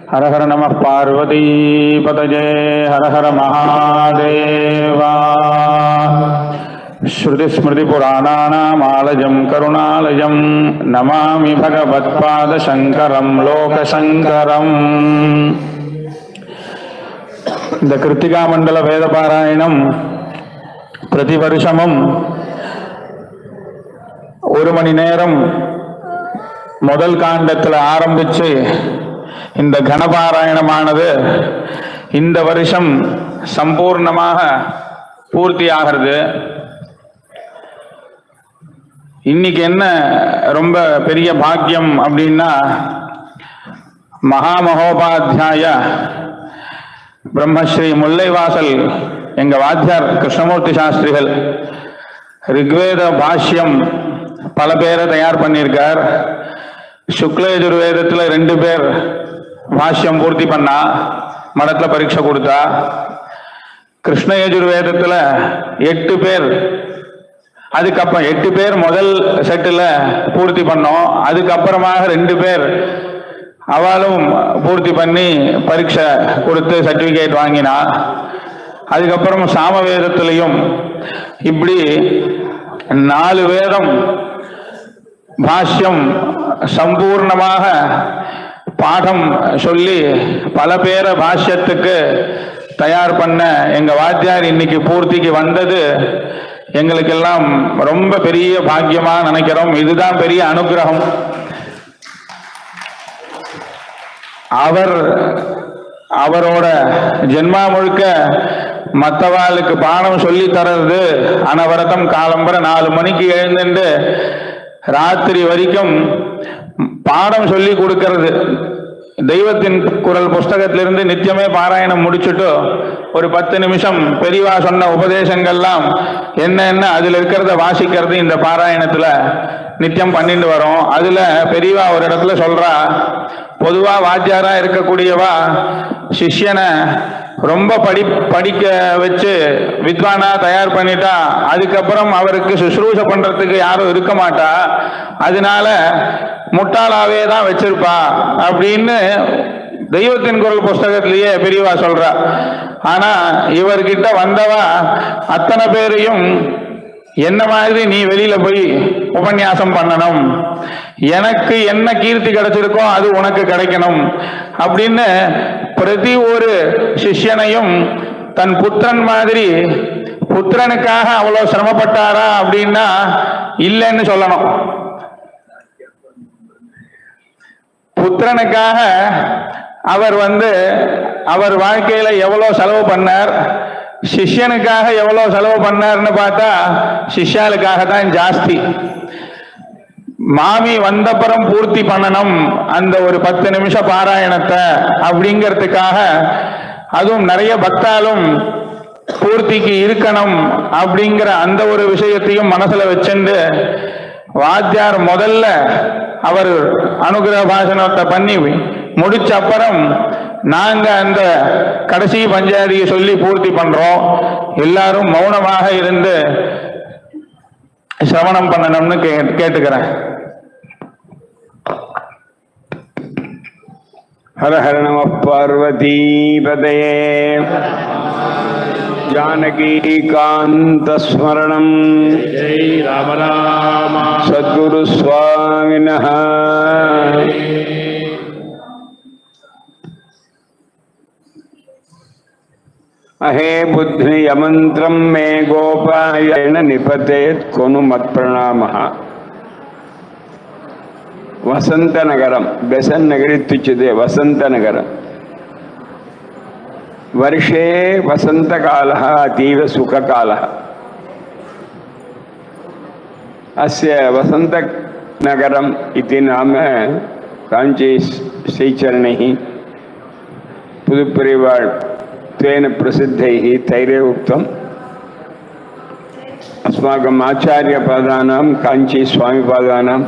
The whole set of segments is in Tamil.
हर हर नमः पार्वतीपतये हर हर महादेवा श्रुतिस्मृतिपुराणानामालयं करुणालयं नमामि भगवत्पादशङ्करं लोकशङ्करम् இந்த கிருத்திகா மண்டல வேத பாராயணம் பிரதி வருஷமும் ஒரு மணி நேரம் முதல் காண்டத்தில் ஆரம்பிச்சு இந்த கனபாராயணமானது இந்த வருஷம் சம்பூர்ணமாக பூர்த்தி ஆகிறது இன்னைக்கு என்ன ரொம்ப பெரிய பாக்கியம் அப்படின்னா மகாமகோபாத்தியாய பிரம்மஸ்ரீ முல்லைவாசல் எங்க வாத்தியார் கிருஷ்ணமூர்த்தி சாஸ்திரிகள் ரிக்வேத பாஷ்யம் பல பேரை தயார் பண்ணியிருக்கார் சுக்லயஜுர்வேதத்துல ரெண்டு பேர் பாஷ்யம் பூர்த்தி பண்ணா மடத்துல பரீட்சை கொடுத்தா கிருஷ்ணயஜுர்வேதத்துல எட்டு பேர் அதுக்கப்புறம் எட்டு பேர் முதல் செட்டில் பூர்த்தி பண்ணோம் அதுக்கப்புறமாக ரெண்டு பேர் அவளும் பூர்த்தி பண்ணி பரீட்சை கொடுத்து சர்டிபிகேட் வாங்கினா அதுக்கப்புறம் சாமவேதத்திலையும் இப்படி நாலு வேதம் பாஷ்யம் சம்பூர்ணமாக பாடம் சொல்லி பல பேரை பாஷ்யத்துக்கு தயார் பண்ண எங்க வாத்தியார் இன்னைக்கு பூர்த்திக்கு வந்தது எங்களுக்கெல்லாம் ரொம்ப பெரிய பாக்கியமா நினைக்கிறோம் இதுதான் பெரிய அனுகிரகம் அவர் அவரோட ஜென்மா முழுக்க மற்றவாளுக்கு பாடம் சொல்லி தர்றது அனவரதம் காலம்பர நாலு மணிக்கு எழுந்துட்டு ராத்திரி வரைக்கும் பாடம் சொல்லி கொடுக்கறது தெய்வத்தின் குரல் புஸ்தகத்திலிருந்து நித்தியமே பாராயணம் முடிச்சுட்டு ஒரு பத்து நிமிஷம் பெரியவா சொன்ன உபதேசங்கள்லாம் என்ன என்ன அதுல இருக்கிறத வாசிக்கிறது இந்த பாராயணத்துல நித்தியம் பண்ணிட்டு வரோம் அதுல பெரியவா ஒரு இடத்துல சொல்றா பொதுவா வாத்தியாரா இருக்கக்கூடியவா சிஷ்யனை ரொம்ப படி படிக்க வச்சு வித்வானா தயார் பண்ணிட்டா அதுக்கப்புறம் அவருக்கு சுஷ்ரூஷ பண்றதுக்கு யாரும் இருக்க மாட்டா அதனால முட்டாளாவே தான் வச்சிருப்பா அப்படின்னு தெய்வத்தின் குரல் புஸ்தகத்திலேயே பெரியவா சொல்றா ஆனா இவர்கிட்ட வந்தவா அத்தனை பேரையும் என்ன மாதிரி நீ வெளியில போய் உபன்யாசம் பண்ணணும் எனக்கு என்ன கீர்த்தி கிடைச்சிருக்கோ அது உனக்கு கிடைக்கணும் அப்படின்னு பிரதி ஒரு சிஷ்யனையும் தன் புத்திரன் மாதிரி புத்திரனுக்காக அவ்வளவு சிரமப்பட்டாரா அப்படின்னா இல்லைன்னு சொல்லணும் புத்திரனுக்காக அவர் வந்து அவர் வாழ்க்கையில எவ்வளவு செலவு பண்ணார் சிஷ்யனுக்காக எவ்வளவு செலவு பண்ணார்னு பார்த்தா சிஷ்யாளுக்காக தான் ஜாஸ்தி மாமி வந்தப்புறம் பூர்த்தி பண்ணணும் அந்த ஒரு பத்து நிமிஷ பாராயணத்தை அப்படிங்கிறதுக்காக அதுவும் நிறைய பக்தாலும் பூர்த்திக்கு இருக்கணும் அப்படிங்கிற அந்த ஒரு விஷயத்தையும் மனசுல வச்சுண்டு வாத்தியார் முதல்ல அவர் அனுகிரக பாஷணத்தை பண்ணி முடிச்ச அப்புறம் நாங்க அந்த கடைசி பஞ்சாதியை சொல்லி பூர்த்தி பண்றோம் எல்லாரும் மௌனமாக இருந்து சிரவணம் பண்ணணும்னு கே கேட்டுக்கிறேன் हर हर नमः पार्वतीपतये जानकीकान्तस्मरणम् जय राम राम सद्गुरुस्वामिनः अहे बुद्धियमन्त्रं मे गोपायेन निपतेत् कोनु मत्प्रणामः वसन्तनगरं बेसन्नगरित्युच्यते वसन्तनगरम् वर्षे वसन्तकालः अतीव सुखकालः अस्य वसन्तनगरम् इति नाम काञ्ची श्रीचरणैः पुदुपरिवाळ् त्वेन प्रसिद्धैः तैरे उक्तम् अस्माकम् आचार्यपादानां काञ्ची स्वामिपादानाम्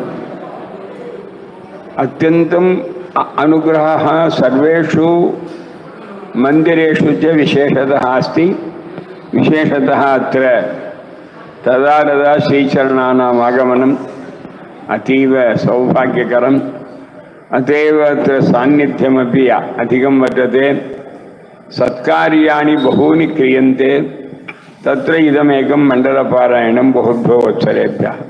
अत्यन्तम् अ- अनुग्रहः सर्वेषु मन्दिरेषु च विशेषतः अस्ति विशेषतः अत्र तदा तदा श्रीचरणानाम् आगमनम् अतीव सौभाग्यकरं अतएव अत्र सान्निध्यमपि अधिकं वर्तते सत्कार्याणि बहूनि क्रियन्ते तत्र इदमेकं मण्डलपारायणं बहुभ्यो वत्सरेभ्यः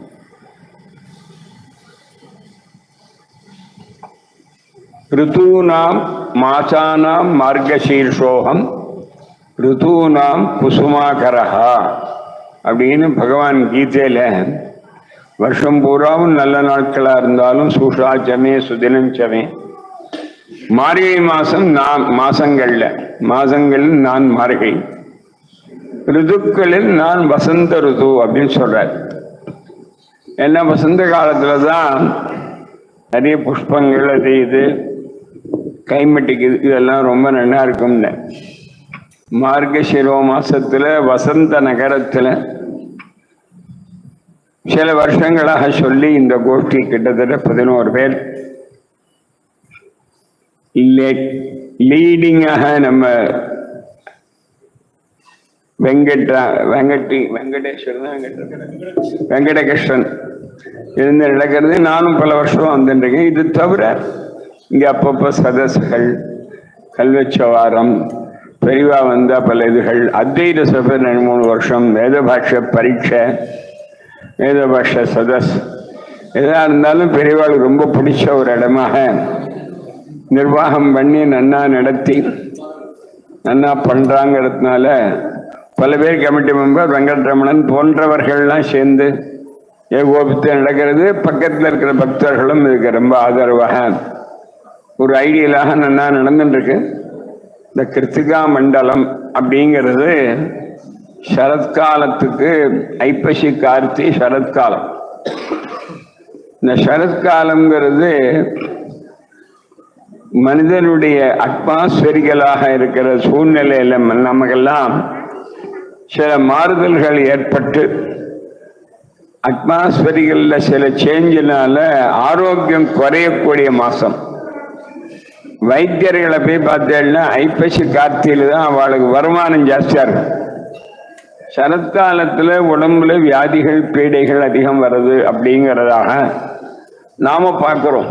ऋतूनां मासानां मार्गशीर्षोऽहं ऋतूनां குசுமாகரஹ அப்படின்னு பகவான் கீதையில வருஷம் பூராவும் நல்ல நாட்களா இருந்தாலும் சூஷாச்சமே சுதினஞ்சமே மார்கழி மாசம் நான் மாசங்கள்ல மாசங்களில் நான் மார்கழி ரிதுக்களில் நான் வசந்த ருது அப்படின்னு சொல்றார் ஏன்னா வசந்த காலத்துல தான் நிறைய புஷ்பங்கள் அது இது கைமட்டிக்குது இதெல்லாம் ரொம்ப நல்லா இருக்கும்னு மார்கசிரோ மாசத்துல வசந்த நகரத்துல சில வருஷங்களாக சொல்லி இந்த கோஷ்டி கிட்டத்தட்ட பதினோரு பேர் லீடிங்காக நம்ம வெங்கட்ரா வெங்கட்டி வெங்கடேஸ்வரன் தான் வெங்கட வெங்கடகிருஷ்ணன் இருந்து நடக்கிறது நானும் பல வருஷம் வந்துருக்கேன் இது தவிர இங்க அப்பப்போ சதஸ்கள் கல்வச்சவாரம் பெரிவா வந்த பல இதுகள் அத்வைத சபை ரெண்டு மூணு வருஷம் வேதபாஷ பரீட்சை வேதபாஷ சதஸ் எதா இருந்தாலும் பெரியவாளுக்கு ரொம்ப பிடிச்ச ஒரு இடமாக நிர்வாகம் பண்ணி நன்னா நடத்தி நன்னா பண்றாங்கிறதுனால பல பேர் கமிட்டி மெம்பர் வெங்கட்ரமணன் போன்றவர்கள்லாம் சேர்ந்து ஏகோபித்து நடக்கிறது பக்கத்தில் இருக்கிற பக்தர்களும் இதுக்கு ரொம்ப ஆதரவாக ஒரு ஐடியலாக நன்னா நடந்துட்டு இருக்கு இந்த கிருத்திகா மண்டலம் அப்படிங்கிறது சரத்காலத்துக்கு ஐப்பசி கார்த்தி சரத்காலம் இந்த சரத்காலம்ங்கிறது மனிதனுடைய அட்மாஸ்பெரிக்கலாக இருக்கிற சூழ்நிலையில நமக்கெல்லாம் சில மாறுதல்கள் ஏற்பட்டு அட்மாஸ்பெரிக்கல்ல சில சேஞ்சினால ஆரோக்கியம் குறையக்கூடிய மாசம் வைத்தியர்களை போய் பார்த்தேன்னா ஐப்பசி கார்த்தியில தான் அவளுக்கு வருமானம் ஜாஸ்தியா இருக்கும் சரத்காலத்துல உடம்புல வியாதிகள் பீடைகள் அதிகம் வருது அப்படிங்கிறதாக நாம பார்க்கிறோம்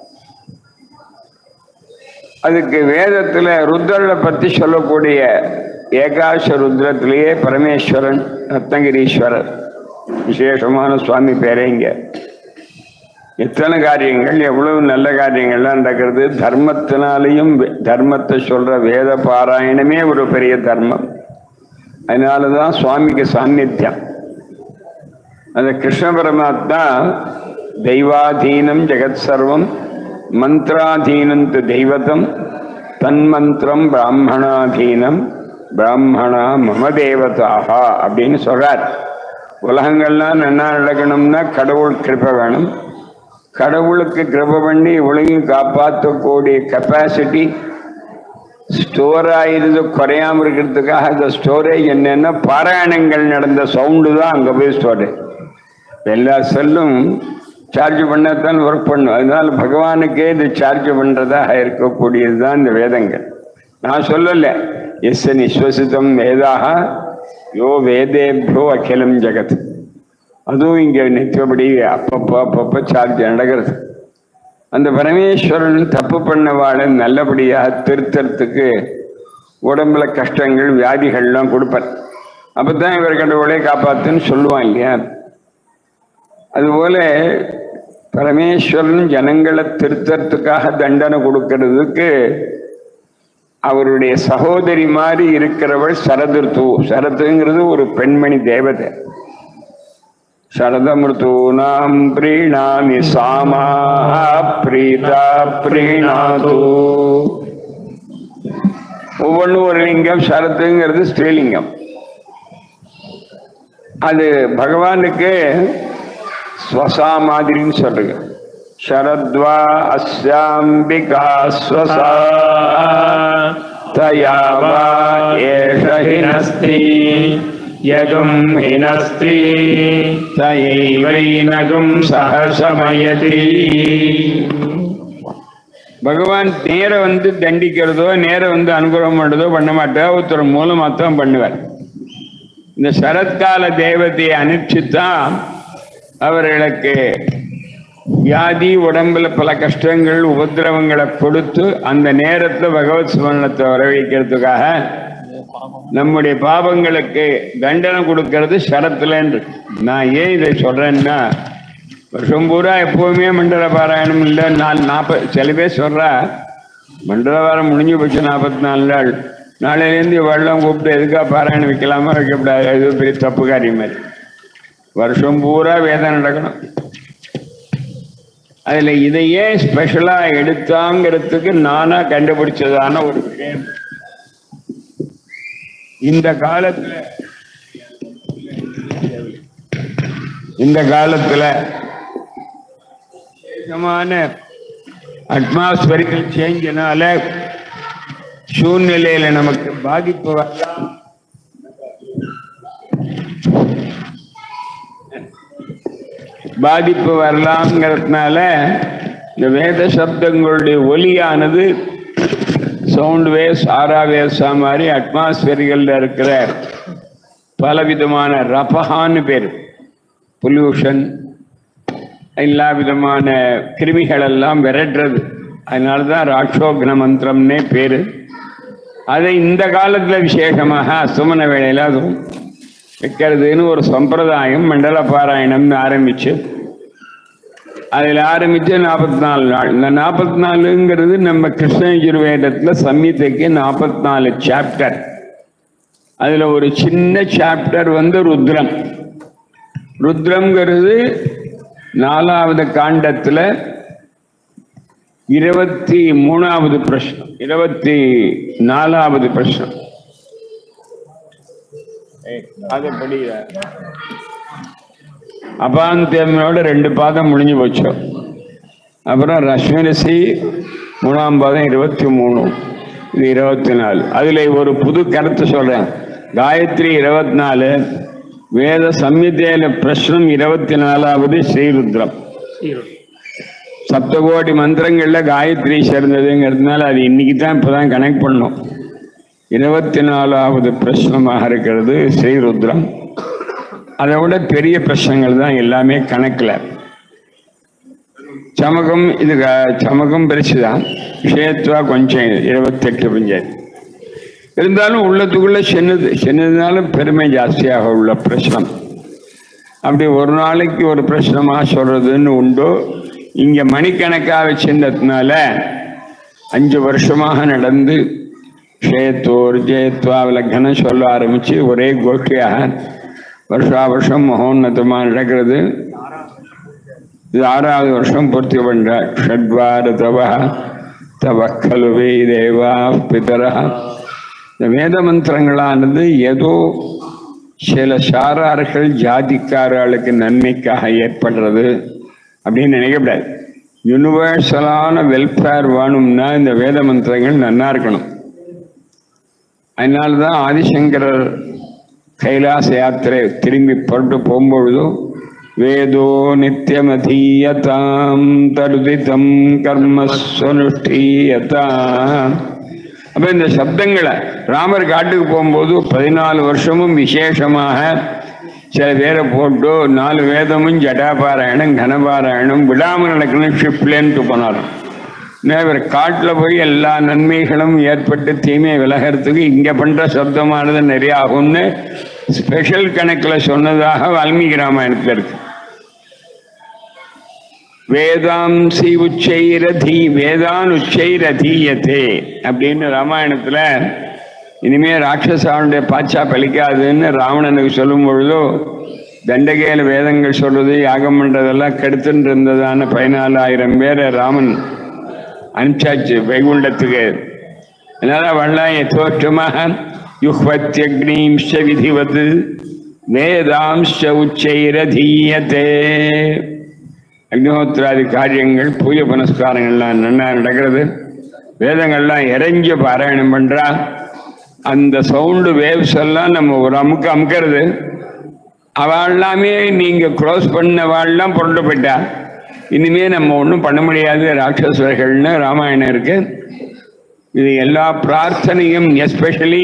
அதுக்கு வேதத்துல ருத்ரனை பத்தி சொல்லக்கூடிய ஏகாச ருத்ரத்திலேயே பரமேஸ்வரன் ரத்னகிரீஸ்வரர் விசேஷமான சுவாமி பேரே இங்க எத்தனை காரியங்கள் எவ்வளவு நல்ல காரியங்கள்லாம் நடக்கிறது தர்மத்தினாலையும் வே- தர்மத்தை சொல்ற வேத பாராயணமே ஒரு பெரிய தர்மம் அதனாலதான் சுவாமிக்கு சாநித்தியம் அந்த கிருஷ்ண பரமாத்மா தெய்வாதீனம் ஜெகத் சர்வம் மந்திராதீனம் து தெய்வதம் தன்மந்திரம் பிராமணாதீனம் பிராமணா மம தேவதாக அப்படின்னு சொல்றார் உலகங்கள்லாம் நன்னா நடக்கணும்னா கடவுள் கிருபை வேணும் கடவுளுக்கு கிருபை பண்ணி உலகையும் காப்பாற்றக்கூடிய கெப்பாசிட்டி ஸ்டோர் ஆயிருது குறையாம இருக்கிறதுக்காக அந்த ஸ்டோரேஜ் என்னன்னா பாராயணங்கள் நடந்த சவுண்டு தான் அங்க போய் ஸ்டோரேஜ் எல்லா செல்லும் சார்ஜ் பண்ணத்தான் ஒர்க் பண்ணும் அதனால பகவானுக்கே இது சார்ஜ் பண்றதாக இருக்கக்கூடியது தான் இந்த வேதங்கள் நான் சொல்லல எஸ் நிஸ்வசிதம் வேதாக யோ வேதேபியோ அகிலம் ஜெகத் அதுவும் இங்க நித்தியபடி அப்பப்போ அப்பப்போ சார்ஜ் நடக்கிறது அந்த பரமேஸ்வரன் தப்பு பண்ணவாளை நல்லபடியாக திருத்தறதுக்கு உடம்புல கஷ்டங்கள் வியாதிகள்லாம் கொடுப்பார் அப்பதான் இவர் கடவுளை காப்பாத்துன்னு சொல்லுவான் இல்லையா அதுபோல பரமேஸ்வரன் ஜனங்களை திருத்தறதுக்காக தண்டனை கொடுக்கறதுக்கு அவருடைய சகோதரி மாதிரி இருக்கிறவள் சரதுர்த்து சரதுங்கிறது ஒரு பெண்மணி தேவதை சரதமிருத்தூனாம் பிரீணாமி சாமா பிரீதா பிரீணாது ஒவ்வொன்றும் ஒரு லிங்கம் சரத்துங்கிறது ஸ்ரீலிங்கம் அது பகவானுக்கு ஸ்வசா மாதிரின்னு சொல்றீங்க சரத்வா அஸ்யாம்பிகா ஸ்வசா தயா வா ஏஷ ஹினஸ்தி यगं हिनस्ति तयैवैनगं सह शमयति பகவான் நேர வந்து தண்டிக்கிறதோ நேர வந்து அனுகிரகம் பண்றதோ பண்ண மாட்டார் ஒருத்தர் மூலமா தான் பண்ணுவார் இந்த சரத்கால தேவதையை அனுப்பிச்சுத்தான் அவர்களுக்கு வியாதி உடம்புல பல கஷ்டங்கள் உபதிரவங்களை கொடுத்து அந்த நேரத்துல பகவத் ஸ்மரணத்தை வரவழைக்கிறதுக்காக நம்முடைய பாவங்களுக்கு தண்டனை கொடுக்கறது சரத்துலன்னு நான் ஏன் இதை சொல்றேன்னா வருஷம் பூரா எப்பவுமே மண்டல பாராயணம் இல்லை நாலு நாற்பது சில பேர் சொல்றா மண்டல வாரம் முடிஞ்சு போச்சு நாற்பத்தி நாலு நாள் நாளையிலேருந்து வெள்ளம் கூப்பிட்டு எதுக்கா பாராயணம் வைக்கலாமா வைக்கக்கூடாது அது பெரிய தப்பு காரியம் மாதிரி வருஷம் பூரா வேதம் நடக்கணும் அதுல இதை ஏன் ஸ்பெஷலா எடுத்தாங்கிறதுக்கு நானா கண்டுபிடிச்சதான ஒரு விஷயம் இந்த காலத்துல இந்த காலத்துல விசேஷமான அட்மாஸ்பரிக்கல் சேஞ்சினால சூழ்நிலையில நமக்கு பாதிப்பு வரலாம் பாதிப்பு வரலாம்ங்கிறதுனால இந்த வேத சப்தங்களுடைய ஒலியானது சவுண்ட் வேவ்ஸ் ஆரா வேவ்ஸா மாதிரி அட்மாஸ்பியர்கள்ல இருக்கிற பலவிதமான ரபஹான்னு பேர் பொல்யூஷன் எல்லா விதமான கிருமிகள் எல்லாம் விரட்டுறது அதனால தான் ராட்சோக்ன மந்திரம்னே பேரு அதை இந்த காலத்துல விசேஷமாக அஸ்தமன வேளையில அதுவும் வைக்கிறதுன்னு ஒரு சம்பிரதாயம் மண்டல பாராயணம்னு ஆரம்பிச்சு அதில் ஆரம்பிச்சு நாற்பத்தி நாலு நாள் இந்த நாற்பத்தி நாலுங்கிறது நம்ம கிருஷ்ண யஜுர்வேதத்துல சம்மிதைக்கு நாற்பத்தி நாலு சாப்டர் அதுல ஒரு சின்ன சாப்டர் வந்து ருத்ரம் ருத்ரம்ங்கிறது நாலாவது காண்டத்துல இருபத்தி மூணாவது பிரஷ்னம் இருபத்தி நாலாவது பிரஷ்னம் ஏய், அது படியில அபாந்தியமோட ரெண்டு பாதம் முடிஞ்சு போச்சு அப்புறம் ரஷ்மரிசி மூணாம் பாதம் இருபத்தி மூணு இது இருபத்தி நாலு அதுல ஒரு புது கருத்து சொல்றேன் காயத்ரி இருபத்தி நாலு வேத சம்மிதையில பிரஷ்னம் இருபத்தி நாலாவது ஸ்ரீருத்ரம் சப்தகோடி மந்திரங்கள்ல காயத்ரி சேர்ந்ததுங்கிறதுனால அது இன்னைக்கு தான் இப்பதான் கனெக்ட் பண்ணோம் இருபத்தி நாலாவது பிரശ്னமாக இருக்கிறது ஸ்ரீருத்ரம் அதை விட பெரிய பிரശ്னங்கள் தான் எல்லாமே கணக்கில் சமகம் இது க- சமகம் பெருசு தான் விஷயத்துவா கொஞ்சம் இருபத்தெட்டு பஞ்சாயத்து இருந்தாலும் உள்ளத்துக்குள்ள சின்னது சின்னதுனாலும் பெருமை ஜாஸ்தியாக உள்ள பிரശ്னம் அப்படி ஒரு நாளைக்கு ஒரு பிரശ്னமா சொல்றதுன்னு உண்டோ இங்க மணிக்கணக்காக வச்சிருந்ததுனால அஞ்சு வருஷமாக நடந்து ஷேத்தோர் ஜெயத்வா விலக்கணம் சொல்ல ஆரம்பிச்சு ஒரே கோஷ்டியாக வருஷா வருஷம் மகோன்னதமாக நடக்கிறது இது ஆறாவது வருஷம் பூர்த்தி பண்ற ஷட்வார தவ தவ கலுவே தேவா பிதரா இந்த வேத மந்திரங்களானது ஏதோ சில சாரார்கள் ஜாதிக்காரர்களுக்கு நன்மைக்காக ஏற்படுறது அப்படின்னு நினைக்கக்கூடாது யூனிவர்சலான வெல்ஃபேர் வேணும்னா இந்த வேத மந்திரங்கள் நன்னா இருக்கணும் அதனால தான் ஆதிசங்கரர் கைலாச யாத்திரை திரும்பி புறட்டு போகும்பொழுதும் வேதோ நித்தியமதீயதாம் தருதிதம் கர்ம சுனுஷ்டீயதாம் அப்ப இந்த சப்தங்களை ராமர் காட்டுக்கு போகும்போது பதினாலு வருஷமும் விசேஷமாக சில பேரை போட்டு நாலு வேதமும் ஜடாபாராயணம் கனபாராயணம் விடாமல் நடக்கணும் ஷிப்லேன்ட்டு போனாலும் இவர் காட்டில் போய் எல்லா நன்மைகளும் ஏற்பட்டு தீமை விலகிறதுக்கு இங்கே பண்ணுற சப்தமானது நிறைய ஆகும்னு ஸ்பெஷல் கணக்கில் சொன்னதாக வால்மீகி ராமாயணத்தில் இருக்கு வேதாம்சி உச்சைரதி வேதான் உச்சைரதீயத்தே அப்படின்னு ராமாயணத்துல இனிமே ராட்சசாவுடைய பாச்சா பலிக்காதுன்னு ராவணனுக்கு சொல்லும் பொழுதோ தண்டகையில வேதங்கள் சொல்றது யாகம் பண்றதெல்லாம் கெடுத்துட்டு இருந்ததான பதினாலாயிரம் பேரை ராமன் அனுப்பிச்சாச்சு வைகுண்டத்துக்கு அதனால வள்ளாய தோற்றமாக யுஹ்வத்யக்னீம்ஷ விதிவது வேதாம்ஷ உச்சைரதீயத்தே அக்னிஹோத்திராதி காரியங்கள் பூஜை புனஸ்காரங்கள்லாம் நல்லா நடக்கிறது வேதங்கள்லாம் இறைஞ்சு பாராயணம் பண்றா அந்த சவுண்டு வேவ்ஸ் எல்லாம் நம்ம ஒரு அமுக்கு அமுக்கிறது அவள்லாமே நீங்க க்ளோஸ் பண்ணவாள்லாம் புரண்டு போயிட்டா இனிமே நம்ம ஒன்றும் பண்ண முடியாது ராட்சசர்கள்னு ராமாயணம் இருக்கு இது எல்லா பிரார்த்தனையும் எஸ்பெஷலி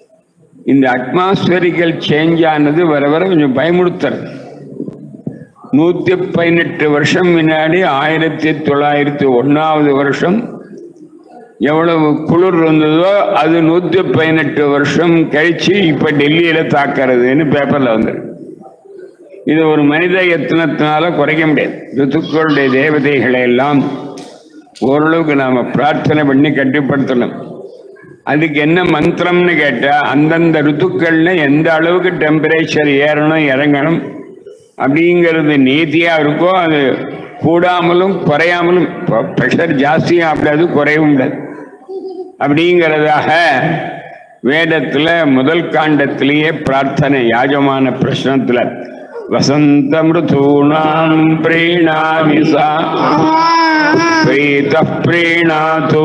இந்த அட்மாஸ்பரிக்கல் சேஞ்ச் ஆனது வர வர கொஞ்சம் பயமுறுத்துறது நூத்தி பதினெட்டு வருஷம் முன்னாடி ஆயிரத்தி தொள்ளாயிரத்தி ஒன்னாவது வருஷம் எவ்வளவு குளிர் இருந்ததோ அது நூத்தி பதினெட்டு வருஷம் கழிச்சு இப்ப டெல்லியில தாக்குறதுன்னு பேப்பர்ல வந்துருக்கு இது ஒரு மனித எத்தனத்தினால குறைக்க முடியாது ரித்துக்களுடைய தேவதைகளை எல்லாம் ஓரளவுக்கு நாம பிரார்த்தனை பண்ணி கட்டுப்படுத்தணும் அதுக்கு என்ன மந்திரம்னு கேட்டா அந்தந்த ருத்துக்கள்ல எந்த அளவுக்கு டெம்பரேச்சர் ஏறணும் இறங்கணும் அப்படிங்கிறது நீதியா இருக்கோ அது கூடாமலும் குறையாமலும் ப்ரெஷர் ஜாஸ்தியும் ஆகாது குறையவும் முடியாது அப்படிங்கிறதாக வேதத்துல முதல் காண்டத்திலேயே பிரார்த்தனை யாஜமான பிரश्னத்துல வசந்த மிருதூணாம் பிரீணாமி சா பிரீத பிரீணாதோ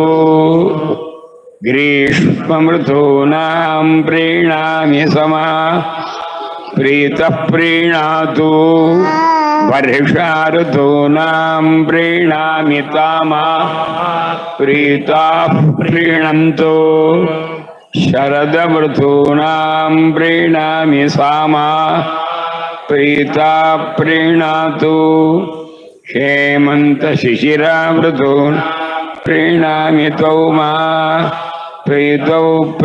ग्रीष्ममृतूनां प्रीणामि समा प्रीतः प्रीणातु वर्षा ऋतूनां प्रीणामि तामा प्रीताः प्रीणन्तु शरदमृतूनां प्रीणामि सामा प्रीता प्रीणातु हेमन्तशिशिरामृतून् प्रीणामि तौ मा प्रीतौ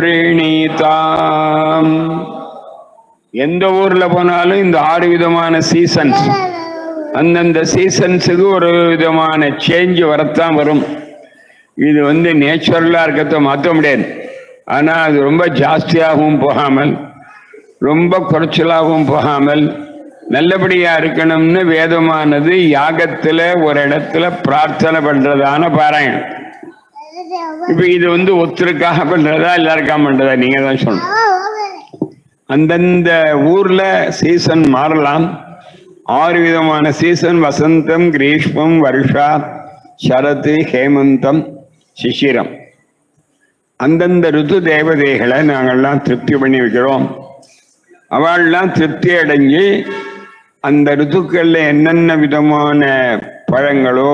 प्रीणीताम् எந்த ஊர்ல போனாலும் இந்த ஆறு விதமான சீசன்ஸ் அந்தந்த சீசன்ஸுக்கு ஒரு விதமான சேஞ்ச் வரத்தான் வரும் இது வந்து நேச்சுரலா இருக்கிறத மாற்ற முடியாது ஆனா அது ரொம்ப ஜாஸ்தியாகவும் போகாமல் ரொம்ப குறைச்சலாகவும் போகாமல் நல்லபடியா இருக்கணும்னு வேதமானது யாகத்துல ஒரு இடத்துல பிரார்த்தனை பண்றதான பாராயணம் இப்ப இது வந்து ஒருத்தருக்காக பண்றதா எல்லாருக்காக பண்றதா நீங்க தான் சொல்லணும் அந்தந்த ஊர்ல சீசன் மாறலாம் ஆறு விதமான சீசன் வசந்தம் கிரீஷ்மம் வருஷா சரத்து ஹேமந்தம் சிசிரம் அந்தந்த ருத்து தேவதைகளை நாங்கள்லாம் திருப்தி பண்ணி வைக்கிறோம் அவள்லாம் திருப்தி அடைஞ்சு அந்த ருத்துக்கள்ல என்னென்ன விதமான பழங்களோ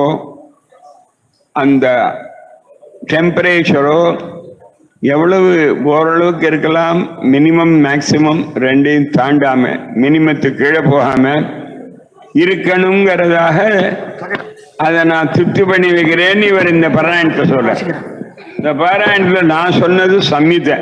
அந்த டெம்பரேச்சரோ எவ்வளவு ஓரளவுக்கு இருக்கலாம் மினிமம் மேக்சிமம் ரெண்டையும் தாண்டாம மினிமத்துக்கு கீழே போகாம இருக்கணுங்கிறதாக அதை நான் திருப்தி பண்ணி வைக்கிறேன்னு இவர் இந்த பாராயணத்தை சொல்ற இந்த பாராயணத்துல நான் சொன்னது சம்மிதை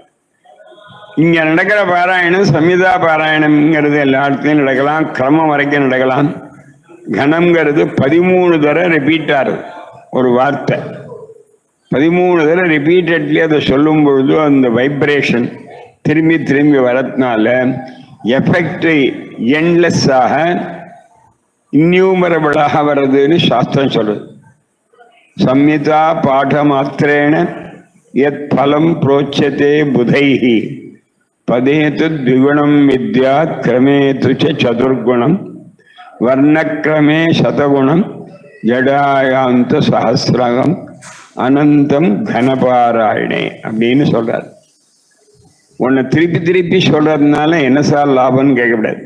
இங்க நடக்கிற பாராயணம் சம்மிதா பாராயணம்ங்கிறது எல்லா இடத்துலையும் நடக்கலாம் கிரமம் வரைக்கும் நடக்கலாம் கணம்ங்கிறது பதிமூணு தடவை ரிப்பீட் ஆகுது ஒரு வார்த்தை பதிமூணு தடவை ரிப்பீட்டட்லி அதை சொல்லும் பொழுது அந்த வைப்ரேஷன் திரும்பி திரும்பி வரதுனால எஃபெக்ட் என்லெஸ்ஸாக இன்யூமரபிளாக வருதுன்னு சாஸ்திரம் சொல்லுது சம்மிதா பாட மாத்திரேன எத் பலம் புரோச்சதே புதைஹி பதேது திகுணம் வித்யா கிரமேது ச சதுர்குணம் வர்ணக்கிரமே சதகுணம் ஜடாயாந்த சஹசிரகம் அனந்தம் கனபாராயணே அப்படின்னு சொல்றார் உன்னை திருப்பி திருப்பி சொல்றதுனால என்ன சார் லாபம்னு கேட்கக்கூடாது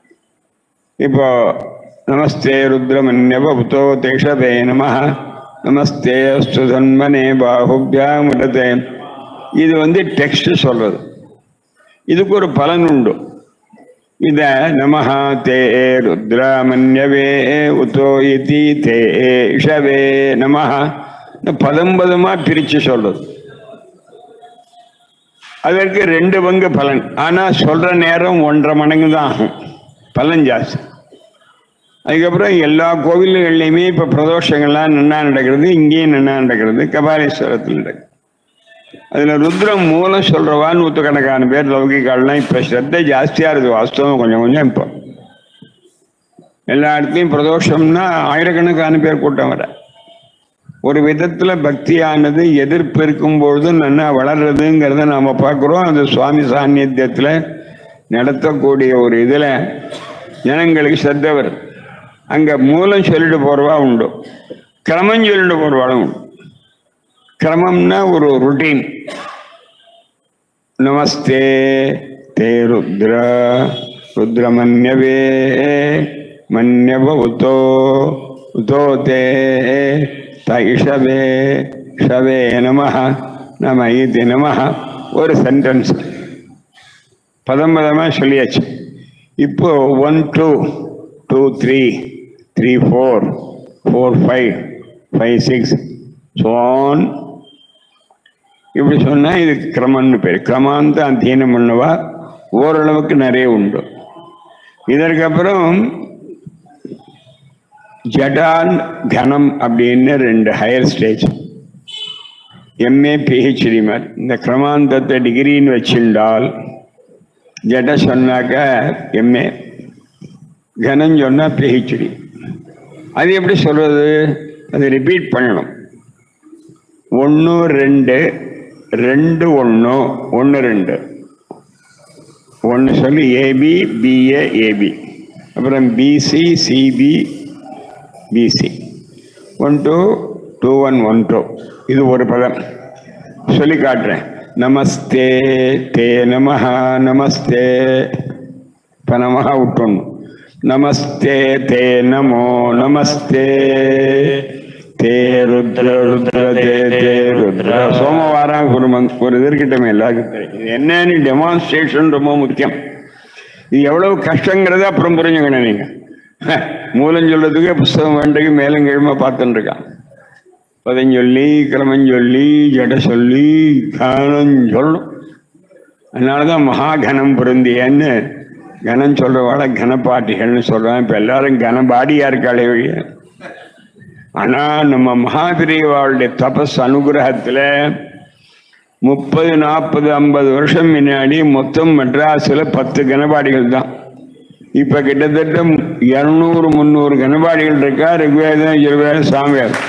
இப்போ நமஸ்தே ருத்ரமன்யவ புத்தோ தேஷவே நம நமஸ்தே அஸ்து தன்மனே பாகுபியாமுடதே இது வந்து டெக்ஸ்ட் சொல்றது இதுக்கு ஒரு பலன் உண்டு இத நமஹா தே ருத்ரமன்யவே உத்தோ இதி தே இஷவே நமஹா பதம் பதமா பிரிச்சு சொல்றது அதற்கு ரெண்டு பங்கு பலன் ஆனா சொல்ற நேரம் ஒன்றரை மடங்கு தான் ஆகும் பலன் ஜாஸ்தி அதுக்கப்புறம் எல்லா கோவில்கள்லையுமே இப்ப பிரதோஷங்கள்லாம் நின்னா நடக்கிறது இங்கேயும் நின்னா நடக்கிறது கபாலீஸ்வரத்தில் நடக்குது அதுல ருத்ரம் மூலம் சொல்றவா நூற்றுக்கணக்கான பேர் லௌகிகாலாம் இப்ப ஸ்ரத்தை ஜாஸ்தியா இருக்கு வாஸ்தவம் கொஞ்சம் கொஞ்சம் இப்போ எல்லா இடத்துலையும் பிரதோஷம்னா ஆயிரக்கணக்கான பேர் கூட்டம் வர ஒரு விதத்துல பக்தியானது எதிர்ப்பு இருக்கும் பொழுது நல்லா வளர்றதுங்கிறத நாம பார்க்கிறோம் அது சுவாமி சாநித்தியத்துல நடத்தக்கூடிய ஒரு இதுல ஜனங்களுக்கு ஸ்ரத்த வருது அங்க மூலம் சொல்லிட்டு போறவா உண்டு கிரமம் சொல்லிட்டு போறவாளும் உண்டு கிரமம்னா ஒரு ருட்டீன் நமஸ்தே தே ருத்ர ருத்ரமன்யவே மன்யவ உத்தோ உத்தோ தே தைஷவே ஷவே நம நம இது நம ஒரு சென்டென்ஸ் பதம் பதமாக சொல்லியாச்சு இப்போ one two two three three four four five five six சோன் இப்படி சொன்னா இது கிரமம்னு பேர் கிரமாந்த அத்தியனம் பண்ணுவா ஓரளவுக்கு நிறைய உண்டு இதற்கப்புறம் ஜடான் கனம் அப்படின்னு ரெண்டு ஹையர் ஸ்டேஜ் எம்ஏ பிஹெச்டி மாதிரி இந்த கிரமாந்தத்தை டிகிரின்னு வச்சிருந்தால் ஜட சொன்னாக்க எம்ஏ கனம் சொன்னா பிஹெச்டி அது எப்படி சொல்றது அது ரிப்பீட் பண்ணணும் ஒன்று ரெண்டு ரெண்டு ஒன்று ஒன்று ரெண்டு ஒன்று சொல்லி ஏபி பிஏ ஏபி அப்புறம் B C C B B C one two two one one two இது ஒரு பதம் சொல்லி காட்டுறேன் நமஸ்தே தே நமஹ நமஸ்தே இப்போ நமஹா விட்டணும் நமஸ்தே தே நமோ நமஸ்தே தே ருத்ர ருத்ர தே தே ருத்ர சோமவாரம் ஒரு மந்த் ஒரு இது இருக்கட்டும் எல்லாருக்கும் தெரியும் இது என்னன்னு டெமான்ஸ்ட்ரேஷன் ரொம்ப முக்கியம் இது எவ்வளவு கஷ்டங்கிறத அப்புறம் புரிஞ்சுக்கணும் நீங்க மூலம் சொல்றதுக்கு புஸ்தகம் வேண்டுக்கு மேலும் கீழுமா பார்த்துட்டு இருக்கான் பதஞ்சொல்லி கிரமஞ்சொல்லி ஜட சொல்லி கனம் சொல்லணும் அதனாலதான் மகாகணம் பொருந்தியன்னு கனம் சொல்றவாள கனப்பாட்டிகள்னு சொல்றான் இப்ப எல்லாரும் கனபாடியா இருக்காளே வழிய ஆனா நம்ம மகாபிரிவாளுடைய தபஸ் அனுகிரகத்துல முப்பது நாற்பது ஐம்பது வருஷம் முன்னாடி மொத்தம் மெட்ராஸ்ல பத்து கனபாடிகள் தான் இப்ப கிட்டத்தட்ட இருநூறு முந்நூறு கனபாடிகள் இருக்கா ரிக்வேதம் யஜுர்வேதம் சாமியார்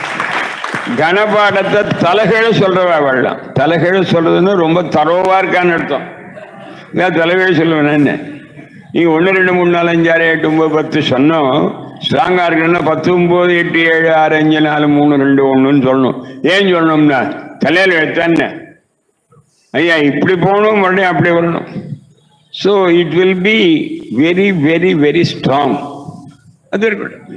கனபாடத்தை தலைகீழ சொல்றவா வெள்ளம் தலைகீழ சொல்றதுன்னு ரொம்ப தரோவா இருக்கான்னு அர்த்தம் இதான் தலைகீழ சொல்லுவேன் என்ன நீங்க ஒன்று ரெண்டு மூணு நாலு அஞ்சு ஆறு எட்டு ஒன்பது பத்து சொன்னோம் ஸ்ட்ராங்கா இருக்குன்னா பத்து ஒன்பது எட்டு ஏழு ஆறு அஞ்சு நாலு மூணு ரெண்டு ஒண்ணுன்னு சொல்லணும் ஏன் சொல்லணும்னா தலையில எழுத்தானே ஐயா இப்படி போகணும் மறுபடியும் அப்படி வரணும் so it will be very very very strong அது இருக்கட்டும்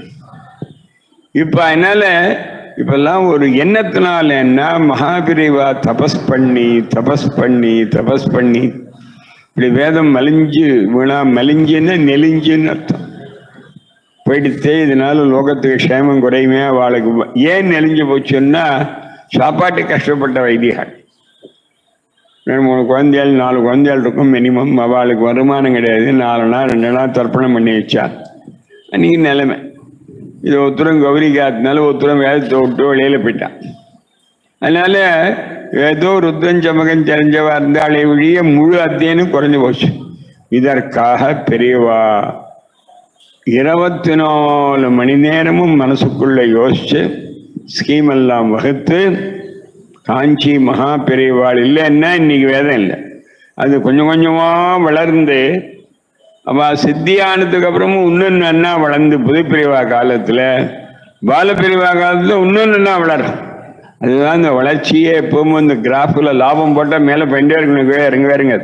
இப்ப அதனால இப்பெல்லாம் ஒரு எண்ணத்தினால என்ன மகாபிரிவா தபஸ் பண்ணி தபஸ் பண்ணி தபஸ் பண்ணி இப்படி வேதம் மலிஞ்சு வீணா மலிஞ்சுன்னு நெலிஞ்சுன்னு அர்த்தம் போயிடுத்தே இதனால லோகத்துக்கு க்ஷேமம் குறையுமே அவளுக்கு வ- ஏன் நெலிஞ்சு போச்சுன்னா சாப்பாட்டு கஷ்டப்பட்ட வைத்தியர்கள் ரெண்டு மூணு குழந்தைகள் நாலு குழந்தைகள் இருக்கும் மினிமம் அவளுக்கு வருமானம் கிடையாது நாலு நாள் ரெண்டு நாள் தர்ப்பணம் பண்ணி வச்சா அன்னைக்கு நிலைமை இது ஒருத்தரும் கௌரிக்காத்தினால ஒருத்தரும் வேதத்தை விட்டு வெளியில போயிட்டான் அதனால ஏதோ ருத்ரன் சமகன் தெரிஞ்சவா இருந்தாலே வழிய முழு அத்தியனும் குறைஞ்சு போச்சு இதற்காக பெரியவா இருபத்தி நாலு மணி நேரமும் மனசுக்குள்ள யோசிச்சு ஸ்கீம் எல்லாம் வகுத்து காஞ்சி மகா பெரியவாள் இல்லைன்னா இன்னைக்கு வேதம் இல்லை அது கொஞ்சம் கொஞ்சமா வளர்ந்து அவ சித்தியானதுக்கு அப்புறமும் இன்னும் நன்னா வளர்ந்து புதுப்பிரிவா காலத்துல பாலப்பிரிவா காலத்துல இன்னும் நன்னா வளரும் அதுதான் இந்த வளர்ச்சியே எப்பவும் இந்த கிராஃப்ல லாபம் போட்டா மேல பெண்டே இருக்கணும் கீழே இறங்க இறங்காது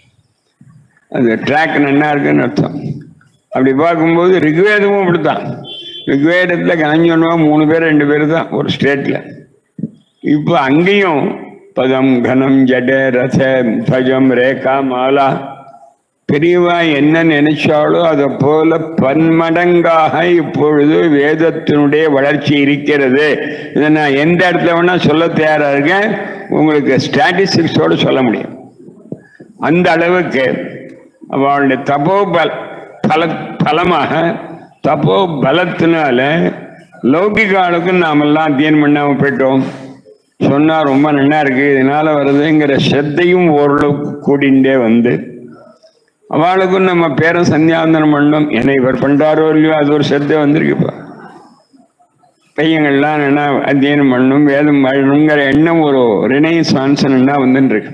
அது ட்ராக் நன்னா இருக்குன்னு அர்த்தம் அப்படி பார்க்கும்போது ரிக்வேதமும் அப்படித்தான் ரிக்வேதத்துல கனஞ்சோன்னா மூணு பேர் ரெண்டு பேர் தான் ஒரு ஸ்டேட்ல இப்போ அங்கேயும் பதம் கனம் ஜட ரச பஜம் ரேகா மாலா பெரியவா என்ன நினைச்சாலோ அதை போல பன்மடங்காக இப்பொழுது வேதத்தினுடைய வளர்ச்சி இருக்கிறது இதை நான் எந்த இடத்துல வேணா சொல்ல தயாரா இருக்கேன் உங்களுக்கு ஸ்டாட்டிஸ்டிக்ஸோட சொல்ல முடியும் அந்த அளவுக்கு அவளுடைய தபோ பல பல பலமாக தபோ பலத்தினால லௌகிக ஆளுக்கு நாமெல்லாம் அத்தியனம் பண்ணாம போயிட்டோம் சொன்னா ரொம்ப நல்லா இருக்கு இதனால வருதுங்கிற ஸ்ரத்தையும் ஓரளவுக்கு கூடிண்டே வந்து அவளுக்கும் நம்ம பேரன் சந்தியாவந்தனம் பண்ணோம் என்ன இவர் பண்றாரோ இல்லையோ அது ஒரு ஸ்ரத்தை வந்திருக்குப்பா பையங்கள்லாம் என்ன அத்தியனம் பண்ணணும் வேதம் வாழணுங்கிற எண்ணம் ஒரு ரினைசான்ஸ்னா வந்துட்டு இருக்கு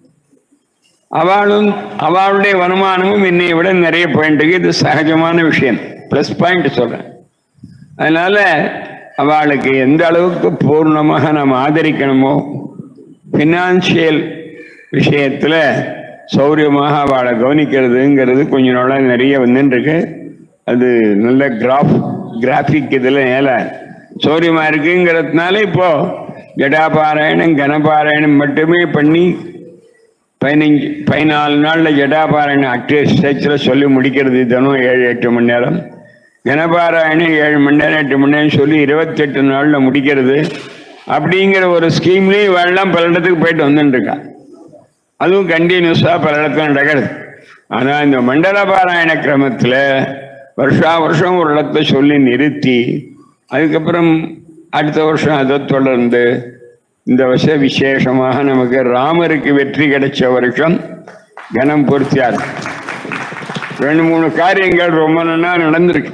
அவளும் அவளுடைய வருமானமும் என்னை விட நிறைய பாயிண்ட்டுக்கு இது சகஜமான விஷயம் ப்ளஸ் பாயிண்ட் சொல்றேன் அதனால அவளுக்கு எந்த அளவுக்கு பூர்ணமாக நாம் ஆதரிக்கணுமோ ஃபினான்ஷியல் விஷயத்துல சௌரியமாக அவளை கவனிக்கிறதுங்கிறது கொஞ்ச நாளாக நிறைய வந்துட்டு இருக்கு அது நல்ல கிராஃப் கிராஃபிக் இதில் மேல சௌரியமா இருக்குங்கிறதுனால இப்போ ஜடாபாராயணம் கனபாராயணம் மட்டுமே பண்ணி பதினஞ்சு பதினாலு நாள்ல ஜடாபாராயணம் அக்டே ஸ்டேஜில் சொல்லி முடிக்கிறது தினம் ஏழு எட்டு மணி நேரம் கனபாராயணம் ஏழு மணி நேரம் எட்டு மணி நேரம் சொல்லி இருபத்தெட்டு நாளில் முடிக்கிறது அப்படிங்கிற ஒரு ஸ்கீம்லேயும் இவெல்லாம் பல இடத்துக்கு போயிட்டு வந்துட்டு இருக்கா அதுவும் கண்டினியூஸாக பல இடத்துல நடக்கிறது ஆனால் இந்த மண்டல பாராயண கிரமத்தில் வருஷா வருஷம் ஒரு இடத்த சொல்லி நிறுத்தி அதுக்கப்புறம் அடுத்த வருஷம் அதை தொடர்ந்து இந்த வருஷம் விசேஷமாக நமக்கு ராமருக்கு வெற்றி கிடைச்ச வருஷம் கனம் பூர்த்தியார் ரெண்டு மூணு காரியங்கள் ரொம்ப நல்லா நடந்திருக்கு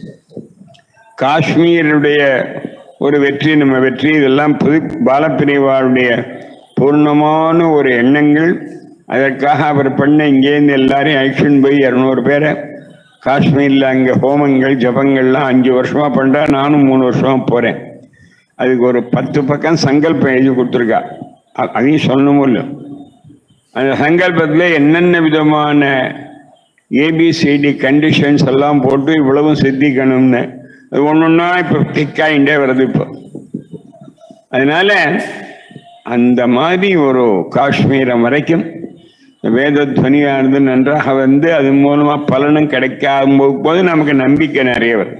காஷ்மீருடைய ஒரு வெற்றி நம்ம வெற்றி இதெல்லாம் புது பாலப்பிரிவாருடைய பூர்ணமான ஒரு எண்ணங்கள் அதற்காக அவர் பண்ண இங்கேருந்து எல்லாரையும் அழிச்சுன்னு போய் இரநூறு பேரை காஷ்மீரில் அங்கே ஹோமங்கள் ஜபங்கள்லாம் அஞ்சு வருஷமா பண்ணுறா நானும் மூணு வருஷமா போகிறேன் அதுக்கு ஒரு பத்து பக்கம் சங்கல்பம் எழுதி கொடுத்துருக்கா அ- அதையும் சொல்லணுமோ இல்லை அந்த சங்கல்பத்தில் என்னென்ன விதமான ஏபிசிடி கண்டிஷன்ஸ் எல்லாம் போட்டு இவ்வளவும் சித்திக்கணும்னு அது ஒன்று ஒன்றா இப்போ திக்காயிண்டே வருது இப்போ அதனால அந்த மாதிரி ஒரு காஷ்மீரம் வரைக்கும் வேத துவனியானது நன்றாக வந்து அது மூலமா பலனும் கிடைக்காம போது நமக்கு நம்பிக்கை நிறைய வருது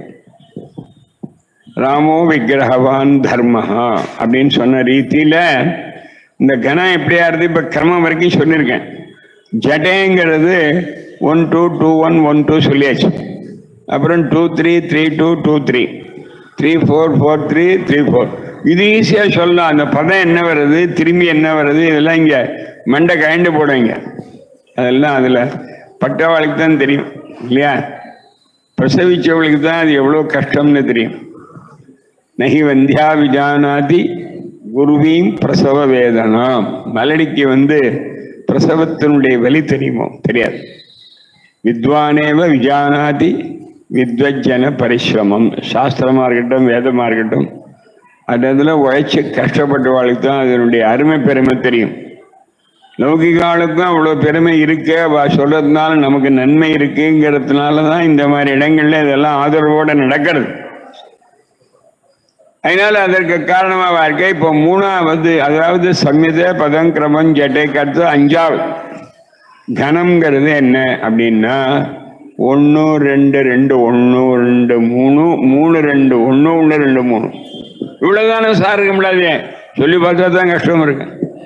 ராமோ விக்கிரகவான் தர்மஹா அப்படின்னு சொன்ன ரீதியில இந்த கணம் எப்படியா இருந்து இப்ப கிரமம் வரைக்கும் சொல்லியிருக்கேன் ஜடேங்கிறது one two two one one two சொல்லியாச்சு அப்புறம் two three three two two three three four four three three four இது ஈஸியாக சொல்லலாம் அந்த பதம் என்ன வருது திரும்பி என்ன வருது இதெல்லாம் இங்கே மண்டை கயண்டு போடுவீங்க அதெல்லாம் அதில் பட்டவாளுக்கு தான் தெரியும் இல்லையா பிரசவிச்சவளுக்கு தான் அது எவ்வளோ கஷ்டம்னு தெரியும் நகி வந்தியா விஜானாதி குருவீம் பிரசவ வேதனாம் மலடிக்கு வந்து பிரசவத்தினுடைய வலி தெரியுமோ தெரியாது வித்வானேவ விஜானாதி வித்வஜன பரிசிரமம் சாஸ்திரமா இருக்கட்டும் வேதமா இருக்கட்டும் அது அதில் உழைச்சி கஷ்டப்பட்டவாளுக்கு தான் அதனுடைய அருமை பெருமை தெரியும் லௌகிகாளுக்கும் அவ்வளோ பெருமை இருக்கு அவ சொல்றதுனால நமக்கு நன்மை இருக்குங்கிறதுனால தான் இந்த மாதிரி இடங்கள்ல இதெல்லாம் ஆதரவோட நடக்கிறது அதனால அதற்கு காரணமாக இருக்க இப்போ மூணாவது அதாவது சம்மித பதம் கிரமம் ஜட்டைக்கு அடுத்து அஞ்சாவது கணம்ங்கிறது என்ன அப்படின்னா ஒன்று ரெண்டு ரெண்டு ஒன்று ரெண்டு மூணு மூணு ரெண்டு ஒன்று ஒன்று ரெண்டு மூணு இவ்வளோதானே சார் இருக்க முடியாது சொல்லி பார்த்தா தான் கஷ்டம் இருக்கு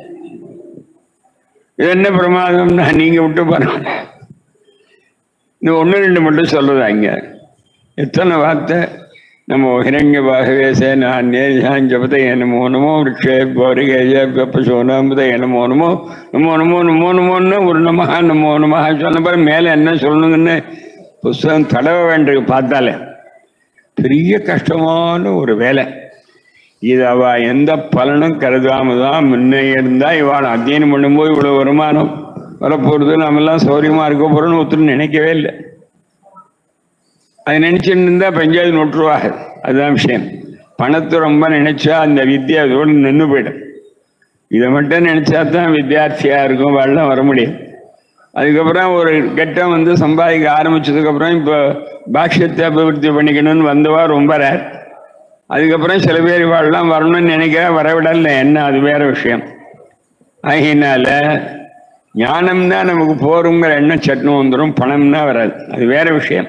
இது என்ன பிரமாதம்னா நீங்கள் விட்டு பாருங்க இந்த ஒன்று ரெண்டு மட்டும் சொல்லுதா இங்க எத்தனை வார்த்தை நம்ம ஹிரண்ய பாகவேச நான் ஜபத்தை நமோ நமோ விரக்ஷே பௌரிகேஜ பசுனாம்பதை நமோ நமோ நமோ நமோ நமோ நமோன்னு ஒரு நமஹா நமோ நமஹா சொன்ன பிறகு மேலே என்ன சொல்லணுங்கன்னு புஸ்தகம் தடவ வேண்டியது பார்த்தாலே பெரிய கஷ்டமான ஒரு வேலை இது அவ எந்த பலனும் கருதாம தான் முன்னே இருந்தா இவாள் அத்தியனம் பண்ணும்போது இவ்வளவு வருமானம் வரப்போறது நம்ம எல்லாம் சௌரியமா இருக்க போறோம்னு ஒருத்தர் நினைக்கவே இல்லை அது நினைச்சுட்டு இருந்தா பஞ்சாயத்து நோட்டுருவாங்க அதுதான் விஷயம் பணத்தை ரொம்ப நினைச்சா அந்த வித்யா அதோடு நின்று போயிடும் இதை மட்டும் நினைச்சா தான் வித்தியார்த்தியா இருக்கும் வெள்ளம் வர முடியும் அதுக்கப்புறம் ஒரு கட்டம் வந்து சம்பாதிக்க ஆரம்பிச்சதுக்கப்புறம் இப்போ பாஷ்யத்தை அபிவிருத்தி பண்ணிக்கணும்னு வந்தவா ரொம்ப ரேர் அதுக்கப்புறம் சில பேர் இவாள்லாம் வரணும்னு நினைக்கிற வரவிடல என்ன அது வேற விஷயம் ஆகையினால ஞானம்னா நமக்கு போருங்கிற எண்ணம் சட்னம் வந்துடும் பணம்னா வராது அது வேற விஷயம்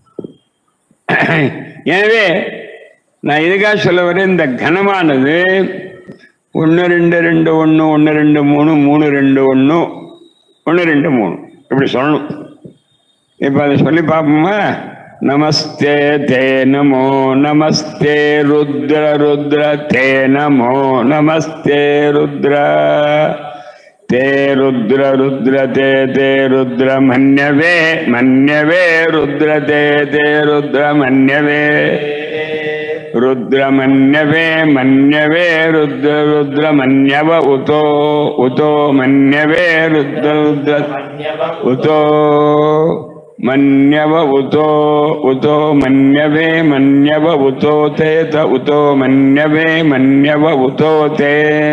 எனவே நான் இதுக்காக சொல்ல வரேன் இந்த கனமானது ஒன்று ரெண்டு ரெண்டு ஒன்று ஒன்று ரெண்டு மூணு மூணு ரெண்டு ஒன்று ஒன்று ரெண்டு மூணு இப்படி சொல்லணும் இப்போ அதை சொல்லி பார்ப்போமா நமஸ்தே தே நமோ நமஸ்தே ருத்ர ருத்ர தே நமோ நமஸ்தே ருத்ர தே ருத்ர ருத்ர தே தே ருத்ர மன்யவே மன்யவே ருத்ர தே தே ருத்ர மன்யவே ருத்ர மன்யவே மன்யவே ருத்ர ருத்ர மன்யவ உதோ உதோ மன்யவே ருத்ர ருத்ர உதோ மன்யவ உதோ உதோ மன்யவே மன்யவ உதோ தே த உதோ மன்யவே மன்யவ உதோ தே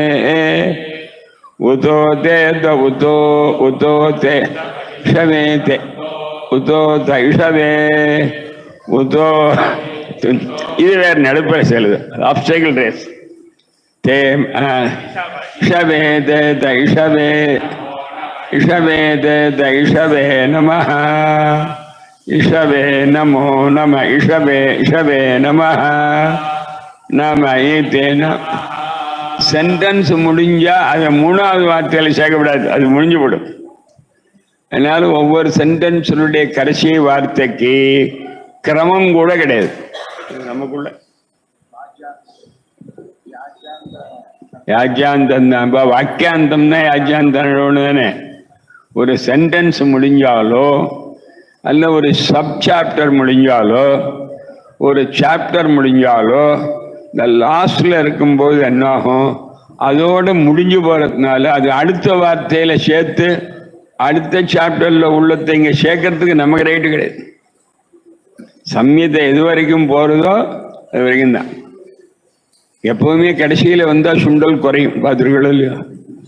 உதோ தே த உதோ உதோ தே ஷவே தே உதோ தைஷவே உதோ இது வேற நடுப்புற செல்லுது ஆப்ஸ்டைக்கிள் ரேஸ் தே ஷவே தே தைஷவே இஷவே தே தைஷவே நம இஷவே நமோ நம இஷவே இஷவே நம நாம ஏத்தேன சென்டென்ஸ் முடிஞ்சா அதை மூணாவது வார்த்தையில சேர்க்கக்கூடாது அது முடிஞ்சு போடும் அதனால ஒவ்வொரு சென்டென்ஸுடைய கடைசி வார்த்தைக்கு கிரமம் கூட கிடையாது இது நமக்குள்ள யாஜ்யாந்தம் தான் இப்ப வாக்கியாந்தம் தான் யாஜ்யாந்தம் தானே ஒரு சென்டென்ஸ் முடிஞ்சாலோ அல்ல ஒரு சப் சாப்டர் முடிஞ்சாலோ ஒரு சாப்டர் முடிஞ்சாலோ இந்த லாஸ்ட்ல இருக்கும்போது என்னாகும் அதோட முடிஞ்சு போறதுனால அது அடுத்த வார்த்தையில சேர்த்து அடுத்த சாப்டர்ல உள்ளத்தை இங்க சேர்க்கறதுக்கு நமக்கு ரைட்டு கிடையாது சம்யத்தை எது வரைக்கும் போறதோ அது வரைக்கும் தான் எப்பவுமே கடைசியில வந்தா சுண்டல் குறையும் பார்த்துருக்கீங்களோ இல்லையா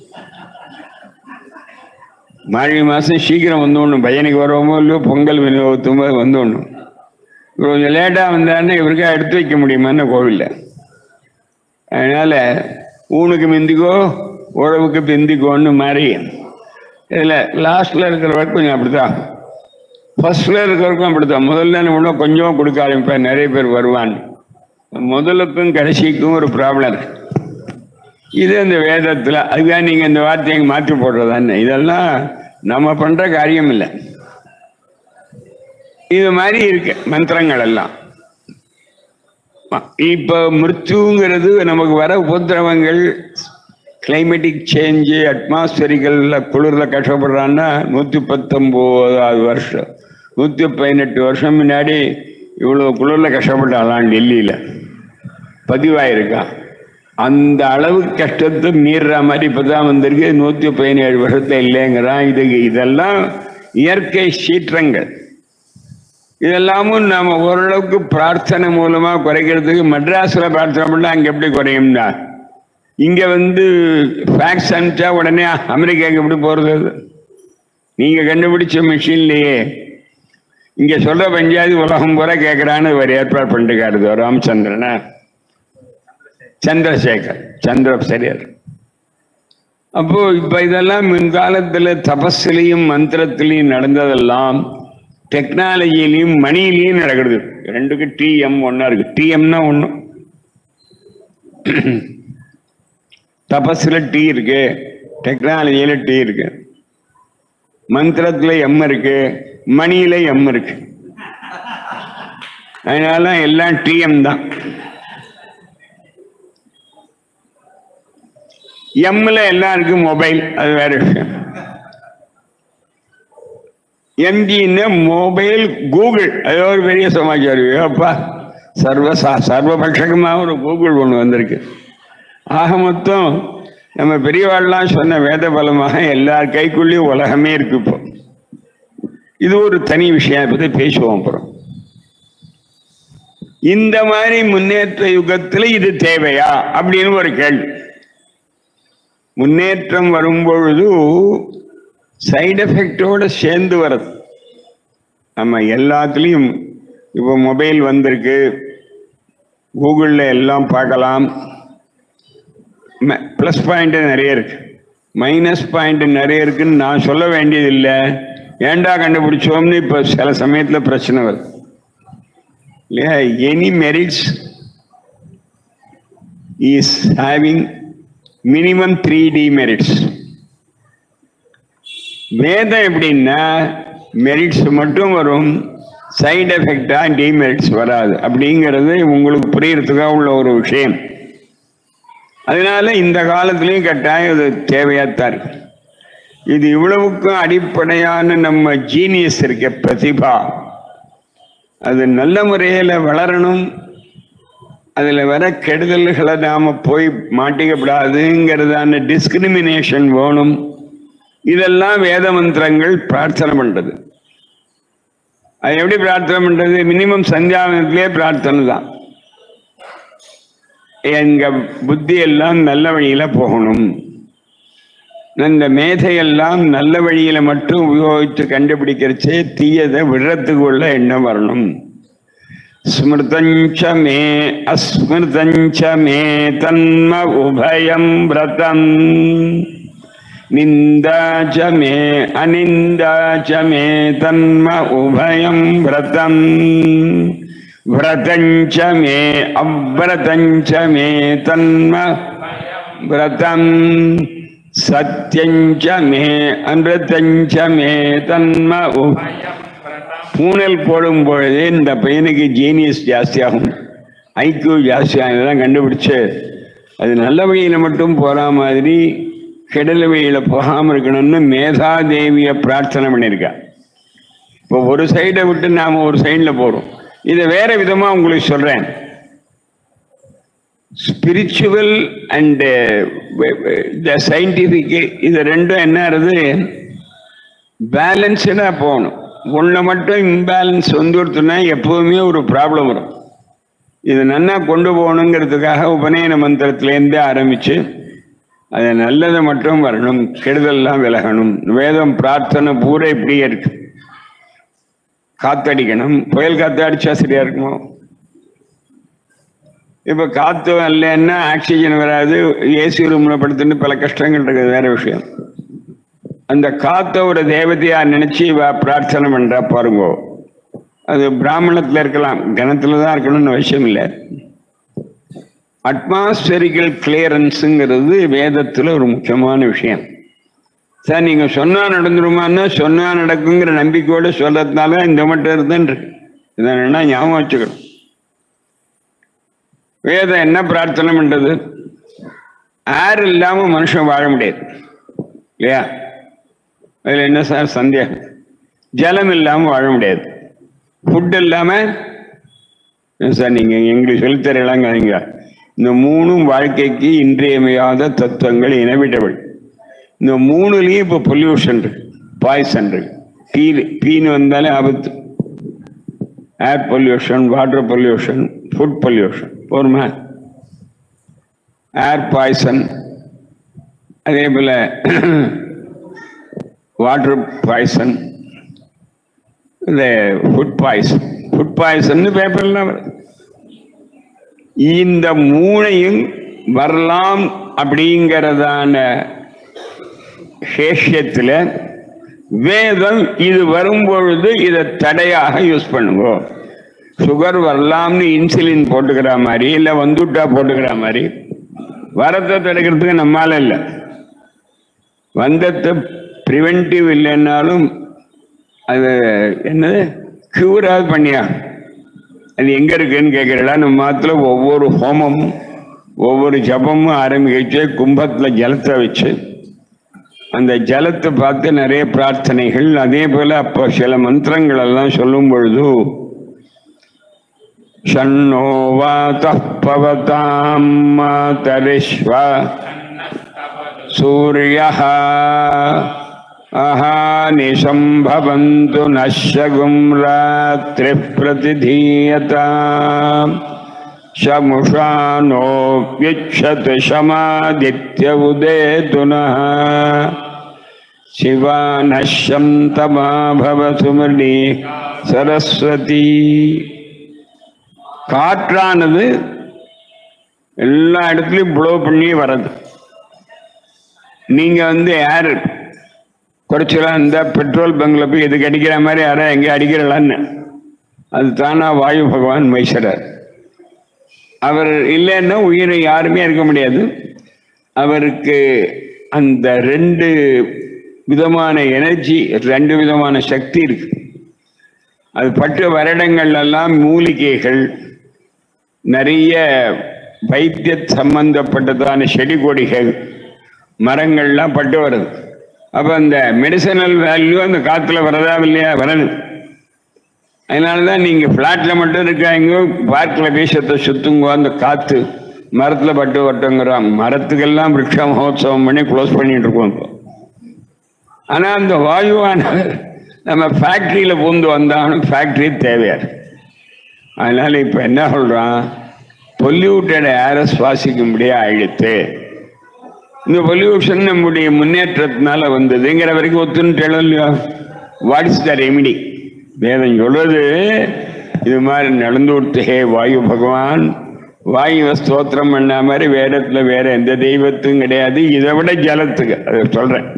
மார்கழி மாசம் சீக்கிரம் வந்துடணும் பையனுக்கு வருவோமோ இல்லையோ பொங்கல் விநியோகத்தும் போது வந்துடணும் கொஞ்சம் லேட்டா வந்தாருன்னா இவருக்கா எடுத்து வைக்க முடியுமான்னு கோவில்ல அதனால ஊனுக்கு மிந்திக்கோ உழவுக்கு பிந்திக்கோன்னு மாதிரி இதுல லாஸ்ட்ல இருக்கிறவருக்கு கொஞ்சம் அப்படித்தான் ஃபர்ஸ்ட்ல இருக்கிறவருக்கும் அப்படித்தான் முதல்ல இன்னும் கொஞ்சம் கொடுக்க ஆரம்பிப்பேன் நிறைய பேர் வருவான் முதலுக்கும் கடைசிக்கும் ஒரு ப்ராப்ளம் இருக்கு இது இந்த வேதத்துல அதுதான் நீங்க இந்த வார்த்தையை மாற்றி போடுறதான்னு இதெல்லாம் நம்ம பண்ற காரியம் இல்லை இது மாதிரி இருக்கு மந்திரங்கள் எல்லாம் இப்ப மிருத்துங்கிறது நமக்கு வர உபதிரவங்கள் கிளைமேட்டிக் சேஞ்சு அட்மாஸ்பரிக்கல்ல குளிர்ல கஷ்டப்படுறான்னா நூத்தி பத்தொன்பதாவது வருஷம் நூத்தி பதினெட்டு வருஷம் முன்னாடி இவ்வளவு குளிர்ல கஷ்டப்பட்டாலாம் டெல்லியில பதிவாயிருக்கான் அந்த அளவு கஷ்டத்தை மீறுற மாதிரி இப்பதான் வந்திருக்கு நூத்தி பதினேழு வருஷத்துல இல்லைங்கிறான் இது இதெல்லாம் இயற்கை சீற்றங்கள் இதெல்லாமும் நாம ஓரளவுக்கு பிரார்த்தனை மூலமா குறைக்கிறதுக்கு மெட்ராஸ்ல பிரார்த்தனை பண்ணா அங்க எப்படி குறையும்னா இங்க வந்து ஃபேக்ஸ் அனுப்பிச்சா உடனே அமெரிக்காவுக்கு எப்படி போறது அது? நீங்க கண்டுபிடிச்ச மிஷின்லயே இங்க சொல்ற பஞ்சாயத்து உலகம் பூரா கேட்கறான்னு ஒரு ஏற்பாடு பண்ணிட்டு ராமச்சந்திரனா சந்திரசேகர் சந்திர சரியார் அப்போ இப்ப இதெல்லாம் முன்காலத்துல தபஸ்லையும் மந்திரத்திலையும் நடந்ததெல்லாம் டெக்னாலஜிலையும் மணிலையும் நடக்கிறது ரெண்டுக்கு டிஎம் ஒன்னா இருக்கு டிஎம்னா ஒண்ணும் தபஸ்ல டி இருக்கு டெக்னாலஜியில டி இருக்கு மந்திரத்துல எம் இருக்கு மணியில எம் இருக்கு அதனால எல்லாம் டிஎம் தான் எம்ல எல்லாம் இருக்கு மொபைல் அது வேற விஷயம் எம்ஜின்னு மொபைல் கூகுள் அது ஒரு பெரிய சமாச்சாரம் அப்பா சர்வ ச- சர்வபட்சகமாக ஒரு கூகுள் ஒன்று வந்திருக்கு ஆக மொத்தம் நம்ம பெரியவாள்லாம் சொன்ன வேத பலமாக எல்லார் கைக்குள்ளேயும் உலகமே இருக்கு இப்போ இது ஒரு தனி விஷயம் அதை பத்தி பேசுவோம் அப்புறம் இந்த மாதிரி முன்னேற்ற யுகத்துல இது தேவையா அப்படின்னு ஒரு கேள்வி முன்னேற்றம் வரும்பொழுது சைடு எஃபெக்டோட சேர்ந்து வருது நம்ம எல்லாத்துலேயும் இப்போ மொபைல் வந்திருக்கு கூகுளில் எல்லாம் பார்க்கலாம் ப்ளஸ் பாயிண்ட் நிறைய இருக்கு மைனஸ் பாயிண்ட் நிறைய இருக்குன்னு நான் சொல்ல வேண்டியதில்லை ஏன்டா கண்டுபிடிச்சோம்னு இப்போ சில சமயத்தில் பிரச்சனை வருது இல்லையா any merits is having minimum three D merits வேதம் எப்படின்னா மெரிட்ஸ் மட்டும் வரும் சைடு எஃபெக்டா டிமெரிட்ஸ் வராது அப்படிங்கிறது உங்களுக்கு புரியறதுக்காக உள்ள ஒரு விஷயம் அதனால இந்த காலத்திலையும் கட்டாயம் இது தேவையாத்தான் இருக்கு இது இவ்வளவுக்கும் அடிப்படையான நம்ம ஜீனியஸ் இருக்க பிரதிபா அது நல்ல முறையில் வளரணும் அதுல வர கெடுதல்களை நாம போய் மாட்டிக்கப்படாதுங்கிறதான டிஸ்கிரிமினேஷன் வேணும் இதெல்லாம் வேத மந்திரங்கள் பிரார்த்தனை பண்றது அது எப்படி பிரார்த்தனை பண்றது மினிமம் சந்தியாவனத்திலே பிரார்த்தனை தான் எங்க புத்தி எல்லாம் நல்ல வழியில போகணும் இந்த மேதையெல்லாம் நல்ல வழியில மட்டும் உபயோகித்து கண்டுபிடிக்கிறச்சே தீயதை விடுறதுக்கு உள்ள எண்ணம் வரணும் ஸ்மிருதஞ்ச மே அஸ்மிருதஞ்ச மே தன்ம உபயம் விரதம் நிந்தா ச மே அனிந்தா ச மே தன்ம உபயம் விரதம் விரதஞ்ச மே அவ்ரதஞ்ச மே தன்ம விரதம் சத்யஞ்ச மே அமிர்தஞ்ச மே தன்ம உபயம் பூனல் போடும் பொழுது இந்த பையனுக்கு ஜீனியஸ் ஜாஸ்தியாகும் ஐக்கியூ ஜாஸ்தியாகும் இதெல்லாம் கண்டுபிடிச்சு அது நல்ல வழியில் மட்டும் போகிற மாதிரி கெடல வழியில் போகாமல் இருக்கணும்னு மேதாதேவியை பிரார்த்தனை பண்ணியிருக்கா இப்போ ஒரு சைடை விட்டு நாம் ஒரு சைடில் போகிறோம் இதை வேற விதமாக உங்களுக்கு சொல்கிறேன் ஸ்பிரிச்சுவல் அண்டு த சயின்டிஃபிக் இது ரெண்டும் என்ன ஆகுது பேலன்ஸ்டாக போகணும் ஒன்றை மட்டும் இம்பேலன்ஸ் வந்து கொடுத்தோன்னா எப்போவுமே ஒரு ப்ராப்ளம் வரும் இது நன்னா கொண்டு போகணுங்கிறதுக்காக உபநயன மந்திரத்திலேருந்தே ஆரம்பித்து அது நல்லதை மட்டும் வரணும் கெடுதல்லாம் விலகணும் வேதம் பிரார்த்தனை பூரா இப்படியே இருக்கு காத்தடிக்கணும் புயல் காத்து அடிச்சா சரியா இருக்குமோ இப்ப காத்து இல்லைன்னா ஆக்சிஜன் வராது ஏசி ரூம்ல படுத்துட்டு பல கஷ்டங்கள் இருக்குது வேற விஷயம் அந்த காத்தோட தேவதையா நினைச்சு இவ பிரார்த்தனை பண்றா பாருங்க அது பிராமணத்துல இருக்கலாம் கணத்துல தான் இருக்கணும்னு அவசியம் இல்லை அட்மாஸ்பரிக்கல் கிளியரன்ஸுங்கிறது வேதத்துல ஒரு முக்கியமான விஷயம் சார் நீங்க சொன்னா நடந்துருமான்னா சொன்னா நடக்குங்கிற நம்பிக்கையோட சொல்றதுனால இந்த மட்டும் இருந்துன்னு இருக்கு இதை என்ன ஞாபகம் வச்சுக்கணும் வேதம் என்ன பிரார்த்தனை பண்றது ஏர் இல்லாம மனுஷன் வாழ முடியாது இல்லையா அதுல என்ன சார் சந்தேகம் ஜலம் இல்லாம வாழ முடியாது ஃபுட் இல்லாம என்ன சார் நீங்க எங்களுக்கு சொல்லித் தரலாங்க நீங்க இந்த மூணும் வாழ்க்கைக்கு இன்றியமையாத தத்துவங்கள் இனவிடபிள் இந்த மூணுலயும் இப்ப பொல்யூஷன் இருக்கு பாய்சன் இருக்கு பீ பீனு வந்தாலே ஆபத்து air pollution water pollution food pollution போருமா ஏர் பாய்சன் அதே போல வாட்டர் பாய்சன் இந்த ஃபுட் பாய்சன் ஃபுட் பாய்சன் பேப்பர்லாம் வருது இந்த மூணையும் வரலாம் அப்படிங்கிறதான சேஷத்துல வேதம் இது வரும்பொழுது இதை தடையாக யூஸ் பண்ணுங்க சுகர் வரலாம்னு இன்சுலின் போட்டுக்கிற மாதிரி இல்லை வந்துட்டா போட்டுக்கிற மாதிரி வரத்தை தடுக்கிறதுக்கு நம்மால இல்லை வந்தத்தை ப்ரிவென்டிவ் இல்லைன்னாலும் அது என்னது கியூராவது பண்ணியா அது எங்க இருக்குன்னு கேட்கிறடா நம்ம மாத்துல ஒவ்வொரு ஹோமமும் ஒவ்வொரு ஜபமும் ஆரம்பிச்சு கும்பத்துல ஜலத்தை வச்சு அந்த ஜலத்தை பார்த்து நிறைய பிரார்த்தனைகள் அதே போல அப்போ சில மந்திரங்கள் எல்லாம் சொல்லும் பொழுது ஷண்ணோ வாதः பவதாம் மாதரிஷ்வ சூரியः अहानिशं भवन्तु नश्यगुं रात्रिः प्रतिधीयता शमुषा नोऽप्युच्छतु शमादित्य उदेतु नः शिवा नश्यं तमा भवतु मृडी सरस्वती காற்றானது எல்லா இடத்துலயும் ப்ளோ பண்ணி வர்றது நீங்க வந்து யாரு குறைச்சலாம் இந்த பெட்ரோல் பங்க்ல போய் இதுக்கு அடிக்கிற மாதிரி யாரா எங்கே அடிக்கிறலான்னு அது தானா வாயு பகவான் மைசரர் அவர் இல்லைன்னா உயிரை யாருமே இருக்க முடியாது அவருக்கு அந்த ரெண்டு விதமான எனர்ஜி ரெண்டு விதமான சக்தி இருக்கு அது பட்டு வருடங்கள் எல்லாம் மூலிகைகள் நிறைய வைத்திய சம்பந்தப்பட்டதான செடி கொடிகள் மரங்கள்லாம் பட்டு வருது அப்போ அந்த மெடிசனல் வேல்யூ அந்த காற்றுல வரதா இல்லையா வரணும் அதனால தான் நீங்கள் ஃப்ளாட்டில் மட்டும் இருக்காங்க பார்க்கில் வீசத்தை சுத்துங்க அந்த காற்று மரத்தில் பட்டு வட்டங்கிறோம் மரத்துக்கெல்லாம் விருட்ச மகோத்சவம் பண்ணி க்ளோஸ் பண்ணிட்டு இருக்கோம் இப்போ ஆனால் அந்த வாயுவானது நம்ம ஃபேக்ட்ரியில் பூந்து வந்தாலும் ஃபேக்ட்ரி தேவையார் அதனால இப்போ என்ன சொல்கிறான் பொல்யூட்டட் ஏரை சுவாசிக்கும்படியே ஆயிடுத்து இந்த பொல்யூஷன் நம்முடைய முன்னேற்றத்தினால வந்ததுங்கிற வரைக்கும் ஒத்துன்னு இல்லையா வாட் இஸ் த ரெமிடி வேதம் சொல்றது இது மாதிரி நடந்து கொடுத்து ஹே வாயு பகவான் வாயுவை ஸ்தோத்திரம் பண்ண மாதிரி வேதத்துல வேற எந்த தெய்வத்தும் கிடையாது இதை விட ஜலத்துக்கு அதை சொல்றேன்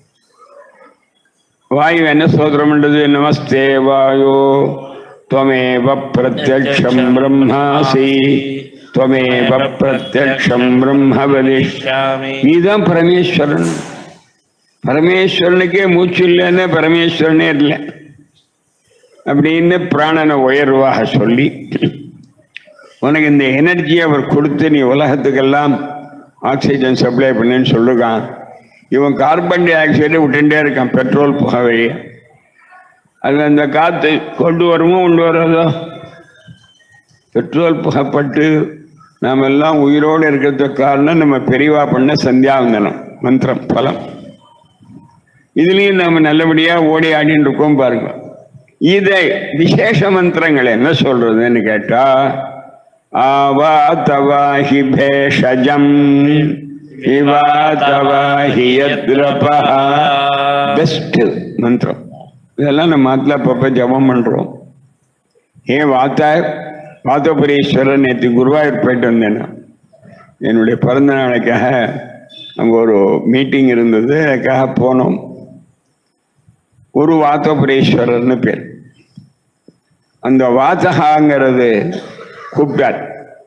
வாயு என்ன ஸ்தோத்திரம் பண்றது நமஸ்தே வாயோ त्वमेव प्रत्यक्षं ब्रह्मासि त्वमेव प्रत्यक्षம் பிரம்ம வதிஷ்யாமி நீதான் பரமேஸ்வரன் பரமேஸ்வரனுக்கே மூச்சு இல்லைன்னா பரமேஸ்வரனே இல்லை அப்படின்னு பிராணனை உயர்வாக சொல்லி உனக்கு இந்த எனர்ஜியை அவர் கொடுத்து நீ உலகத்துக்கெல்லாம் ஆக்சிஜன் சப்ளை பண்ணுன்னு சொல்லுகான் இவன் கார்பன் டை ஆக்சைடை விட்டுட்டே இருக்கான் பெட்ரோல் புகை வழியா அது அந்த காற்று கொண்டு வருமோ கொண்டு வராதோ பெட்ரோல் புகப்பட்டு நாம் எல்லாம் உயிரோடு இருக்கிறதுக்கு காரணம் நம்ம பெரிவா பண்ண சந்தியாவந்தனம் மந்திரம் பலம் இதுலேயும் நம்ம நல்லபடியாக ஓடி ஆடின்னு இருக்கோம் பாருங்க இதை விசேஷ மந்திரங்கள் என்ன சொல்றதுன்னு கேட்டா ஆவா தவாஹி பேஷஜம் இவா தவாஹி யத்ரபா பெஸ்ட் மந்திரம் இதெல்லாம் நம்ம மாத்தில அப்பப்போ ஜபம் பண்றோம் ஏன் வாத்தா வாத்தபுரீஸ்வரர் நேற்று குருவாயூர் போயிட்டு வந்தேன் நான். என்னுடைய பிறந்த நாளைக்காக அங்கே ஒரு மீட்டிங் இருந்தது அதுக்காக போனோம் ஒரு வாத்தபுரீஸ்வரர்னு பேர் அந்த வாத்தகாங்கிறது கூப்பிட்டார்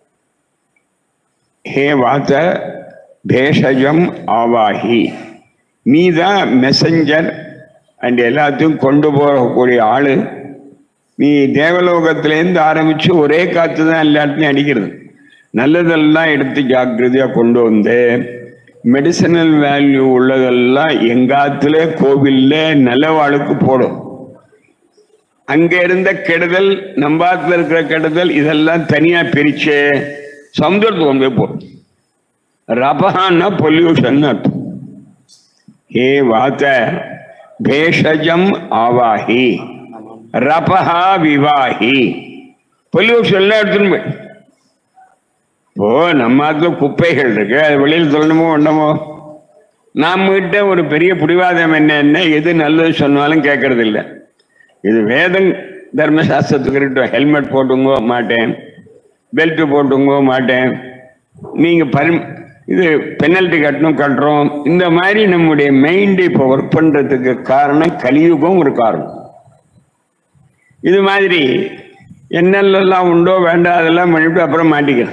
ஹே வாத்த பேஷஜம் ஆவாஹி நீ தான் மெசஞ்சர் அண்ட் எல்லாத்தையும் கொண்டு போகக்கூடிய ஆளு நீ தேவலோகத்திலேருந்து ஆரம்பிச்சு ஒரே காத்து தான் எல்லாத்தையும் அடிக்கிறது நல்லதெல்லாம் எடுத்து ஜாக்கிரதையா கொண்டு வந்து மெடிசனல் வேல்யூ உள்ளதெல்லாம் எங்காத்துல கோவில்ல நல்லவாளுக்கு போடும் அங்க இருந்த கெடுதல் நம்பாத்துல இருக்கிற கெடுதல் இதெல்லாம் தனியா பிரிச்சு சமுதிரத்துக்கு கொண்டு போய் போடும் ரபஹான்னா பொல்யூஷன் அர்த்தம் ஹே வாத்த பேஷஜம் ஆவாஹி ரபஹா விவாஹி பொல்யூஷன் எடுத்துன்னு போய் இப்போ நம்ம அதுல குப்பைகள் இருக்கு அது வெளியில் சொல்லணுமோ ஒண்ணமோ நாம கிட்ட ஒரு பெரிய பிடிவாதம் என்னன்னா எது நல்லது சொன்னாலும் கேட்கறது இல்லை இது வேதம் தர்மசாஸ்திரத்துக்கு இருக்கட்டும் ஹெல்மெட் போட்டுங்கோ மாட்டேன் பெல்ட் போட்டுங்கோ மாட்டேன் நீங்க பரி இது பெனல்ட்டி கட்டணும் கட்டுறோம் இந்த மாதிரி நம்முடைய மைண்ட் இப்போ ஒர்க் பண்றதுக்கு காரணம் கலியுகம் ஒரு காரணம் இது மாதிரி என்னெல்லாம் உண்டோ வேண்டாம் அதெல்லாம் பண்ணிவிட்டு அப்புறம் மாட்டிக்கிறேன்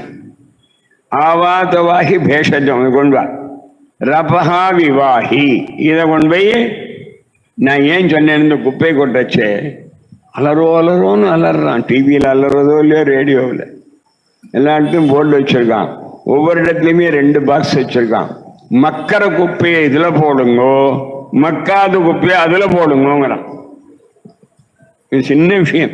ஆவாதவாகி பேஷஜம் இதை கொண்டு வா ரபஹா விவாஹி இதை கொண்டு போய் நான் ஏன் சொன்னேன் இந்த குப்பை கொட்டச்சே அலறோ அலறோன்னு அலறான் டிவியில் அலறதோ இல்லையோ ரேடியோவில் எல்லா இடத்துலையும் போர்டு வச்சிருக்கான் ஒவ்வொரு இடத்துலையுமே ரெண்டு பாக்ஸ் வச்சிருக்கான் மக்கற குப்பையை இதுல போடுங்கோ மக்காத குப்பையை அதுல போடுங்கோங்கிறான் இது சின்ன விஷயம்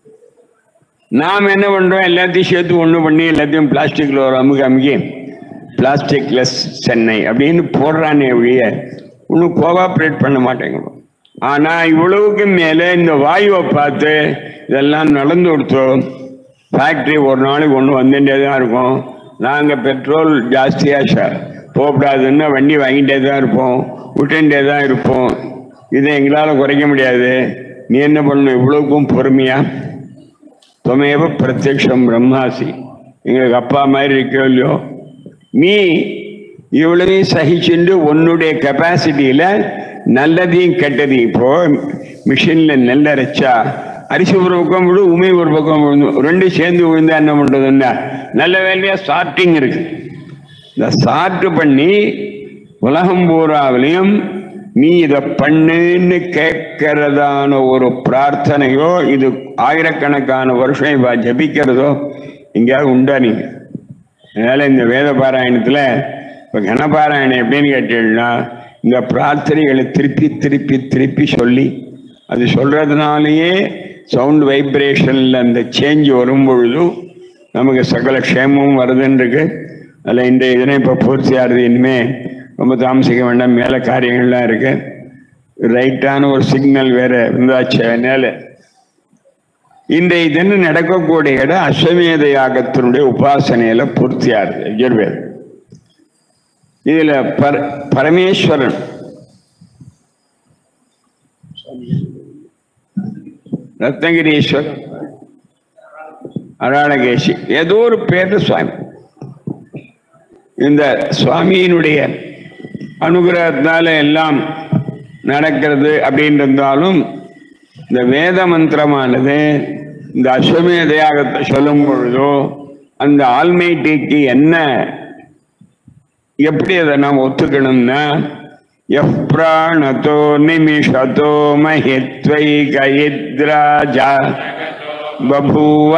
நாம் என்ன பண்றோம் எல்லாத்தையும் சேர்த்து ஒண்ணு பண்ணி எல்லாத்தையும் பிளாஸ்டிக்ல ஒரு அமுக அமுகி பிளாஸ்டிக்லெஸ் சென்னை அப்படின்னு போடுறானே ஒழிய ஒன்றும் கோஆப்ரேட் பண்ண மாட்டேங்கிறோம் ஆனா இவ்வளவுக்கு மேல இந்த வாயுவை பார்த்து இதெல்லாம் நடந்து கொடுத்தோம் ஃபேக்டரி ஒரு நாளைக்கு ஒன்று வந்துட்டே தான் இருக்கும் நாங்கள் பெட்ரோல் ஜாஸ்தியாக ச போகக்கூடாதுன்னு வண்டி வாங்கிட்டே தான் இருப்போம் விட்டுட்டே தான் இருப்போம் இதை எங்களால் குறைக்க முடியாது நீ என்ன பண்ணணும் இவ்வளவுக்கும் பொறுமையா துமையவ பிரத்யக்ஷம் பிரம்மாசி எங்களுக்கு அப்பா மாதிரி இருக்கோ இல்லையோ நீ இவ்வளவையும் சகிச்சுண்டு உன்னுடைய கெப்பாசிட்டியில நல்லதையும் கெட்டதையும் இப்போ மிஷின்ல நெல் அரைச்சா அரிசி ஒரு பக்கம் விழு உமை ஒரு பக்கம் விழுந்து ரெண்டும் சேர்ந்து விழுந்தா என்ன பண்றதுன்னா நல்ல வேலையா சார்ட்டிங் இருக்கு இந்த சார்ட் பண்ணி உலகம் பூராவிலையும் நீ இதை பண்ணுன்னு கேட்கறதான ஒரு பிரார்த்தனையோ இது ஆயிரக்கணக்கான வருஷம் இவ ஜபிக்கிறதோ எங்கேயாவது உண்டா நீங்க அதனால இந்த வேத பாராயணத்துல இப்ப கனபாராயணம் எப்படின்னு கேட்டீங்கன்னா இந்த பிரார்த்தனைகளை திருப்பி திருப்பி திருப்பி சொல்லி அது சொல்றதுனாலேயே சவுண்ட் வைப்ரேஷன்ல அந்த சேஞ்ச் வரும் பொழுது நமக்கு சகல க்ஷேமமும் வருதுன்றிருக்கு அதில் இந்த இதனை இப்போ பூர்த்தி ஆகுது இனிமே ரொம்ப தாமசிக்க வேண்டாம் மேலே காரியங்கள்லாம் இருக்கு ரைட்டான ஒரு சிக்னல் வேற இருந்தாச்சு அதனால இந்த இதுன்னு நடக்கக்கூடிய இடம் அஸ்வமேத யாகத்தினுடைய உபாசனையில பூர்த்தியாகுது யஜுர்வேதம் இதுல பர பரமேஸ்வரன் ரத்னகிரீஸ்வரன் அராளகேசி ஏதோ ஒரு பேர்ல சுவாமி இந்த சுவாமியினுடைய அனுகிரகத்தினால எல்லாம் நடக்கிறது அப்படின்னு இருந்தாலும் இந்த வேத மந்திரமானது இந்த அஸ்வமேத யாகத்தை சொல்லும் பொழுதோ அந்த ஆல்மைட்டிக்கு என்ன எப்படி அதை நாம் ஒத்துக்கணும்னா எஃப் பிராணதோ நிமிஷதோ மஹித்வை கயித்ராஜா பபூவ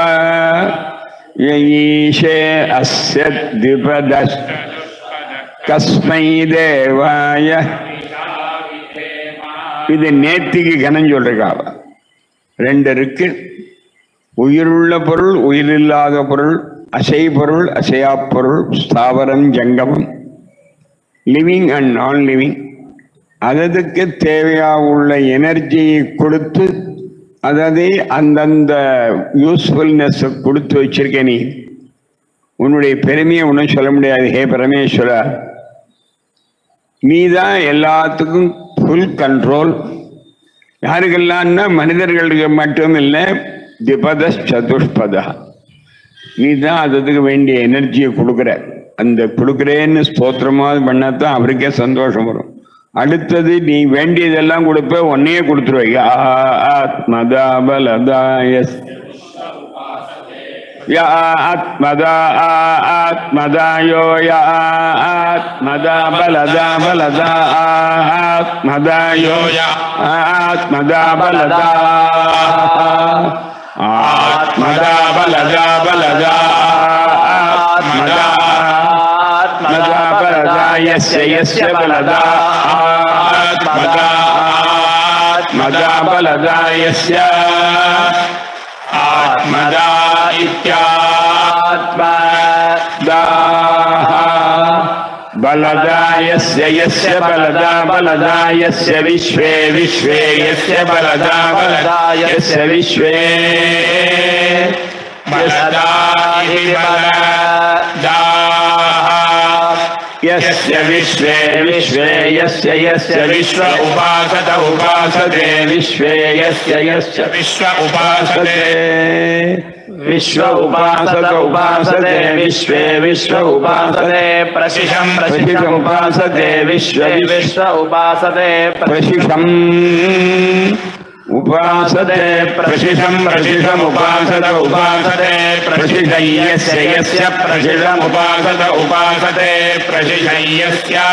யஈஷே அஸ்ய திபதஸ் கஸ்மை தேவாய இது நேத்திக்கு கனம் சொல்றாவ ரெண்டு இருக்கு உயிருள்ள பொருள் உயிரில்லாத பொருள் அசை பொருள் அசையா பொருள் ஸ்தாவரம் ஜங்கமம் லிவிங் அண்ட் நான் லிவிங் அததுக்கு தேவையா உள்ள எனர்ஜியை கொடுத்து அதாவது அந்தந்த யூஸ்ஃபுல்னஸ் கொடுத்து வச்சிருக்க நீ உன்னுடைய பெருமையை ஒன்றும் சொல்ல முடியாது ஹே பரமேஸ்வரா நீ தான் எல்லாத்துக்கும் ஃபுல் கண்ட்ரோல் யாருக்கெல்லாம்னா மனிதர்களுக்கு மட்டும் இல்லை திபத சதுஷ்பதா நீ தான் அதுக்கு வேண்டிய எனர்ஜியை கொடுக்குற அந்த கொடுக்குறேன்னு ஸ்தோத்திரமாவது பண்ணாதான் அவருக்கே சந்தோஷம் வரும் அடுத்தது நீ வேண்டியதெல்லாம் கொடுப்ப உன்னையே கொடுத்துருவ ஆத்மதா பலதா எஸ் ய ஆத்மதா ஆத்மதாயோ ய ஆத்மதா பலதா பலதா ஆத்மதாயோ ய ஆத்மதா பலதா ஆத்மதா பலதா பலதா ஆத்மதா ஆத்மதா பலதா யஸ்ய யஸ்ய பலதா ஆத்மதா ஆத்மதா பலதா யஸ்ய ஆத்மதா இத்யாத்மதா बलदा यस्य यस्य बलदा बलदा यस्य विश्वे विश्वे यस्य बलदा बलदा यस्य विश्वे बलदा हि बलदा यस्य विश्वे विश्वे यस्य यस्य विश्व उपासत उपासते विश्वे यस्य यस्य विश्व उपासते विश्व उपासत उपासते विश्वे विश्व उपासते प्रशिषं प्रशिषम् उपासते विश्व विश्व उपासते प्रशिषम् उपासते प्रशिषं प्रशिषम् उपासत उपासते प्रशिषं यस्य यस्य प्रशिषम् उपासत उपासते प्रशिषं यस्य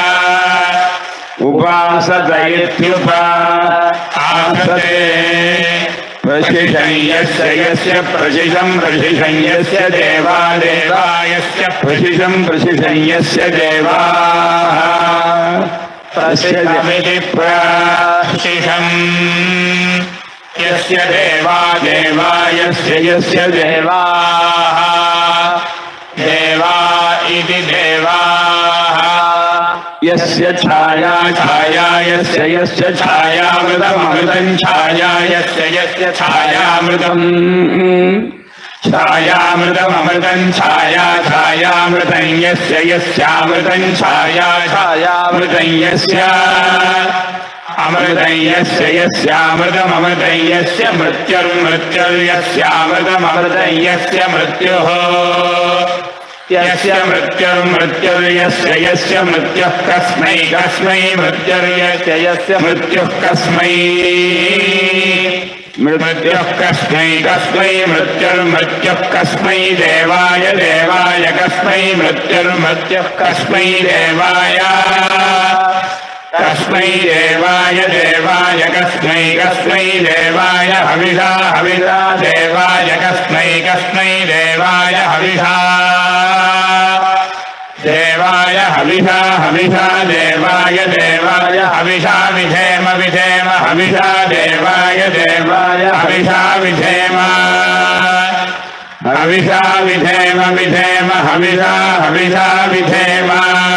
उपासत इत्युपासते प्रशिषं यस्य यस्य प्रशिषं प्रशिषं यस्य देवा देवा यस्य प्रशिषं प्रशिषं यस्य देवाः प्रशिषमिति प्रशिषम् यस्य देवा देवा यस्य यस्य देवाः देवा इति देवाः यस्य छाया छाया यस्य यस्य छायामृतमृतं छाया यस्य यस्य छायामृतम् छायामृतमृतं छाया छायामृतं यस्य यस्यामृतं छाया छायामृतं यस्य अमृतं यस्य यस्यामृतममृतं यस्य मृत्युर्मृत्युर्यस्यामृतममृतं यस्य मृत्युः यस्य मृत्युर्मृत्युर्यस्य यस्य मृत्युः कस्मै कस्मै मृत्युर्यस्य यस्य मृत्युः कस्मै मृत्युः कस्मै कस्मै मृत्युर्मृत्युः कस्मै देवाय देवाय कस्मै मृत्युर्मृत्युः कस्मै देवाय कस्मै देवाय देवाय कस्मै कस्मै देवाय हविषा हविषा देवाय कस्मै कस्मै देवाय हविषा देवाय हविषा हविषा देवाय देवाय हविषा विधेम विधेम हविषा देवाय देवाय हविषा विधेम हविषा विधेम विधेम हविषा हविषा विधेम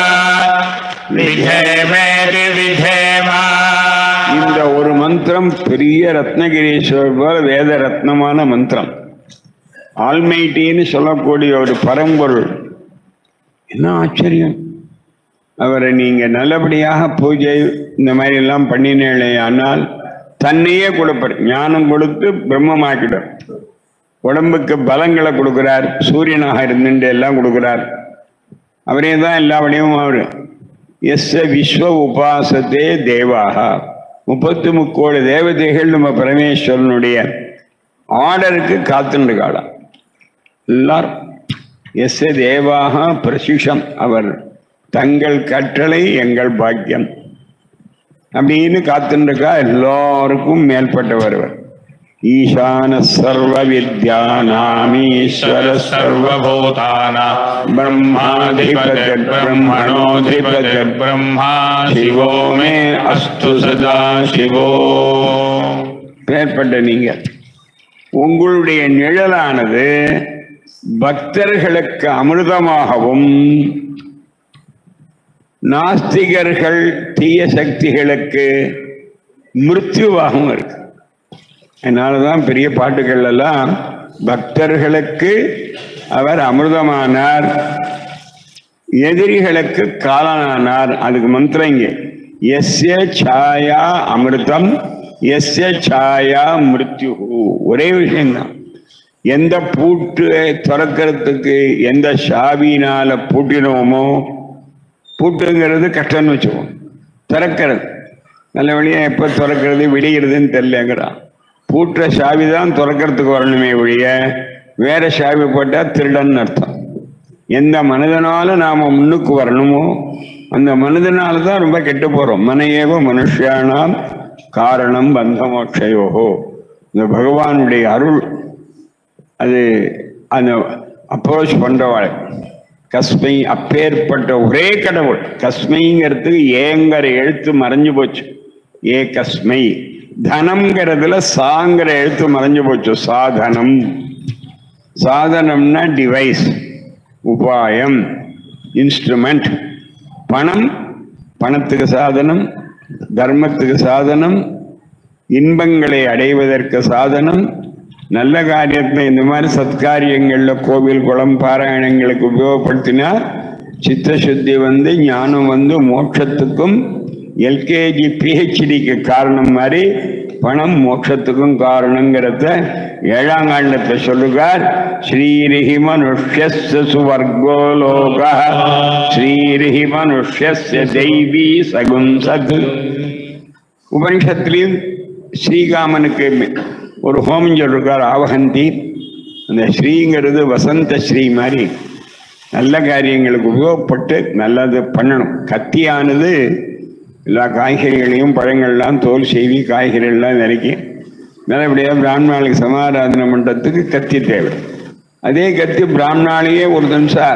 விதேமேதி விதேமா இந்த ஒரு மந்திரம் பெரிய ரத்னகிரீஸ்வரர் போல வேத ரத்னமான மந்திரம் ஆல்மைட்டின்னு சொல்லக்கூடிய ஒரு பரம்பொருள் என்ன ஆச்சரியம் அவரை நீங்க நல்லபடியாக பூஜை இந்த மாதிரி எல்லாம் பண்ணினீங்களே ஆனால் தன்னையே கொடுப்பார் ஞானம் கொடுத்து பிரம்மமாக்கிடும் உடம்புக்கு பலங்களை கொடுக்கிறார் சூரியனாக இருந்துட்டு எல்லாம் கொடுக்கிறார் அவரே தான் எல்லா வடிவமும் அவரு எஸ் விஸ்வ உபாசத்தே தேவாக முப்பத்தி முக்கோடி தேவதைகள் நம்ம பரமேஸ்வரனுடைய ஆர்டருக்கு காத்துண்டு காலம் எல்லாரும் எஸ் தேவாக பிரசிஷம் அவர் தங்கள் கட்டளை எங்கள் பாக்கியம் அப்படின்னு காத்துருக்கா எல்லாருக்கும் மேல்பட்டவர் அவர் ஈசான சர்வ வித்யானாமீஸ்வர சர்வ सर्वभूतानां ब्रह्माधिपतिर्ब्रह्मणोऽधिपतिर्ब्रह्मा शिवो मे अस्तु सदा शिवो பேர்பட்ட நீங்க உங்களுடைய நிழலானது பக்தர்களுக்கு அமிர்தமாகவும் நாஸ்திகர்கள் தீய சக்திகளுக்கு மிருத்யுவாகவும் இருக்கு அதனாலதான் பெரிய பாட்டுகள் எல்லாம் பக்தர்களுக்கு அவர் அமிர்தமானார் எதிரிகளுக்கு காலனானார் அதுக்கு மந்திரம் இங்க எஸ்ய சாயா அமிர்தம் எஸ்ய சாயா மிருத்யு ஒரே விஷயம்தான் எந்த பூட்டு திறக்கிறதுக்கு எந்த சாவியினால பூட்டினோமோ பூட்டுங்கிறது கஷ்டம்னு வச்சுக்கோம் திறக்கிறது நல்ல வழியா எப்போ திறக்கிறது விடிகிறதுன்னு தெரியலங்கிறான் பூட்டுற சாவி தான் திறக்கிறதுக்கு வரணுமே ஒழிய வேற சாவி போட்டால் திருடன்னு அர்த்தம் எந்த மனிதனாலும் நாம முன்னுக்கு வரணுமோ அந்த மனிதனால தான் ரொம்ப கெட்டு போறோம் மனையேவ மனுஷியானாம் காரணம் பந்தமோட்சயோகோ இந்த பகவானுடைய அருள் அது அந்த அப்ரோச் பண்றவாள் கஸ்மை அப்பேற்பட்ட ஒரே கடவுள் கஸ்மைங்கிறதுக்கு ஏங்கிற எழுத்து மறைஞ்சு போச்சு ஏ கஸ்மை தனம்ங்கிறதுல சாங்கிற எழுத்து மறைஞ்சு போச்சு சாதனம் சாதனம்னா டிவைஸ் உபாயம் இன்ஸ்ட்ருமெண்ட் பணம் பணத்துக்கு சாதனம் தர்மத்துக்கு சாதனம் இன்பங்களை அடைவதற்கு சாதனம் நல்ல காரியத்தை இந்த மாதிரி சத்காரியங்கள்ல கோவில் குளம் பாராயணங்களுக்கு உபயோகப்படுத்தினா சித்த சுத்தி வந்து ஞானம் வந்து மோட்சத்துக்கும் எல்கேஜி பிஹெச்டிக்கு காரணம் மாதிரி பணம் மோட்சத்துக்கும் காரணங்கிறத ஏழாம் காண்டத்தை சொல்லுகார் ஸ்ரீரிஹி மனுஷ்ய சுவர்கோ லோக ஸ்ரீரிஹி மனுஷ்ய தெய்வீ சகுன் சத் உபனிஷத்துலேயும் ஸ்ரீகாமனுக்கு ஒரு ஹோமம் சொல்லிருக்கார் ஆவகந்தி அந்த ஸ்ரீங்கிறது வசந்த ஸ்ரீ மாதிரி நல்ல காரியங்களுக்கு உபயோகப்பட்டு நல்லது பண்ணணும் கத்தியானது எல்லா காய்கறிகளையும் பழங்கள்லாம் தோல் செய்வி காய்கறிகள்லாம் நறுக்கி நல்லபடியாக பிராமணாளுக்கு சமாராதனை பண்ணுறதுக்கு கத்தி தேவை அதே கத்தி பிராமணாலேயே ஒரு நிமிஷம்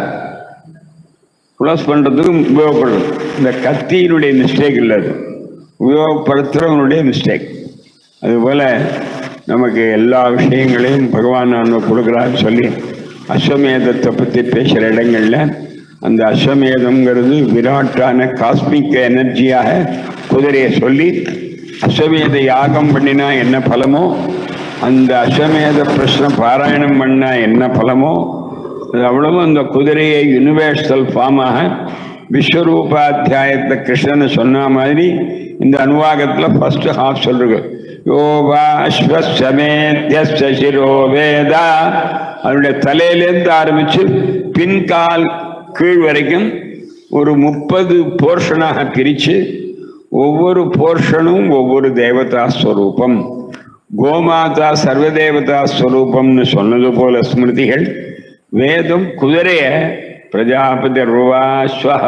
க்ளோஸ் பண்ணுறதுக்கு உபயோகப்படுறது இந்த கத்தியினுடைய மிஸ்டேக் இல்லை அது உபயோகப்படுத்துகிறவனுடைய மிஸ்டேக் அதுபோல் நமக்கு எல்லா விஷயங்களையும் பகவான் நம்ம கொடுக்குறான்னு சொல்லி அஸ்வமேதத்தை பற்றி பேசுகிற இடங்கள்ல அந்த அஸ்வமேதம்ங்கிறது விராட்டான காஸ்மிக் எனர்ஜியாக குதிரையை சொல்லி அஸ்வமேத யாகம் பண்ணினா என்ன பலமோ அந்த அஸ்வமேத பிரச்சனை பாராயணம் பண்ணா என்ன பலமோ அது அவ்வளவு அந்த குதிரையை யுனிவர்சல் ஃபார்மாக விஸ்வரூபாத்தியாயத்தை கிருஷ்ணனை சொன்ன மாதிரி இந்த அனுவாகத்துல ஃபர்ஸ்ட் ஹாஃப் சொல்றது யோவா அஸ்வசமேத்யஸ்ய சிரோ வேதா அதனுடைய தலையிலேருந்து ஆரம்பிச்சு பின்கால் கீழ் வரைக்கும் ஒரு முப்பது போர்ஷனாக பிரிச்சு ஒவ்வொரு போர்ஷனும் ஒவ்வொரு தேவதா ஸ்வரூபம் கோமாதா சர்வதேவதா ஸ்வரூபம்னு சொன்னது போல ஸ்மிருதிகள் வேதம் குதிரைய பிரஜாபதி ருவாஸ்வஹ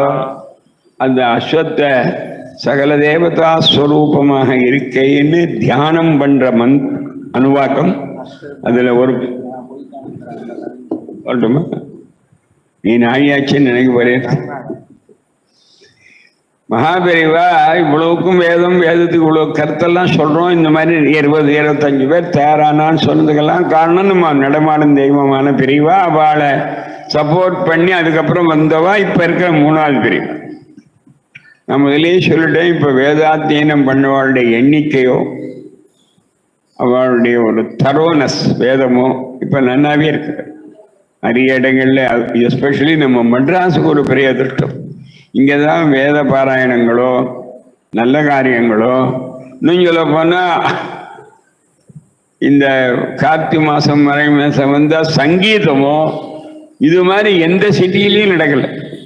அந்த அஸ்வத்தை சகல தேவதா ஸ்வரூபமாக இருக்கைன்னு தியானம் பண்ற மந் அனுவாக்கம் அதுல ஒரு சொல்லட்டுமா நீ நாயாச்சின்னு நினைக்க போறேன் மகாபெரிவா இவ்வளவுக்கும் வேதம் வேதத்துக்கு இவ்வளவு கருத்தெல்லாம் சொல்றோம் இந்த மாதிரி இருபது இருபத்தஞ்சு பேர் தயாரானான்னு சொன்னதுக்கெல்லாம் காரணம் நம்ம நடமாடும் தெய்வமான பிரிவா அவளை சப்போர்ட் பண்ணி அதுக்கப்புறம் வந்தவா இப்ப இருக்கிற மூணாவது பிரிவு நான் முதலே சொல்லிட்டேன் இப்ப வேதாத்தியனம் பண்ணவாளுடைய எண்ணிக்கையோ அவளுடைய ஒரு தரோனஸ் வேதமோ இப்ப நன்னாவே இருக்கு நிறைய இடங்கள்ல எஸ்பெஷலி நம்ம மெட்ராஸுக்கு ஒரு பெரிய அதிர்ஷ்டம் இங்கே தான் வேத பாராயணங்களோ நல்ல காரியங்களோ இன்னும் சொல்ல போனா இந்த கார்த்தி மாசம் மறை மாசம் வந்தா சங்கீதமோ இது மாதிரி எந்த சிட்டியிலையும் நடக்கல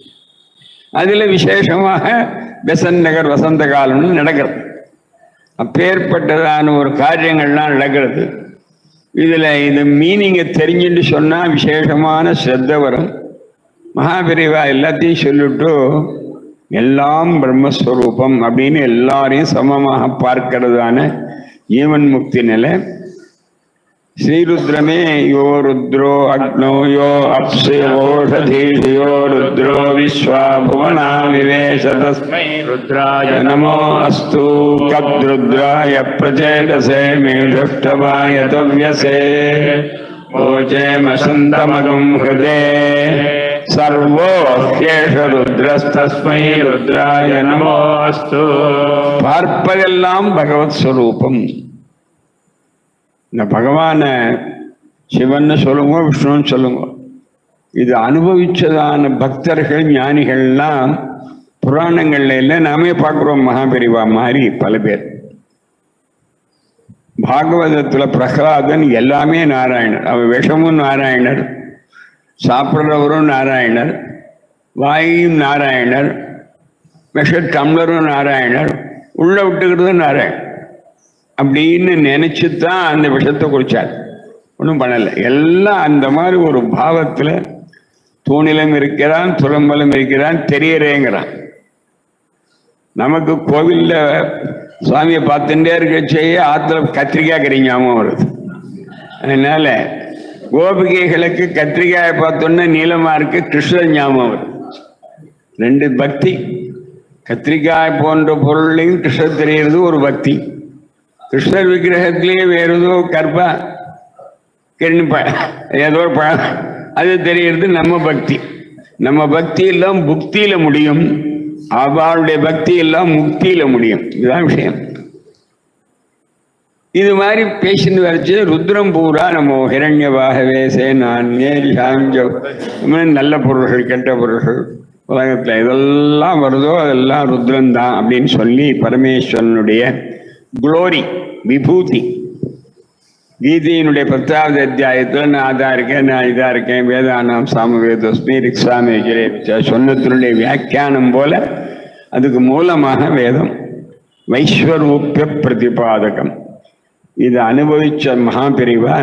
அதுல விசேஷமாக பெசன் நகர் வசந்த காலம்னு நடக்கிறது அப்பேற்பட்டதான ஒரு காரியங்கள்லாம் நடக்கிறது இதுல இது மீனிங்கை தெரிஞ்சுட்டு சொன்னா விசேஷமான ஸ்ரத்த வரும் மகாபிரிவா எல்லாத்தையும் சொல்லிட்டு எல்லாம் பிரம்மஸ்வரூபம் அப்படின்னு எல்லாரையும் சமமாக பார்க்கிறதான ஜீவன் முக்தி நிலை ஸ்ரீருத்ரமே யோ ருத்ரோ அக்னோ யோ அப்சயோஷதீஷியோ ருத்ரோ விஸ்வா புவனா விவேஷ தஸ்மை ருத்ராய நமோ அஸ்து கத்ருத்ராய பிரச்சேதசே மேஷஷ்டவாய தவ்யசே ஓச்சேம சந்தமகம் ஹிருதே சர்வோ ஹ்யேஷ ருத்ரஸ்தஸ்மை ருத்ராய நமோ அஸ்து பார்ப்பதெல்லாம் பகவத் ஸ்வரூபம் இந்த பகவான சிவன்னு சொல்லுங்க விஷ்ணுன்னு சொல்லுங்க இது அனுபவிச்சதான பக்தர்கள் ஞானிகள்லாம் புராணங்கள்ல இல்லை நாமே பார்க்குறோம் மகாபெரிவா மாதிரி பல பேர் பாகவதத்துல பிரகலாதன் எல்லாமே நாராயணர் அவன் விஷமும் நாராயணர் சாப்பிட்றவரும் நாராயணர் வாயும் நாராயணர் விஷ டம்ளரும் நாராயணர் உள்ள விட்டுக்கிறதும் நாராயணர் அப்படின்னு நினைச்சு தான் அந்த விஷத்தை குடிச்சார் ஒன்றும் பண்ணலை எல்லாம் அந்த மாதிரி ஒரு பாவத்துல தூணிலும் இருக்கிறான் துறம்பலும் இருக்கிறான் தெரியறேங்கிறான் நமக்கு கோவில்ல சுவாமியை பார்த்துட்டே இருக்க செய்ய ஆத்துல கத்திரிக்காய் கறி ஞாபகம் வருது அதனால கோபிகைகளுக்கு கத்திரிக்காயை பார்த்தோன்னே நீளமா இருக்கு கிருஷ்ணன் ஞாபகம் வருது ரெண்டு பக்தி கத்திரிக்காய் போன்ற பொருளையும் கிருஷ்ணர் தெரியறது ஒரு பக்தி கிருஷ்ணர் விக்கிரகத்திலேயே வேற ஏதோ கற்பா கிரணி ப ஏதோ ஒரு பழம் அது தெரியறது நம்ம பக்தி நம்ம பக்தி எல்லாம் புக்தியில முடியும் அவளுடைய பக்தி எல்லாம் முக்தியில முடியும் இதுதான் விஷயம் இது மாதிரி பேசிட்டு வரைச்சு ருத்ரம் பூரா நம்ம ஹிரண்யவாகவே சேனான்யே சாஞ்சோ நல்ல பொருள்கள் கெட்ட பொருள்கள் உலகத்துல இதெல்லாம் வருதோ அதெல்லாம் ருத்ரன் தான் அப்படின்னு சொல்லி பரமேஸ்வரனுடைய குளோரி விபூதி கீதையினுடைய பத்தாவது அத்தியாயத்துல நான் அதா இருக்கேன் நான் இதா இருக்கேன் வேதானாம் சாமவேதோஸ்மி ரிக்ஷாமேஜரே சொன்னத்தினுடைய வியாக்கியானம் போல அதுக்கு மூலமாக வேதம் வைஸ்வரூபிய பிரதிபாதகம் இதை அனுபவிச்ச மகாபிரிவா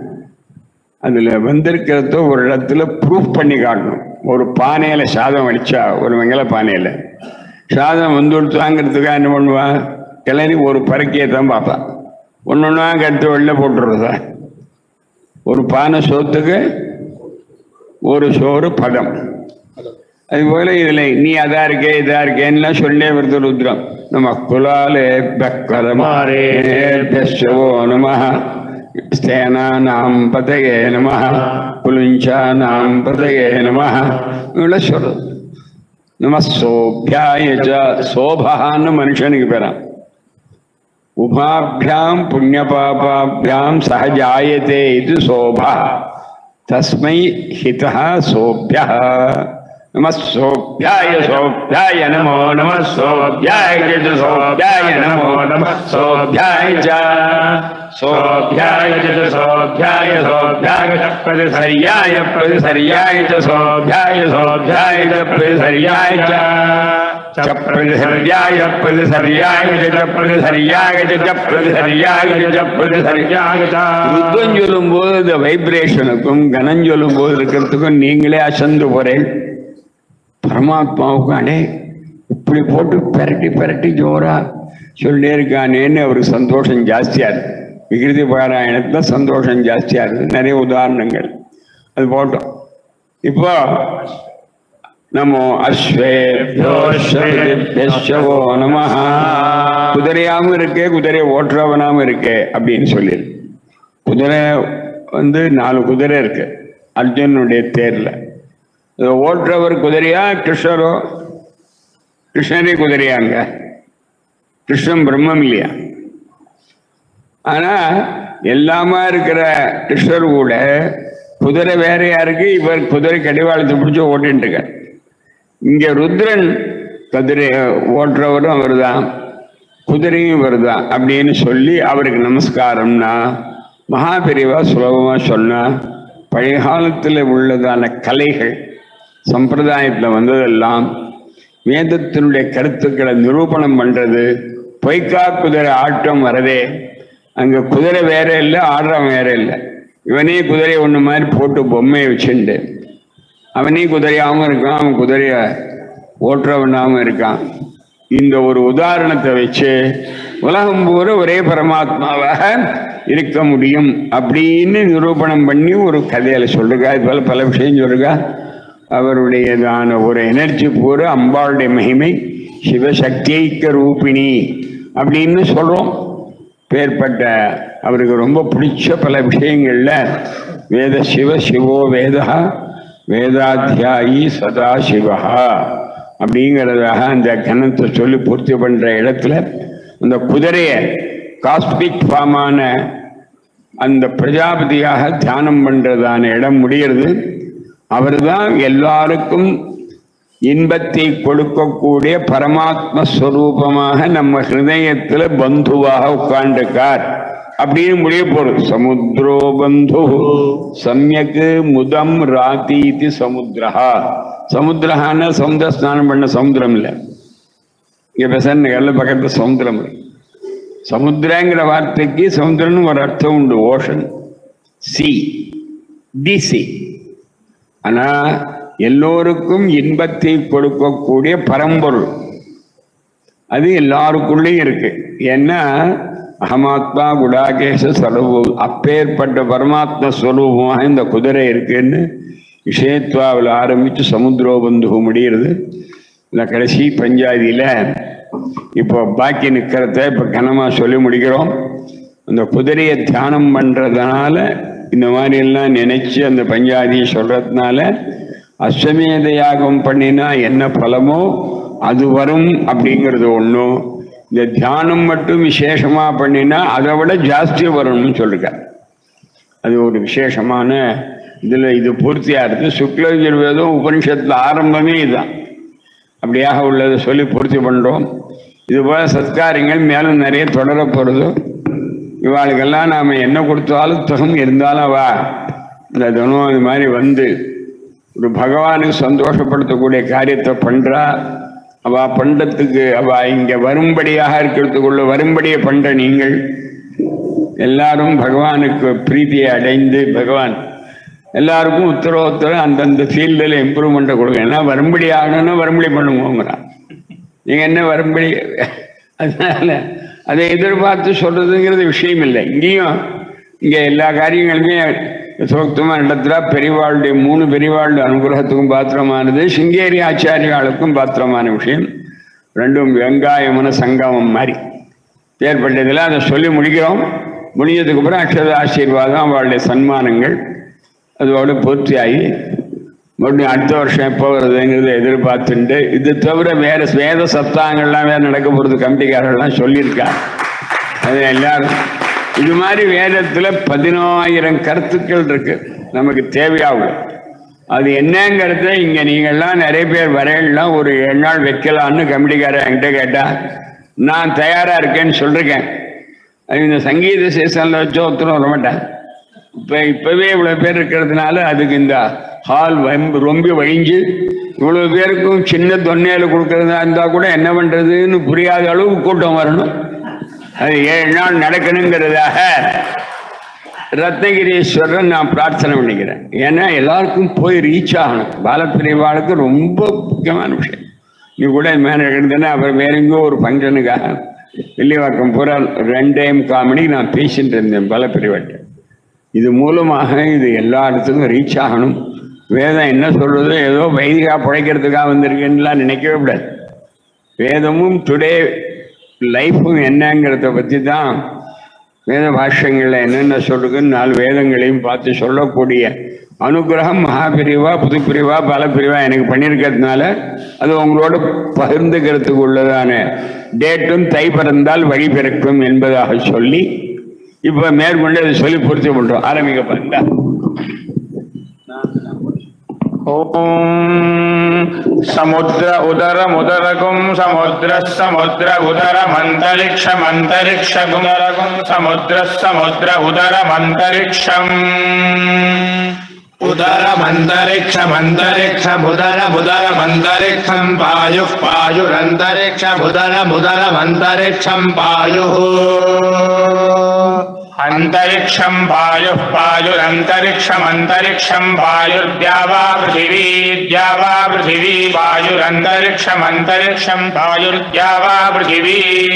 அதுல வந்திருக்கிறத ஒரு இடத்துல ப்ரூஃப் பண்ணி காட்டணும் ஒரு பானையில சாதம் அடிச்சா ஒரு வெங்கல பானையில சாதம் வந்து வாங்கிறதுக்காக என்ன பண்ணுவா கிளறி ஒரு பறக்கையை தான் பார்ப்பான் ஒன்று ஒன்றா கடுத்து வெளில போட்டுறதா ஒரு பானை சோத்துக்கு ஒரு சோறு பதம் அதுபோல இதுல நீ அதா இருக்கே இதா இருக்கேன்னுலாம் சொல்லே வருது ருத்ரம் நம்ம குலாலே பக்கரமாரே தஸ்யவோ நம ஸ்தேனானாம் பதயே நம புலுஞ்சானாம் பதயே நம இவ்வளோ சொல்றது நம சோபியாய சோபான்னு மனுஷனுக்கு பேரான் உபாபியாம் புண்ணியபாபாபியாம் சகஜாயத்தே இது சோபா தஸ்மை ஹிதா சோபியா நம சோபியாய சோபியாய நமோ நம சோபியாய ச சோபியாய நமோ நம சோபியாய ச சோபியாய ச சோபியாய சோபியாய ச பிரதிசரியாய பிரதிசரியாய ச சோபியாய சோபியாய ச பிரதிசரியாய ச பிரதிசரியாய பிரதிசரியாய ச பிரதிசரியாய ச பிரதிசரியாய ச பிரதிசரியாய ச ருத்வம் சொல்லும் போது இந்த வைப்ரேஷனுக்கும் கனம் சொல்லும் போது இருக்கிறதுக்கும் நீங்களே அசந்து போறேன் பரமாத்மாவுக்கு அடே இப்படி போட்டு பெரட்டி பெரட்டி ஜோரா சொல்லிட்டே இருக்கானேன்னு அவருக்கு சந்தோஷம் ஜாஸ்தியா இருக்கு விகிருதி பாராயணத்துல சந்தோஷம் ஜாஸ்தியா இருக்கு நிறைய உதாரணங்கள் அது போட்டோம் இப்போ நமோ அஸ்வேபியோ நம குதிரையாவும் இருக்கே குதிரை ஓட்டுறவனாவும் இருக்கே அப்படின்னு சொல்லிடு குதிரை வந்து நாலு குதிரை இருக்கு அர்ஜுனுடைய தேர்ல இதை ஓட்டுறவர் குதிரையா கிருஷ்ணரோ கிருஷ்ணரே குதிரையாங்க கிருஷ்ணன் பிரம்மம் இல்லையா ஆனா எல்லாமா இருக்கிற கிருஷ்ணர் கூட குதிரை வேறையா இருக்கு இவர் குதிரை கடிவாளத்தை பிடிச்சி ஓட்டிட்டு இருக்கார் இங்க ருத்ரன் குதிரை ஓட்டுறவரும் அவர்தான் குதிரையும் வருதான் அப்படின்னு சொல்லி அவருக்கு நமஸ்காரம்னா மகாபெரிவா சுலபமா சொன்னா பழைய காலத்துல உள்ளதான கலைகள் சம்பிரதாயத்துல வந்ததெல்லாம் வேதத்தினுடைய கருத்துக்களை நிரூபணம் பண்றது பொய்க்கா குதிரை ஆட்டம் வரதே அங்க குதிரை வேற இல்லை ஆடுறவன் வேற இல்லை இவனே குதிரை ஒண்ணு மாதிரி போட்டு பொம்மையை வச்சுண்டு அவனே குதிரையாகவும் இருக்கான் அவன் குதிரைய ஓட்டுறவனாகவும் இருக்கான் இந்த ஒரு உதாரணத்தை வச்சு உலகம் பூரா ஒரே பரமாத்மாவாக இருக்க முடியும் அப்படின்னு நிரூபணம் பண்ணி ஒரு கதையில சொல்லுங்க அது போல பல விஷயம் சொல்லுங்க அவருடையதான ஒரு எனர்ஜி பூரா அம்பாளுடைய மகிமை சிவசக்தியைக்க ரூபிணி அப்படின்னு சொல்றோம் பேர்பட்ட அவருக்கு ரொம்ப பிடிச்ச பல விஷயங்கள்ல வேத சிவ சிவோ வேதா வேதாத்தியாயி சதா சிவா அப்படிங்கிறதாக அந்த கணத்தை சொல்லி பூர்த்தி பண்ற இடத்துல அந்த குதிரைய காஸ்பிக் ஃபார்மான அந்த பிரஜாபதியாக தியானம் பண்றதான இடம் முடிகிறது அவர்தான் எல்லாருக்கும் இன்பத்தை கொடுக்கக்கூடிய பரமாத்ம ஸ்வரூபமாக நம்ம ஹிருதயத்துல பந்துவாக உட்கார்ந்துருக்கார் அப்படின்னு முடிய போறது சமுத்திரோ பந்து சமயக்கு முதம் ராதீதி சமுத்திரஹா சமுத்திரஹான சமுத்திர ஸ்நானம் பண்ண சமுத்திரம் இல்லை இங்க பெசன் நகர்ல பக்கத்துல சமுத்திரம் இருக்கு சமுத்திரங்கிற வார்த்தைக்கு சமுத்திரம்னு ஒரு அர்த்தம் உண்டு ஓஷன் சி தி சி ஆனா எல்லோருக்கும் இன்பத்தை கொடுக்கக்கூடிய பரம்பொருள் அது எல்லாருக்குள்ளேயும் இருக்கு ஏன்னா அகமாத்மா குடாகேச சர்வ அப்பேற்பட்ட பரமாத்ம ஸ்வரூபமாக இந்த குதிரை இருக்குன்னு விஷயத்வாவில் ஆரம்பித்து சமுத்திரோபந்து முடிகிறது இந்த கடைசி பஞ்சாதியில இப்போ பாக்கி நிற்கிறத இப்போ கனமா சொல்லி முடிக்கிறோம் அந்த குதிரையை தியானம் பண்றதுனால இந்த மாதிரி எல்லாம் நினைச்சு அந்த பஞ்சாதியை சொல்றதுனால அஸ்வமேத யாகம் பண்ணினா என்ன பலமோ அது வரும் அப்படிங்கிறது ஒன்றும் இந்த தியானம் மட்டும் விசேஷமா பண்ணினா அதை விட ஜாஸ்தி வரும்னு சொல்லுங்க அது ஒரு விசேஷமான இதுல இது பூர்த்தியா இருக்கு சுக்லயஜுர்வேதம் உபனிஷத்துல ஆரம்பமே இதுதான் அப்படியாக உள்ளதை சொல்லி பூர்த்தி பண்றோம் இது போல சத்காரியங்கள் மேலும் நிறைய தொடர போறது இவாளுக்கெல்லாம் நாம என்ன கொடுத்தாலும் தகும் இருந்தாலும் அவ இந்த தினம் இது மாதிரி வந்து ஒரு பகவானுக்கு சந்தோஷப்படுத்தக்கூடிய காரியத்தை பண்றா அவ பண்றதுக்கு அவ இங்க வரும்படியாக இருக்கிறதுக்குள்ள வரும்படியை பண்ற நீங்கள் எல்லாரும் பகவானுக்கு பிரீதியை அடைந்து பகவான் எல்லாருக்கும் உத்தரவுத்தரம் அந்தந்த ஃபீல்டில் இம்ப்ரூவ்மெண்ட்டை கொடுங்க ஏன்னா வரும்படி ஆகணும்னா வரும்படி பண்ணுவோங்கிறான் நீங்க என்ன வரும்படி அதனால அதை எதிர்பார்த்து சொல்றதுங்கிறது விஷயம் இல்லை இங்கேயும் இங்க எல்லா காரியங்களுமே சோக்தமா நடத்துறா பெரியவாளுடைய மூணு பெரியவாளுடைய அனுகிரகத்துக்கும் பாத்திரமானது சிங்கேரி ஆச்சாரியாளுக்கும் பாத்திரமான விஷயம் ரெண்டும் வெங்காயமான சங்கமம் மாதிரி ஏற்பட்டதில் அதை சொல்லி முடிக்கிறோம் முடிஞ்சதுக்கு அப்புறம் அக்ஷத ஆசீர்வாதம் அவளுடைய சன்மானங்கள் அதோட பூர்த்தியாகி மறுபடியும் அடுத்த வருஷம் எப்போ வருதுங்கிறத எதிர்பார்த்துட்டு இது தவிர வேற வேத சப்தாங்கள்லாம் வேற நடக்க போகிறது கமிட்டிக்காரர்கள்லாம் சொல்லியிருக்கா அது எல்லாரும் இது மாதிரி வேதத்துல பதினாயிரம் கருத்துக்கள் இருக்கு நமக்கு தேவையாகும் அது என்னங்கிறத இங்க நீங்கள்லாம் நிறைய பேர் வரையலாம் ஒரு ஏழு நாள் வைக்கலாம்னு கமிட்டிக்காரர் என்கிட்ட கேட்டா நான் தயாரா இருக்கேன்னு சொல்லிருக்கேன் அது இந்த சங்கீத சீசன்ல வச்சு ஒருத்தரும் வர மாட்டேன் இப்ப இப்பவே இவ்வளவு பேர் இருக்கிறதுனால அதுக்கு இந்த ஹால் ரொம்ப வழிஞ்சு இவ்வளவு பேருக்கும் சின்ன தொன்னையில கொடுக்கறதா இருந்தா கூட என்ன பண்றதுன்னு புரியாத அளவுக்கு கூட்டம் வரணும் அது ஏழு நாள் நடக்கணுங்கிறதாக ரத்னகிரீஸ்வரன் நான் பிரார்த்தனை பண்ணிக்கிறேன் ஏன்னா எல்லாருக்கும் போய் ரீச் ஆகணும் பாலப்பிரிவாளுக்கு ரொம்ப முக்கியமான விஷயம் நீ கூட மேலே இருந்தேன்னா அப்புறம் வேற எங்கேயோ ஒரு ஃபங்க்ஷனுக்காக வெள்ளிவாக்கம் பூரா ரெண்டேம் காமெடி நான் பேசிட்டு இருந்தேன் பாலப்பிரிவாட்ட இது மூலமாக இது எல்லா இடத்துக்கும் ரீச் ஆகணும் வேதம் என்ன சொல்றதோ ஏதோ வைதிகா பிழைக்கிறதுக்காக வந்திருக்குன்னுலாம் நினைக்கவே கூடாது வேதமும் டுடே லைஃபும் என்னங்கிறத பற்றி தான் வேத பாஷ்யங்களில் என்னென்ன சொல்லுதுன்னு நாலு வேதங்களையும் பார்த்து சொல்லக்கூடிய அனுகிரகம் மகாபிரிவா புதுப்பிரிவா பலப்பிரிவா எனக்கு பண்ணியிருக்கிறதுனால அது உங்களோட பகிர்ந்துக்கிறதுக்கு உள்ளதான டேட்டும் தை பிறந்தால் வழி பிறக்கும் என்பதாக சொல்லி இப்போ மேற்கொண்டு அதை சொல்லி பூர்த்தி பண்றோம் ஆரம்பிக்க பாருங்க ॐ समुद्र उदरमुदरगुं समुद्रः समुद्र उदरमन्तरिक्षमन्तरिक्षगुमरगुं समुद्रः समुद्र उदरमन्तरिक्षम् उदरमन्तरिक्षमन्तरिक्षमुदरमुदरमन्तरिक्षम् पायुः पायुरन्तरिक्षमुदरमुदरमन्तरिक्षम् पायुः अन्तरिक्षं वायुः वायुरन्तरिक्षमन्तरिक्षं वायुर्द्यावा पृथिवी द्यावा पृथिवी वायुरन्तरिक्षमन्तरिक्षं वायुर्द्यावा पृथिवी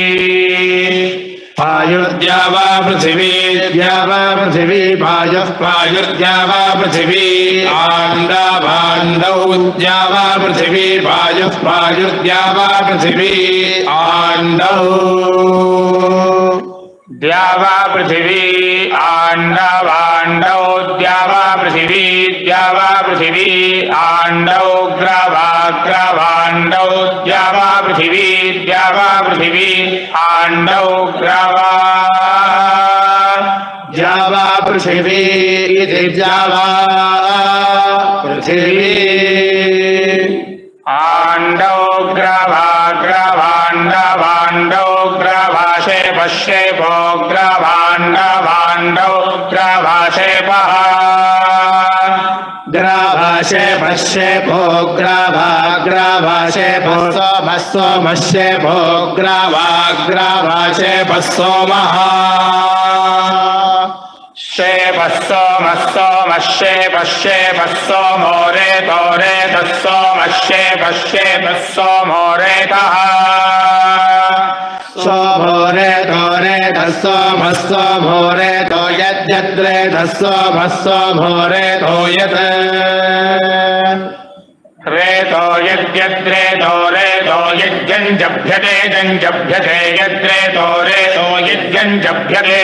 पायुर्द्यावा पृथिवी द्यावा पृथिवी पायुः पायुर्द्यावा पृथिवी आण्डाभाण्डौ द्यावा पृथिवी पायुः पायुर्द्यावा पृथिवी आण्डौ द्यावा पृथिवी आण्डवाण्डौ द्यावा पृथिवी द्यावा पृथिवी आण्डौ ग्रावाग्रावाण्डौ द्यावा पृथिवी द्यावा पृथिवी आण्डौ ग्रावा द्यावा पृथिवी इति द्यावा पृथिवी आण्डौ ग्रावाग्रावाण्डवाण्डौ ग्राभाषे पश्येपो ग्राभाण्डवाण्डौ ग्राभाषेपः ग्राभाषे पश्ये भो ग्राभा ग्राभाषे भो सोमः सोमश्ये भो ग्राभा ग्राभाषे सोमः शेपस्सोमस्सोमश्येपश्येपस्सोमो रेतो रेतस्सोमश्येपश्येपस्सोमो रेतः सोमो रेतो रेतः सोमः सोमो रेतो यद्यद्रेतः सोमः सोमो रेतो यत् रेतो यद्यद्रेतो रेतो यज्ञञ्जभ्यते जञ्जभ्यते यद्रेतो रेतो यज्ञञ्जभ्यते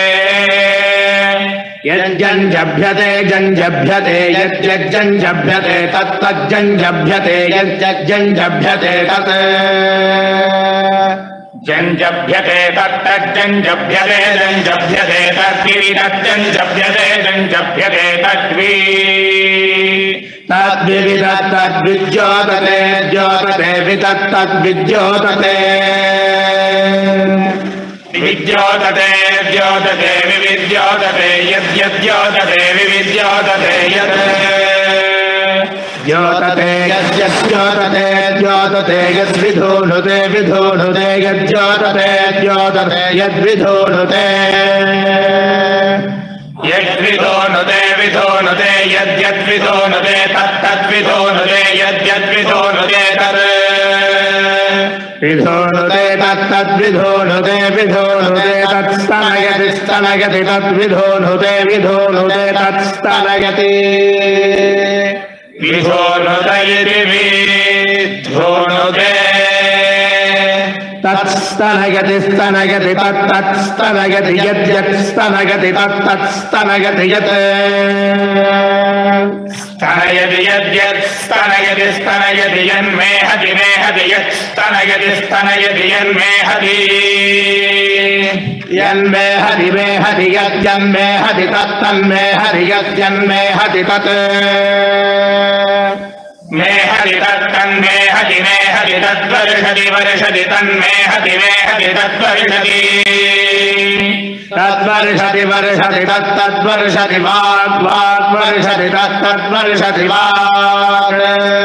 यज्जञ्जभ्यते जञ्जभ्यते यज्जञ्जभ्यते तत्तज्जञ्जभ्यते यज्जञ्जभ्यते तत् जञ्जभ्यते तत्तज्जञ्जभ्यते जञ्जभ्यते तद्विरि तज्जञ्जभ्यते जञ्जभ्यते तद्वि तद्विविदत्तद्विद्योतते द्योतते विदत्तद्विद्योतते विद्योतते द्योतते विविद्योतते यद्यद्योतते विविद्योतते यत् द्योतते यद्यद्योतते द्योतते यद्विधूनुते विधूनुते यद्योतते द्योतते यद्विधूनुते यद्विधोनुते विधोनुते यद्यद्विधोनुते तत्तद्विधोनुते यद्यद्विधोनुते तत् विधोनुते तत्तद्विधोनुते विधोनुते तत्स्तनयति स्तनयति तद्विधोनुते विधोनुते तत्स्तनयति विधोनुत इति विधोनुते तत्स्तनयति स्तनयति तत्तत्स्तनयति यद्यत्स्तनयति तत्तत्स्तनयति यत् स्तनयति यद्यत् स्तनयति स्तनयति यन्मेहति मेहति यत् स्तनयति स्तनयति यन्मेहति यन्मे हरि मे हरि यज्जन्मे हरि तत्तन्मे हरि यज्जन्मे हरि तत् मे हरि तत्तन्मे हति मे हति तद्वर्षति वर्षति तन्मे हति मे हति तद्वर्षति तद्वर्षति वर्षति तत्तद्वर्षति वाग् वाग् वर्षति तत्तद्वर्षति वाग्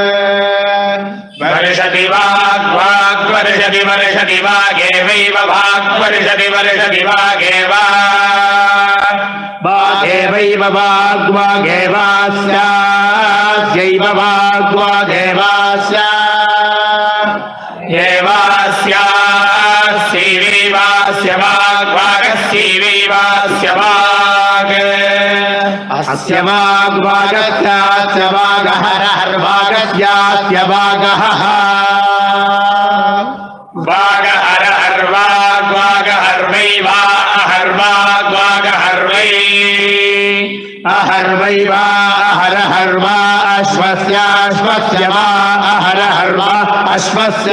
वर्षति वाग् वाग् वर्षति वर्षति वागेवैव वाग् वर्षति वर्षति वागेव वागेवैव वाग् वागेवास्यास्यैव वाग् वागेवास्या एवास्यास्यैवैवास्य वाग् वागस्यैवैवास्य वाग् अस्य वाग्वागस्यास्य वागहर हर्वागस्यास्य वागः वाग हर हर वाग वाग हर्वै वा हर वाग वाग हर्वै अहर्वै वा अहर हर्वा अश्वस्याश्वस्य वा अहर हर्वा अश्वस्य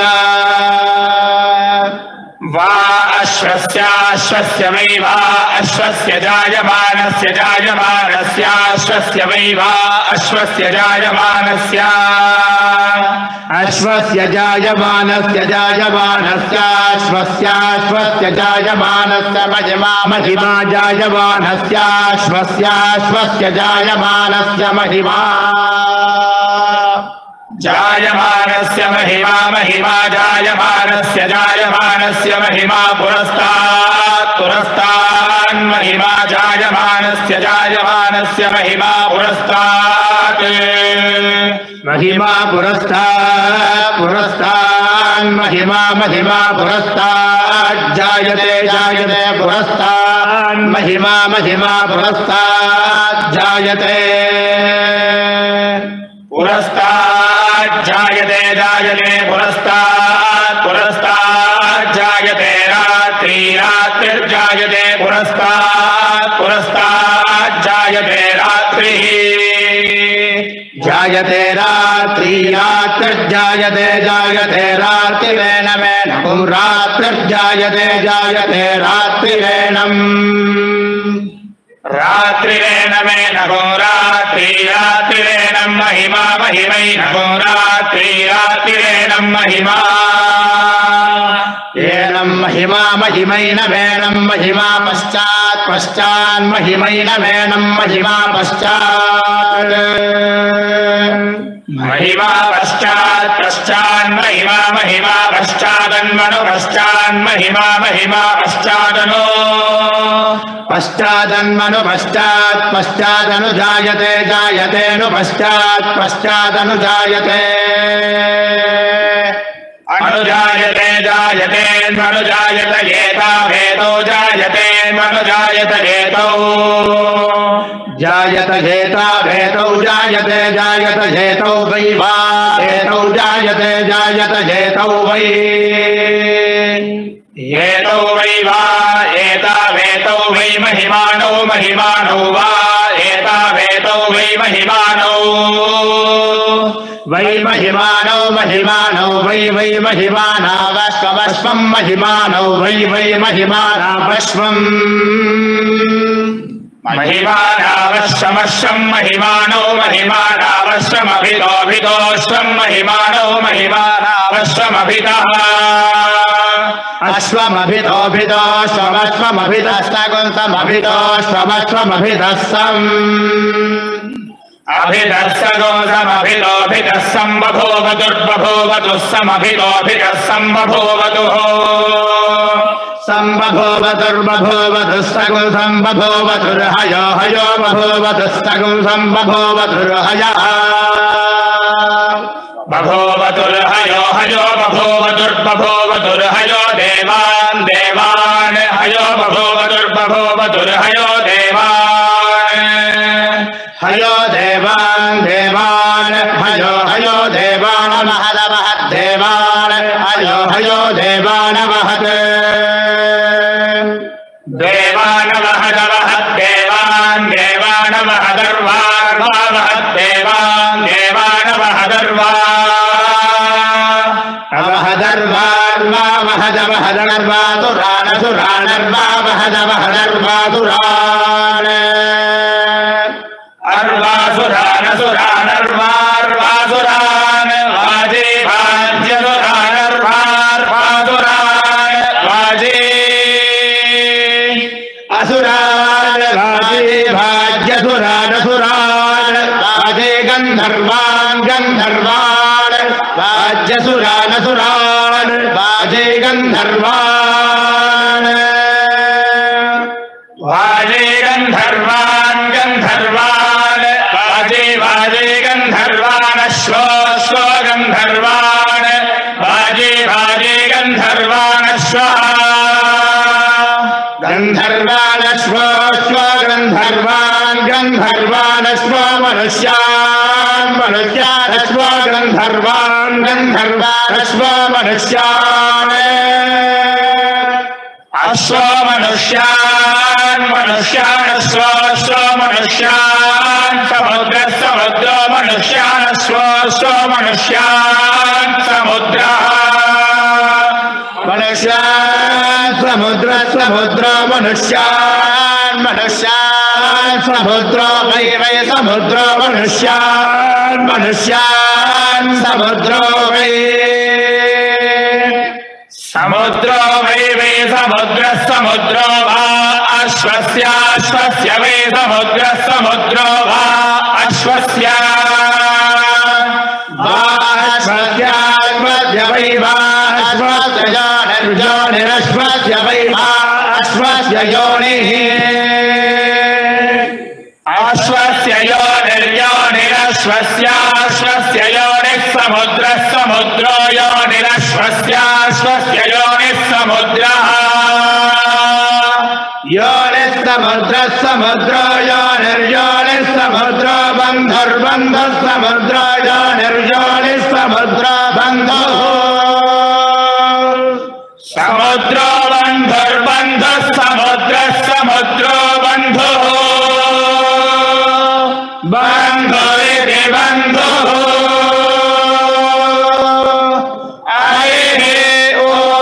वा अश्वस्याश्वस्य वै वा अश्वस्य जायमानस्य जायमानस्याश्वस्य वै वा अश्वस्य जायमानस्य अश्वस्य जायमानस्य जायमानस्याश्वस्याश्वस्य जायमानस्य महिमा महिमा जायमानस्याश्वस्याश्वस्य जायमानस्य महिमा जायमानस्य महिमा महिमा जायमानस्य जायमानस्य महिमा पुरस्तात् पुरस्तान् महिमा जायमानस्य जायमानस्य महिमा पुरस्तात् महिमा पुरस्तात् पुरस्तान् महिमा महिमा पुरस्तात् जायते जायते पुरस्तान् महिमा महिमा पुरस्तात् जायते पुरस्तात् जायते जायते पुरस्तात् पुरस्तात् जायते रात्रि रात्रिर्जायते पुरस्तात् पुरस्तात् जायते रात्रिः जायते रात्रि रात्रिर्जायते जायते रात्रिरेण मेनकुं रात्रिर्जायते जायते रात्रिरेणम् रात्रिरेण मे नगो रात्रि रात्रिरेण महिमा महिमै नगो रात्रि रात्रिरेण महिमा एनं महिमा महिमैन मेनं महिमा पश्चात् पश्चान् महिमैन मेनं महिमा पश्चात् महिमा पश्चात् पश्चान् महिमा महिमा पश्चादन्मनु पश्चान् महिमा महिमा पश्चादनो पश्चादन्मनु पश्चात् पश्चादनु जायते जायतेनु पश्चात् पश्चादनु जायते अनुजायते जायते मनुजायत एता भेदो जायते मनुजायत एतौ जायत हेता भेतौ जायते जायत हेतौ वै वा हेतौ जायते जायत हेतौ वै एतौ वै वा एता वेतौ वै महिमानौ महिमानौ वा एता वेतौ वै महिमानौ वै महिमानौ महिमानौ वै वै महिमाना वश्वमश्वं महिमानौ वै वै महिमाना वश्वम् महिमानावश्यमश्वम् महिमानौ महिमानावश्यमभितोऽभितोऽश्वम् महिमानौ महिमानावश्यमभितः अश्वमभितोऽभितोऽश्वमश्वमभितस्तगुन्तमभितोऽश्वमश्वमभितः अभिदर्शगोधमभितोऽभितः सम्बभूवतुर्बभूवतु समभितोऽभितः सम्बभूवतुः सम्बभूवतुर्बभूवतुस्तगु सम्बभूवतुर्हयो हयो बभूवतुस्तगु सम्बभूवतुर्हयः बभूवतुर्हयो हयो बभूवतुर्बभूवतुर्हयो देवान् देवान् हयो बभूवतुर्बभूवतुर्हयो देवान् हयो देवान् देवान् हयो हयो देवान् महदवहद्देवान् हयो हयो देवान् महत् देवानवहदवहद्देवान् देवानवहदर्वार्वावहद्देवान् देवानवहदर्वा अवहदवहदर्वातुरानसुरानर्वावहदवहदर्वातुरान् अर्वासुरानसुरानर्वार्वासुरान् वाजे भाज्यसुरानर्वार्वासुरान् वाजे असुरान् राजे भाग्यसुरानसुरान् राजे गन्धर्वान् गन्धर्वान् वाज्यसुरानसुरान् वाजे गन्धर्वान् वाजे गन्धर्वान् गन्धर्वान् वाजे वाजे गन्धर्वान् अश्वो अश्वो गन्धर्वान् वाजे वाजे गन्धर्वान् अश्वः गन्धर्वानश्वश्व गन्धर्वान् गन्धर्वानश्व मनुष्यान् मनुष्यानश्व गन्धर्वान् गन्धर्वानश्व मनुष्यान् अश्व मनुष्यान् मनुष्यान् अश्व अश्व मनुष्यान् समुद्र समुद्र मनुष्यान् अश्व अश्व मनुष्यान् समुद्रः मनुष्यान् समुद्र समुद्र मनुष्यान् मनुष्यान् समुद्र वै वै समुद्र मनुष्यान् मनुष्यान् समुद्रो वै समुद्रो वै वै समुद्रः समुद्रो वा अश्वस्याश्वस्य वै समुद्रः समुद्रो वा अश्वस्य वा अश्वस्याश्वस्य वै वा अश्वस्ययोनिरश्वस्य वै वा अश्वस्य योनिः अश्वस्य योनिर्योनिरश्वस्याश्वस्य योनिः समुद्रः समुद्रो योनिरश्वस्याश्वस्य योनिः समुद्रः योनिः समुद्रः समुद्रो योनिर्योनिः समुद्रो बन्धुर्बन्धुः समुद्रो योनिर्योनिः समुद्रो बन्धुः समुद्रो बन्धुर्बन्धुः समुद्रः समुद्रो बन्धुः बन्धुरिति बन्धुः हरिः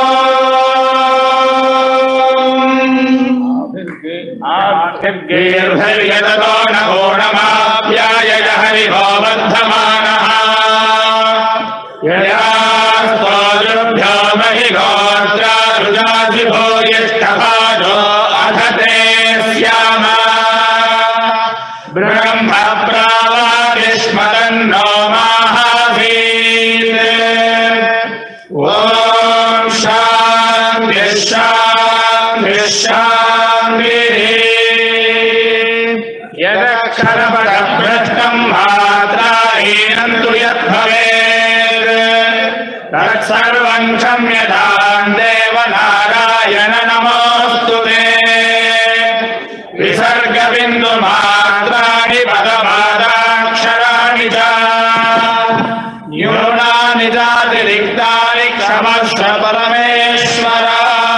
ॐ नमोणमाप्याय हरिभो वर्धमानः ययास्तोभ्यो महि गोत्रारुजाधिभो यष्टभाजो अधते स्याम ब्रह्म प्रावादिष्मदन्नो माहावीत् ॐ शान्ति शान्ति शान्तिः यदक्षरपदभ्रष्टम् मात्राहीनं तु यद्भवेत् तत्सर्वं क्षम्यतां देवनारायण नमोऽस्तु ते विसर्गबिन्दुमात्राणि पदमादाक्षराणि च न्यूनानि चातिरिक्तानि क्षमस्व परमेश्वर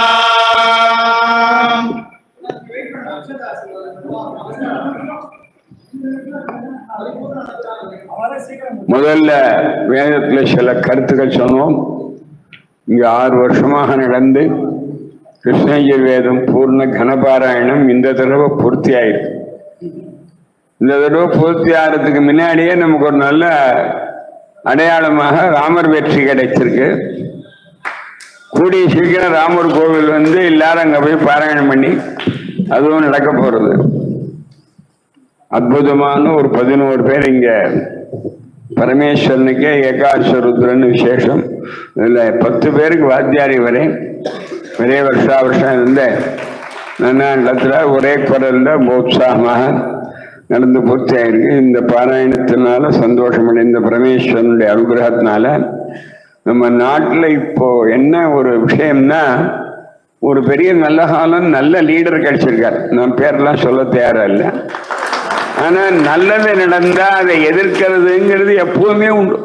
முதல்ல வேதத்துல சில கருத்துக்கள் சொன்னோம் இங்க ஆறு வருஷமாக நடந்து கிருஷ்ணகிரி வேதம் பூர்ண கனபாராயணம் இந்த தடவை பூர்த்தி ஆயிருக்கு இந்த தடவை பூர்த்தி ஆகிறதுக்கு முன்னாடியே நமக்கு ஒரு நல்ல அடையாளமாக ராமர் வெற்றி கிடைச்சிருக்கு கூடிய சீக்கிரம் ராமர் கோவில் வந்து எல்லாரும் அங்க போய் பாராயணம் பண்ணி அதுவும் நடக்க போறது அற்புதமான ஒரு பதினோரு பேர் இங்க பரமேஸ்வரனுக்கே ஏகாட்ச ருத்ரன்னு விசேஷம் இதுல பத்து பேருக்கு வாத்தியாரி வரை ஒரே வருஷா வருஷம் இருந்த நல்லா இடத்துல ஒரே குரல்ல உற்சாகமாக நடந்து பூர்த்தி ஆயிருக்கு இந்த பாராயணத்தினால சந்தோஷம் அடைந்த பரமேஸ்வரனுடைய அனுகிரகத்தினால நம்ம நாட்டுல இப்போ என்ன ஒரு விஷயம்னா ஒரு பெரிய நல்ல காலம் நல்ல லீடர் கிடைச்சிருக்கார் நான் பேரெல்லாம் சொல்ல தயாரா இல்லை ஆனா நல்லது நடந்தா அதை எதிர்க்கிறதுங்கிறது எப்பவுமே உண்டு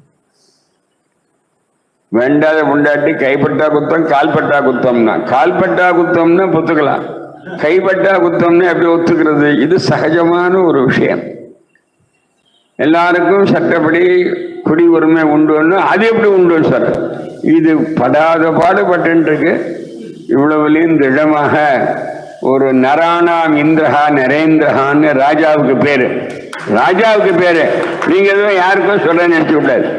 வேண்டாத முண்டாட்டி கைப்பட்டா குத்தம் கால்பட்டா குத்தம்னா கால்பட்டா குத்தம்னா பொத்துக்கலாம் கைப்பட்டா குத்தம்னா எப்படி ஒத்துக்கிறது இது சகஜமான ஒரு விஷயம் எல்லாருக்கும் சட்டப்படி குடி உரிமை உண்டுன்னு அது எப்படி உண்டு சார் இது படாத பாடுபட்டு இருக்கு இவ்வளவுலையும் திடமாக ஒரு நராணாம் இந்திரஹா நரேந்திரஹான்னு ராஜாவுக்கு பேரு ராஜாவுக்கு பேரு நீங்க எதுவும் யாருக்கும் சொல்ல நினைச்சு விடாது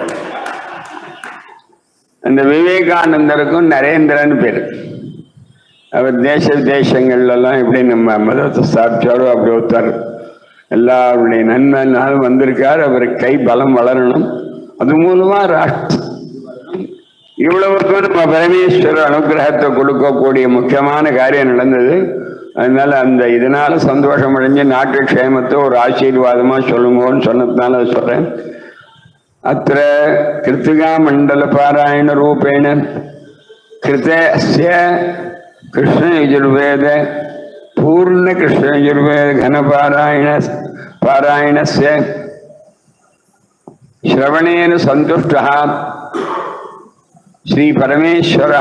அந்த விவேகானந்தருக்கும் நரேந்திரன் பேரு அவர் தேச தேசங்கள்ல எல்லாம் எப்படி நம்ம மதத்தை ஸ்தாபிச்சாரோ அப்படி ஒருத்தர் எல்லாருடைய நன்மைனாலும் வந்திருக்கார் அவருக்கு கை பலம் வளரணும் அது மூலமா ராஷ்டிர இவ்வளவுக்கும் நம்ம பரமேஸ்வரர் அனுகிரகத்தை கொடுக்கக்கூடிய முக்கியமான காரியம் நடந்தது அதனால அந்த இதனால சந்தோஷம் அடைஞ்சு நாட்டு க்ஷேமத்தை ஒரு ஆசீர்வாதமா சொல்லுங்கன்னு சொன்னதுனால அதை சொல்றேன் அத்த கிருத்திகா மண்டல பாராயண ரூபேண கிருத்தஸ்ய கிருஷ்ண யஜுர்வேத பூர்ண கிருஷ்ண யஜுர்வேத கனபாராயண பாராயணஸ்ய श्रवणेन सन्तुष्टः श्रीपरमेश्वरः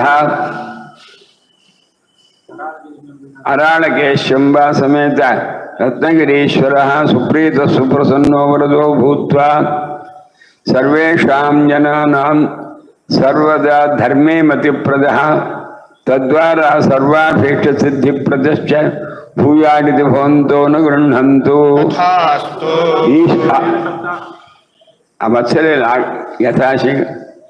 अराळकेशम्बा समेत रत्नगिरीश्वरः सुप्रीतः सुप्रसन्नो वरदो भूत्वा सर्वेषां जनानां सर्वदा धर्मे मतिप्रदः तद्वारा सर्वाभीष्टसिद्धिप्रदश्च भूयादिति भवन्तो न गृह्णन्तु तथास्तु ईश- अवसरे यथाशीघ्र